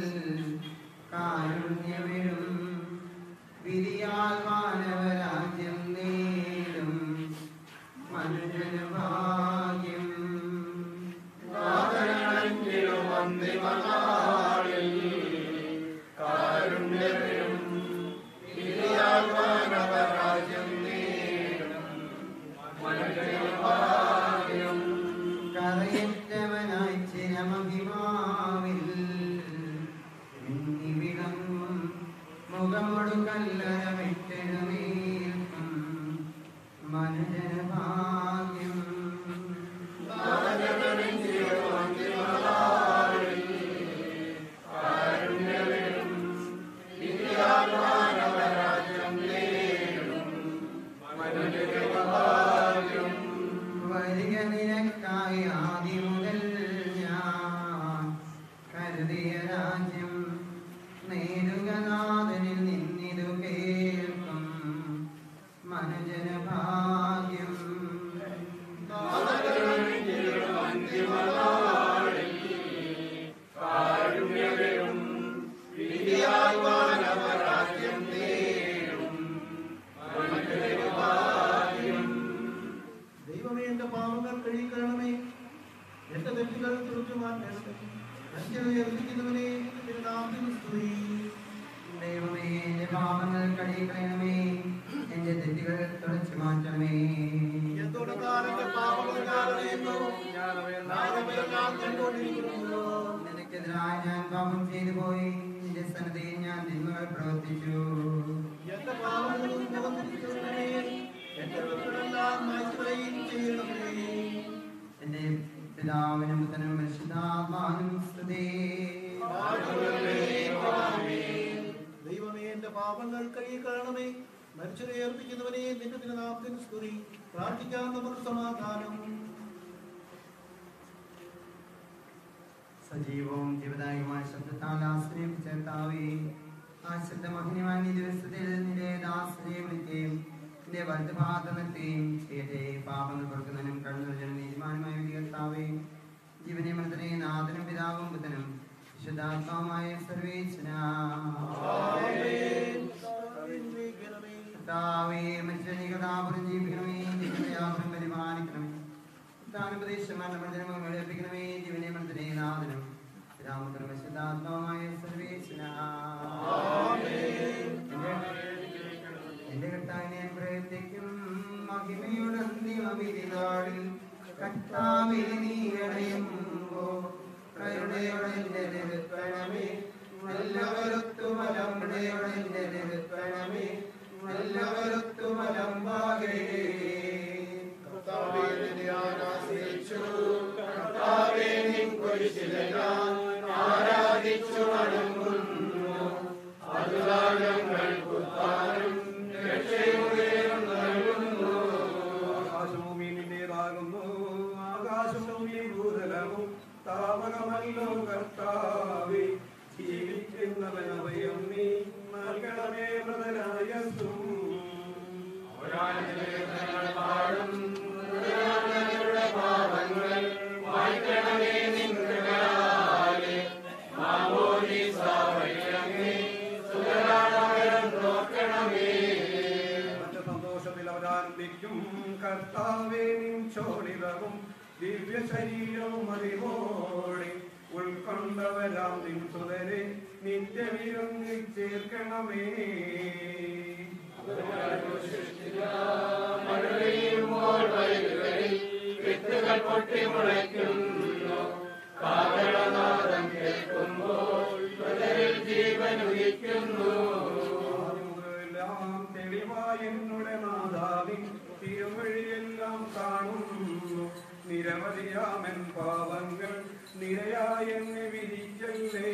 കാരുണ്യമിടും വിരിയാൽ മാനവരാജ്യം നേടും മനുജന് ഭാഗ്യം നാഥനണഞ്ഞിടും അന്തിമനാളിൽ കാരുണ്യമിടും വിധിയാൽ മാനവരാജ്യം നേടും മനുഷ്യഭാഗ്യം കറയറ്റവനായി ചിരമഹിമാവിൽ വിളങ്ങും മുഖമൊടു കല്ലറ വിട്ടെഴുന്നേൽക്കും മനുജന ഭാഗ്യം നാഥനണഞ്ഞിടും അന്തിമനാളിൽ കാരുണ്യമിടും വിധിയാൽ മാനവരാജ്യം നേടും മനുഷ്യഭാഗ്യം വരിക നിനക്കായി ആദ്യം മുതൽ ഞാൻ കരുതിയ രാജ്യം നേടുക നാഥനിൽ നിന്നിതു കേൾക്കും മനുജന ഭാഗ്യം കാരുണ്യമിടും വിധിയാൽ മാനവരാജ്യം നേടും മനുഷ്യഭാഗ്യം ദൈവമേ എന്റെ പാവങ്ങൾ കഴുകിക്കണമേ എന്റെ തെറ്റുകൾ തുറച്ചു മാറ്റണമേ അഞ്ചനെ എത്തിക്കുന്നവനെ തിരുനാമത്തിന് സ്തുതി ദൈവമേ എന്റെ പാപങ്ങൾ കഴുകിക്കളയണമേ എന്റെ തെറ്റുകൾ തുടച്ചു മാറ്റണമേ എന്തുകൊണ്ടെന്റെ പാപങ്ങൾ ഞാൻ അറിയുന്നു ഞാൻ അവയെല്ലാം കണ്ടുകൊണ്ടിരിക്കുന്നു നിനക്കെതിരായി ഞാൻ പാപം ചെയ്തു പോയി നിന്റെ സന്നദ്ധയിൽ ഞാൻ തിന്മകൾ പ്രവർത്തിച്ചു എന്റെ പാപങ്ങളും പ്രവർത്തിക്കണമേ എന്റെ തെറ്റുകളെല്ലാം മായ്ച്ചുകളയും ചെയ്യണമേ എന്റെ പിതാവിനും പുത്രനും പരിശുദ്ധാത്മാവിനും സ്തുതി ദൈവമേ എന്റെ പാപങ്ങൾ കഴുകിക്കളയണമേ മരിച്ചവരെ ഏർപ്പിക്കുന്നവനെ നിന്റെ തിരുനാമത്തിന് സ്തുതി പ്രാർത്ഥിക്കാൻ നമുക്ക് സമാധാനം സജീവവും ജീവദായകമായ ശബ്ദത്താൽ ആശ്രയിപ്പിച്ച കർത്താവേ ആ ശബ്ദമഹിനിമായ ഈ ദിവസത്തിൽ നിന്റെ ദാസനെ വിളിക്കുകയും നിന്റെ വലതുഭാഗത്ത് നിർത്തുകയും ചെയ്യട്ടെ പാപങ്ങൾ കൊടുക്കുന്നതിനും കണ്ണുകളും നീതിമാനുമായ വിധി കർത്താവേ ജീവനെ മൃതനെ നാഥനും പിതാവും ബുദ്ധനും വിശുദ്ധാത്മാവുമായ സർവേശ്വര കർത്താവേ മനുഷ്യനെ കഥാപുരം ജീവിക്കണമേ നിത്യയാപുരം പരിപാലിക്കണമേ താനുപദേശം ജനമങ്ങൾ ഏൽപ്പിക്കണമേ ജീവനെ മന്ത്രിനെ നാഥനും രാമപുരം വിശുദ്ധാത്മാവുമായ സർവേശ്വര എന്റെ കർത്താവിനെ പ്രയത്നിക്കും മഹിമയുടെ അന്തിമവിധിനാളിൽ കർത്താവെ നീയടയുമ്പോ കരുണയോടെ നിരുത്തണമേ നല്ലവരത്തുമലമ്പടയോടെ നിരുത്തണമേ നല്ലവരത്തുമലമ്പാകേ കർത്താവേ നിന്നെ ആരാധിച്ചു കർത്താവേ നിൻ കുരിശിലെ ഞാൻ ആരാധിച്ചു വണങ്ങുന്നു അതുതാ ഞങ്ങൾക്ക് ഉദ്ധാനം രക്ഷയുടെ നൽകുന്നു ആകാശവും നിന്റേതാകുന്നു ആകാശവും ഈ ഭൂതലവും താപകമല്ലോ കർത്താവേ ജീവിക്കുന്നവനവയം നീ നൽകണമേ മൃതനായ പാപങ്ങൾ വായിക്കണമേ നിങ്ങളാലെ മാമോദീസ വഴിയങ്ങേ സുഖരാണവരം നോക്കണമേ സന്തോഷത്തിൽ അവരാനന്ദിക്കും കർത്താവേ നിൻ ശോണിതവും ദിവ്യ ശരീരവും അറിവോടെ ഉൾക്കൊണ്ടവരാം നിൻ സുതരെ നിത്യവിരുന്നിൽ ചേർക്കണമേ മഴപെയ്യുമ്പോൾ വയലുകളിൽ വിത്തുകൾ പൊട്ടി മുളയ്ക്കുന്നു കാവളനാദം കേൾക്കുമ്പോൾ ഹൃദയിൽ ജീവൻ ഉദിക്കുന്നു എല്ലാം തെളിവായ എന്നുടെ നാദാവിൻ തിരുവഴിയെല്ലാം കാണുന്നു നിരവധിയാമൻ പാപങ്ങൾ നിരയായ എന്നെ വിധിക്കല്ലേ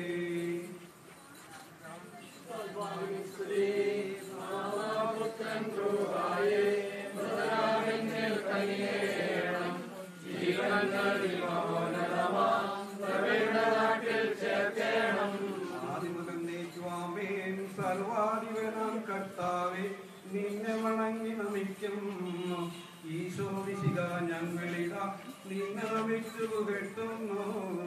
ആദിമുതൽ നീക്കുവാമേൻ സർവാധിപനാം കർത്താവേ നിന്നെ വണങ്ങി നമിക്കുന്നു ഈശോ വിശിക ഞങ്ങളിതാ നിന്നെ നമിച്ചു പുകഴ്ത്തുന്നു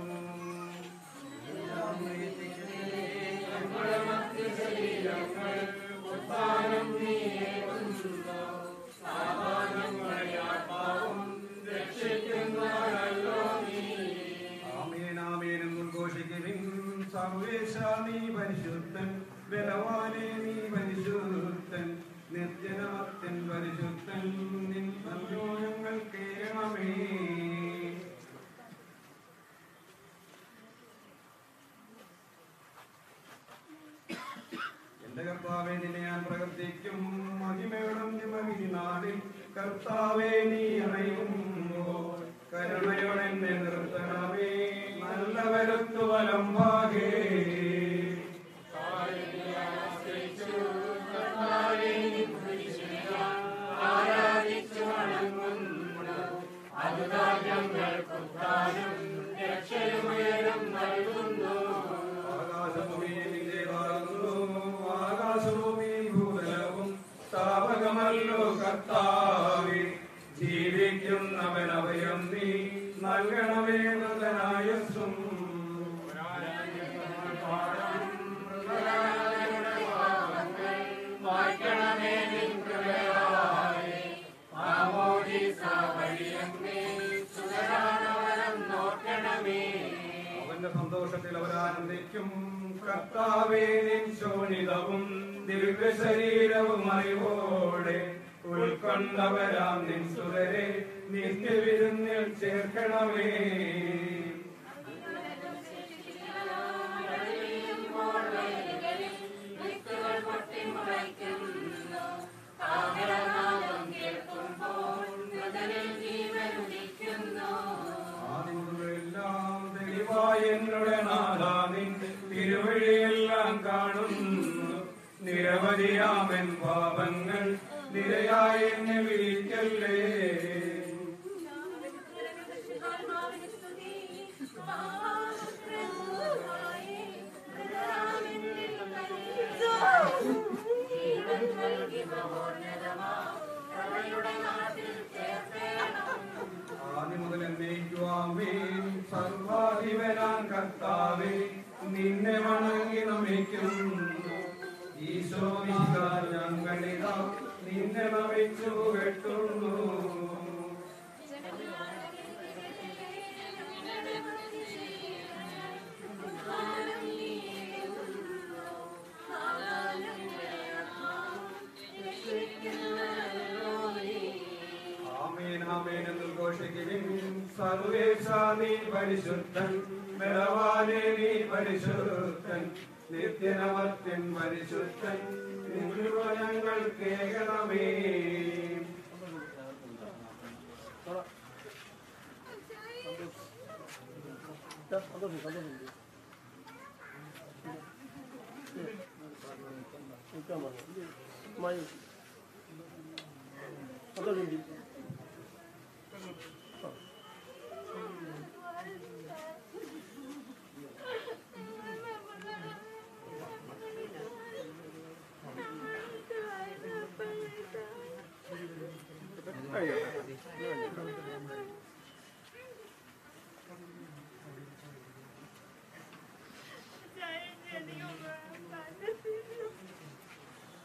ആമേനാമേനും ഉദ്ഘോഷിക്കുവിൻ സർവേശ നീ പരിശുദ്ധൻ ബലവാനെ നീ പരിശുദ്ധൻ നിർജ്ജനമത്തൻ പരിശുദ്ധൻ നിൻ സന്തോഷങ്ങൾ കേൾക്കണമേ എന്റെ കർത്താവെ നിന്നെ ഞാൻ പ്രവർത്തിക്കും മഹിമയോടും നിമവിധി നാടിൽ കർത്താവെ നീ അണയുമ്പോൾ കരുണയോടെ എന്നെ നിർത്തണമേ നല്ലവരത്തു വലം ഭാഗേ ആരാധിച്ചു വണങ്ങുന്നു അതുകാര്യങ്ങൾക്കുത്താനും രക്ഷയുയരും നൽകുന്നു ആകാശഭൂമി നിന്റേതാകുന്നു ആകാശഭൂമി ഭൂതലവും സ്ഥാപകമല്ലോ കർത്താവേ ജീവിക്കുന്നവൻ അഭയം നീ നൽകണമേ മൃതനായസ്സും വായിക്കണമേ നിൻ കൃപയായി ആമോദീസ വഴിയങ്ങേ സുതരാണവരം നോക്കണമേ അവന്റെ സന്തോഷത്തിൽ അവരാനന്ദിക്കും കർത്താവേ നിൻ ശോണിതവും ദിവ്യ ശരീരവും അറിവോടെ ഉൾക്കൊണ്ടവരാം നിൻ സുതരെ നിത്യവിരുന്നിൽ ചേർക്കണമേ ആദിമുതലെല്ലാം തെളിവായ എന്നുടെ നാഥാ നിൻ തിരുവഴിയെല്ലാം കാണുന്നു നിരവധിയാമൻ പാപങ്ങൾ നിരയായ എന്നെ വിളിക്കല്ലേ ആദ്യം മുതൽ എന്നേക്കുവാമേൻ സർവാധിപനാൻ കർത്താവേ നിന്നെ വണങ്ങി നമിക്കുന്നു ഈശോ വിശുദ്ധ ഞങ്ങളിതാ നിന്നെ നമിച്ചു കെട്ടുന്നു ആമേൻ ആമേൻ എന്ന് ഘോഷിക്കുവിൻ സർവേശ നീ പരിശുദ്ധൻ ബലവാനെ നീ പരിശുദ്ധൻ നിത്യനമത്യൻ പരിശുദ്ധൻ നിന്നുവ ഞങ്ങൾ കേൾക്കണമേ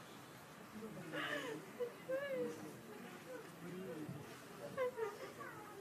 Thank you.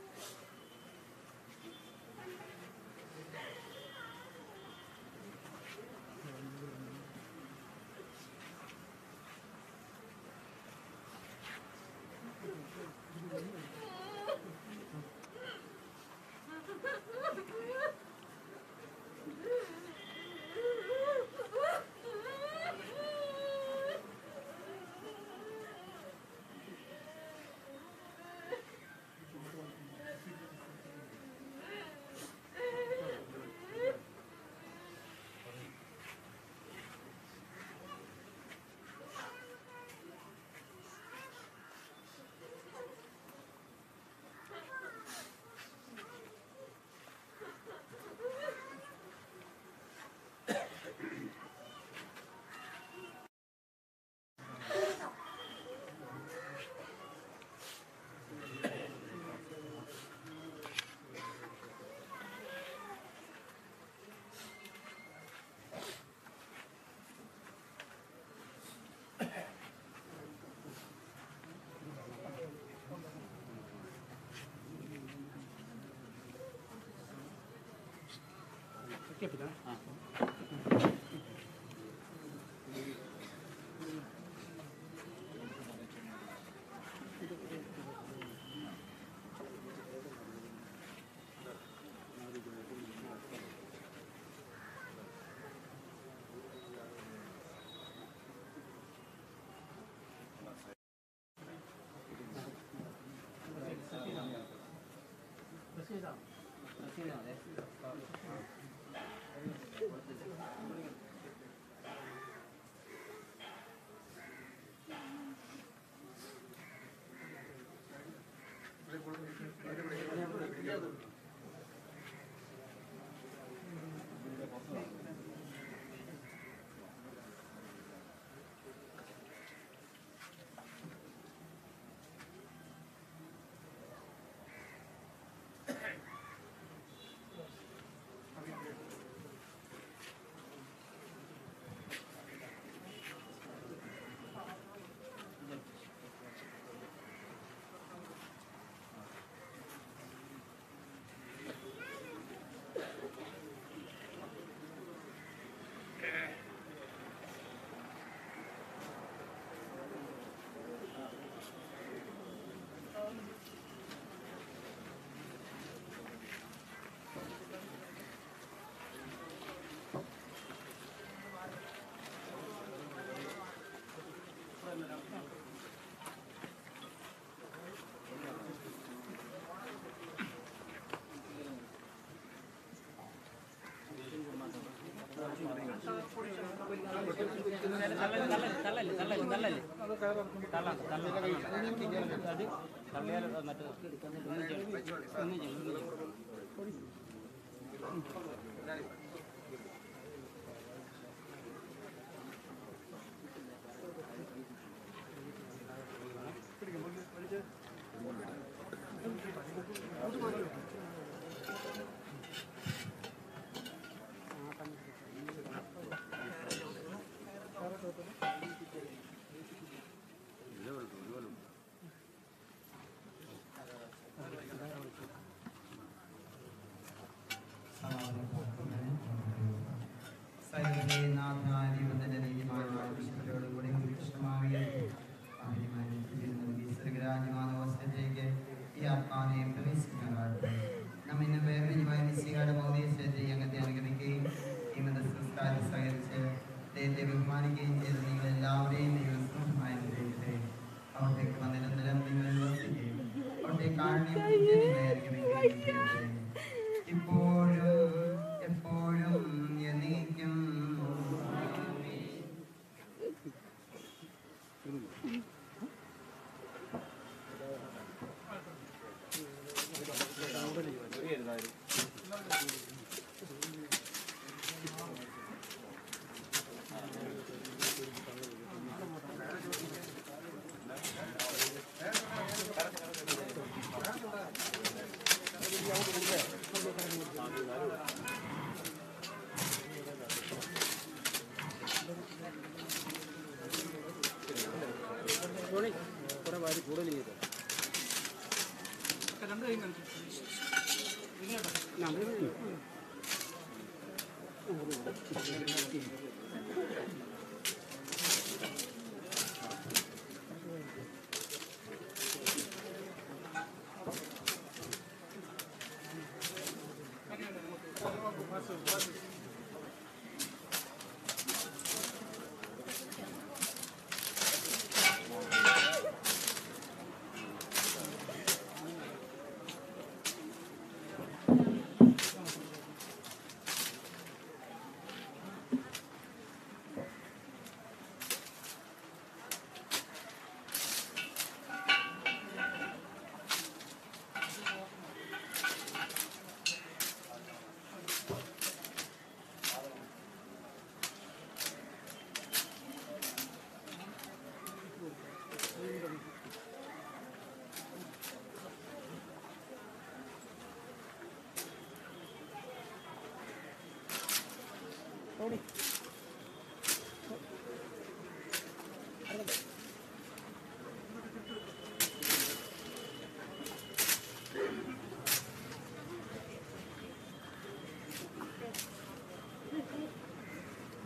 ഈ ആത്മാവിനെ പ്രവേശിക്കാനാകട്ടെ നമ്മിന്ന് വേർപിരിവായ മിശിഹായുടെ ഭൗതികശരീരത്തെ അങ്ങത്തെ അനുഗ്രഹിക്കുകയും ഈ മതസംസ്കാരം സഹകരിച്ച് ദൈവത്തെ ബഹുമാനിക്കുകയും ചെയ്ത നിങ്ങൾ എല്ലാവരെയും ദൈവം സ്നേഹമായി അനുഗ്രഹിക്കട്ടെ അവിടത്തേക്ക് വന്ന് നിരന്തരം നിങ്ങൾ വസിക്കുകയും അവിടുത്തെ കാരുണ്യം നിങ്ങളെ അനുഗ്രഹിക്കുകയും ചെയ്യട്ടെ ഇപ്പോഴും എപ്പോഴും എന്നേക്കും കുറെ വാരി കൂടുതൽ ചെയ്തു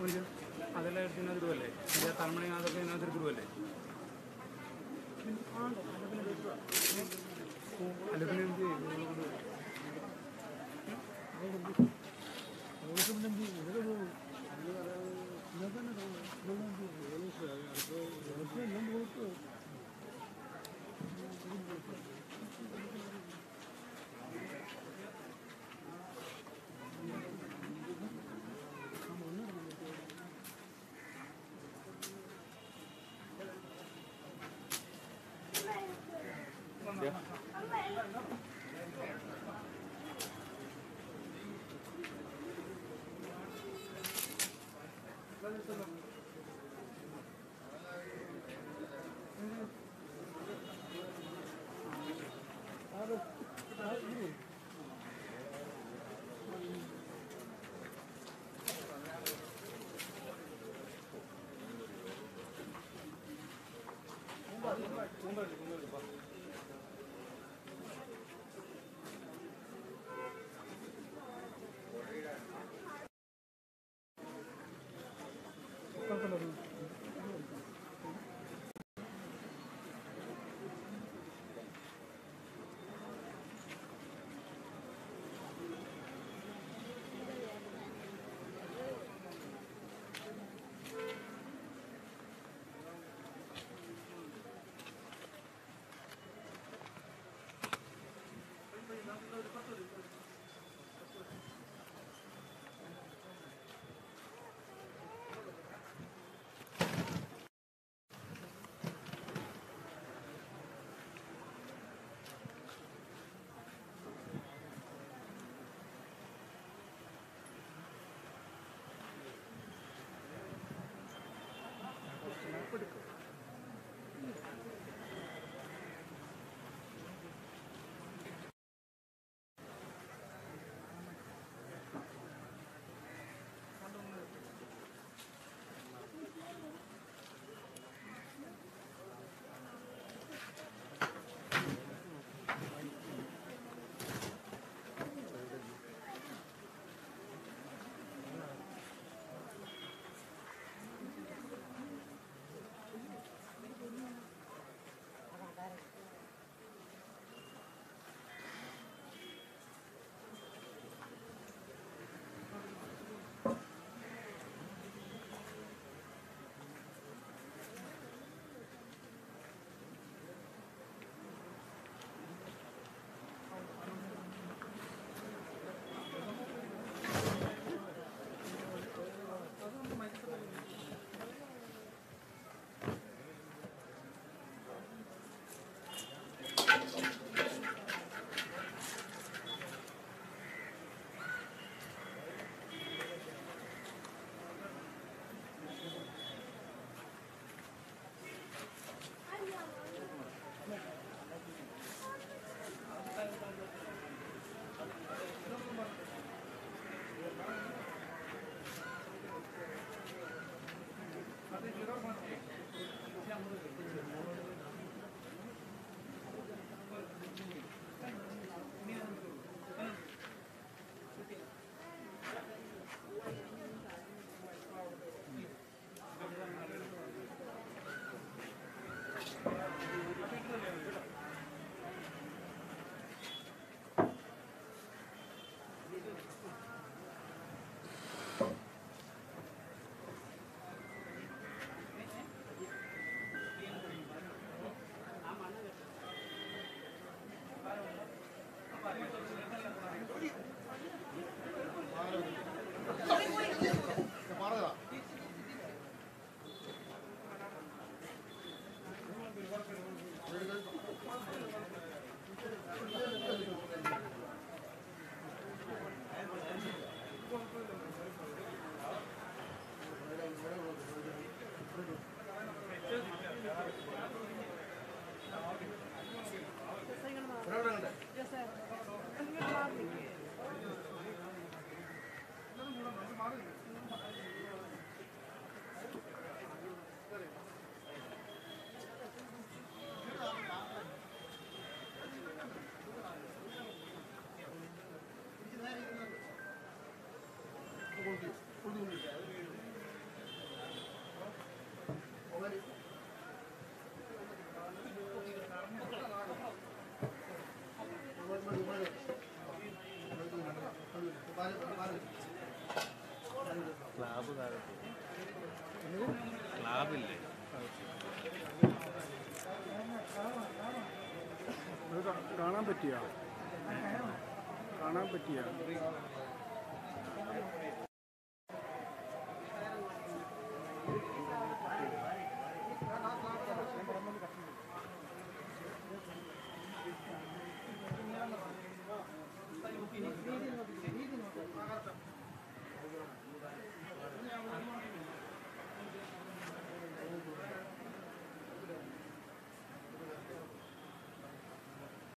ഒരു അതെല്ലാം എടുത്ത് ഇതിനകത്ത് ഇടുവല്ലേ ഇതിൻ്റെ തലമുറ അതൊക്കെ ഇതിനകത്ത് ഇടുവല്ലേ അല്ല പിന്നെ എന്ത് ചെയ്യും Yes, sir. ക്ലാബില്ലേ ഇത് കാ- കാണാൻ പറ്റിയ കാണാൻ പറ്റിയ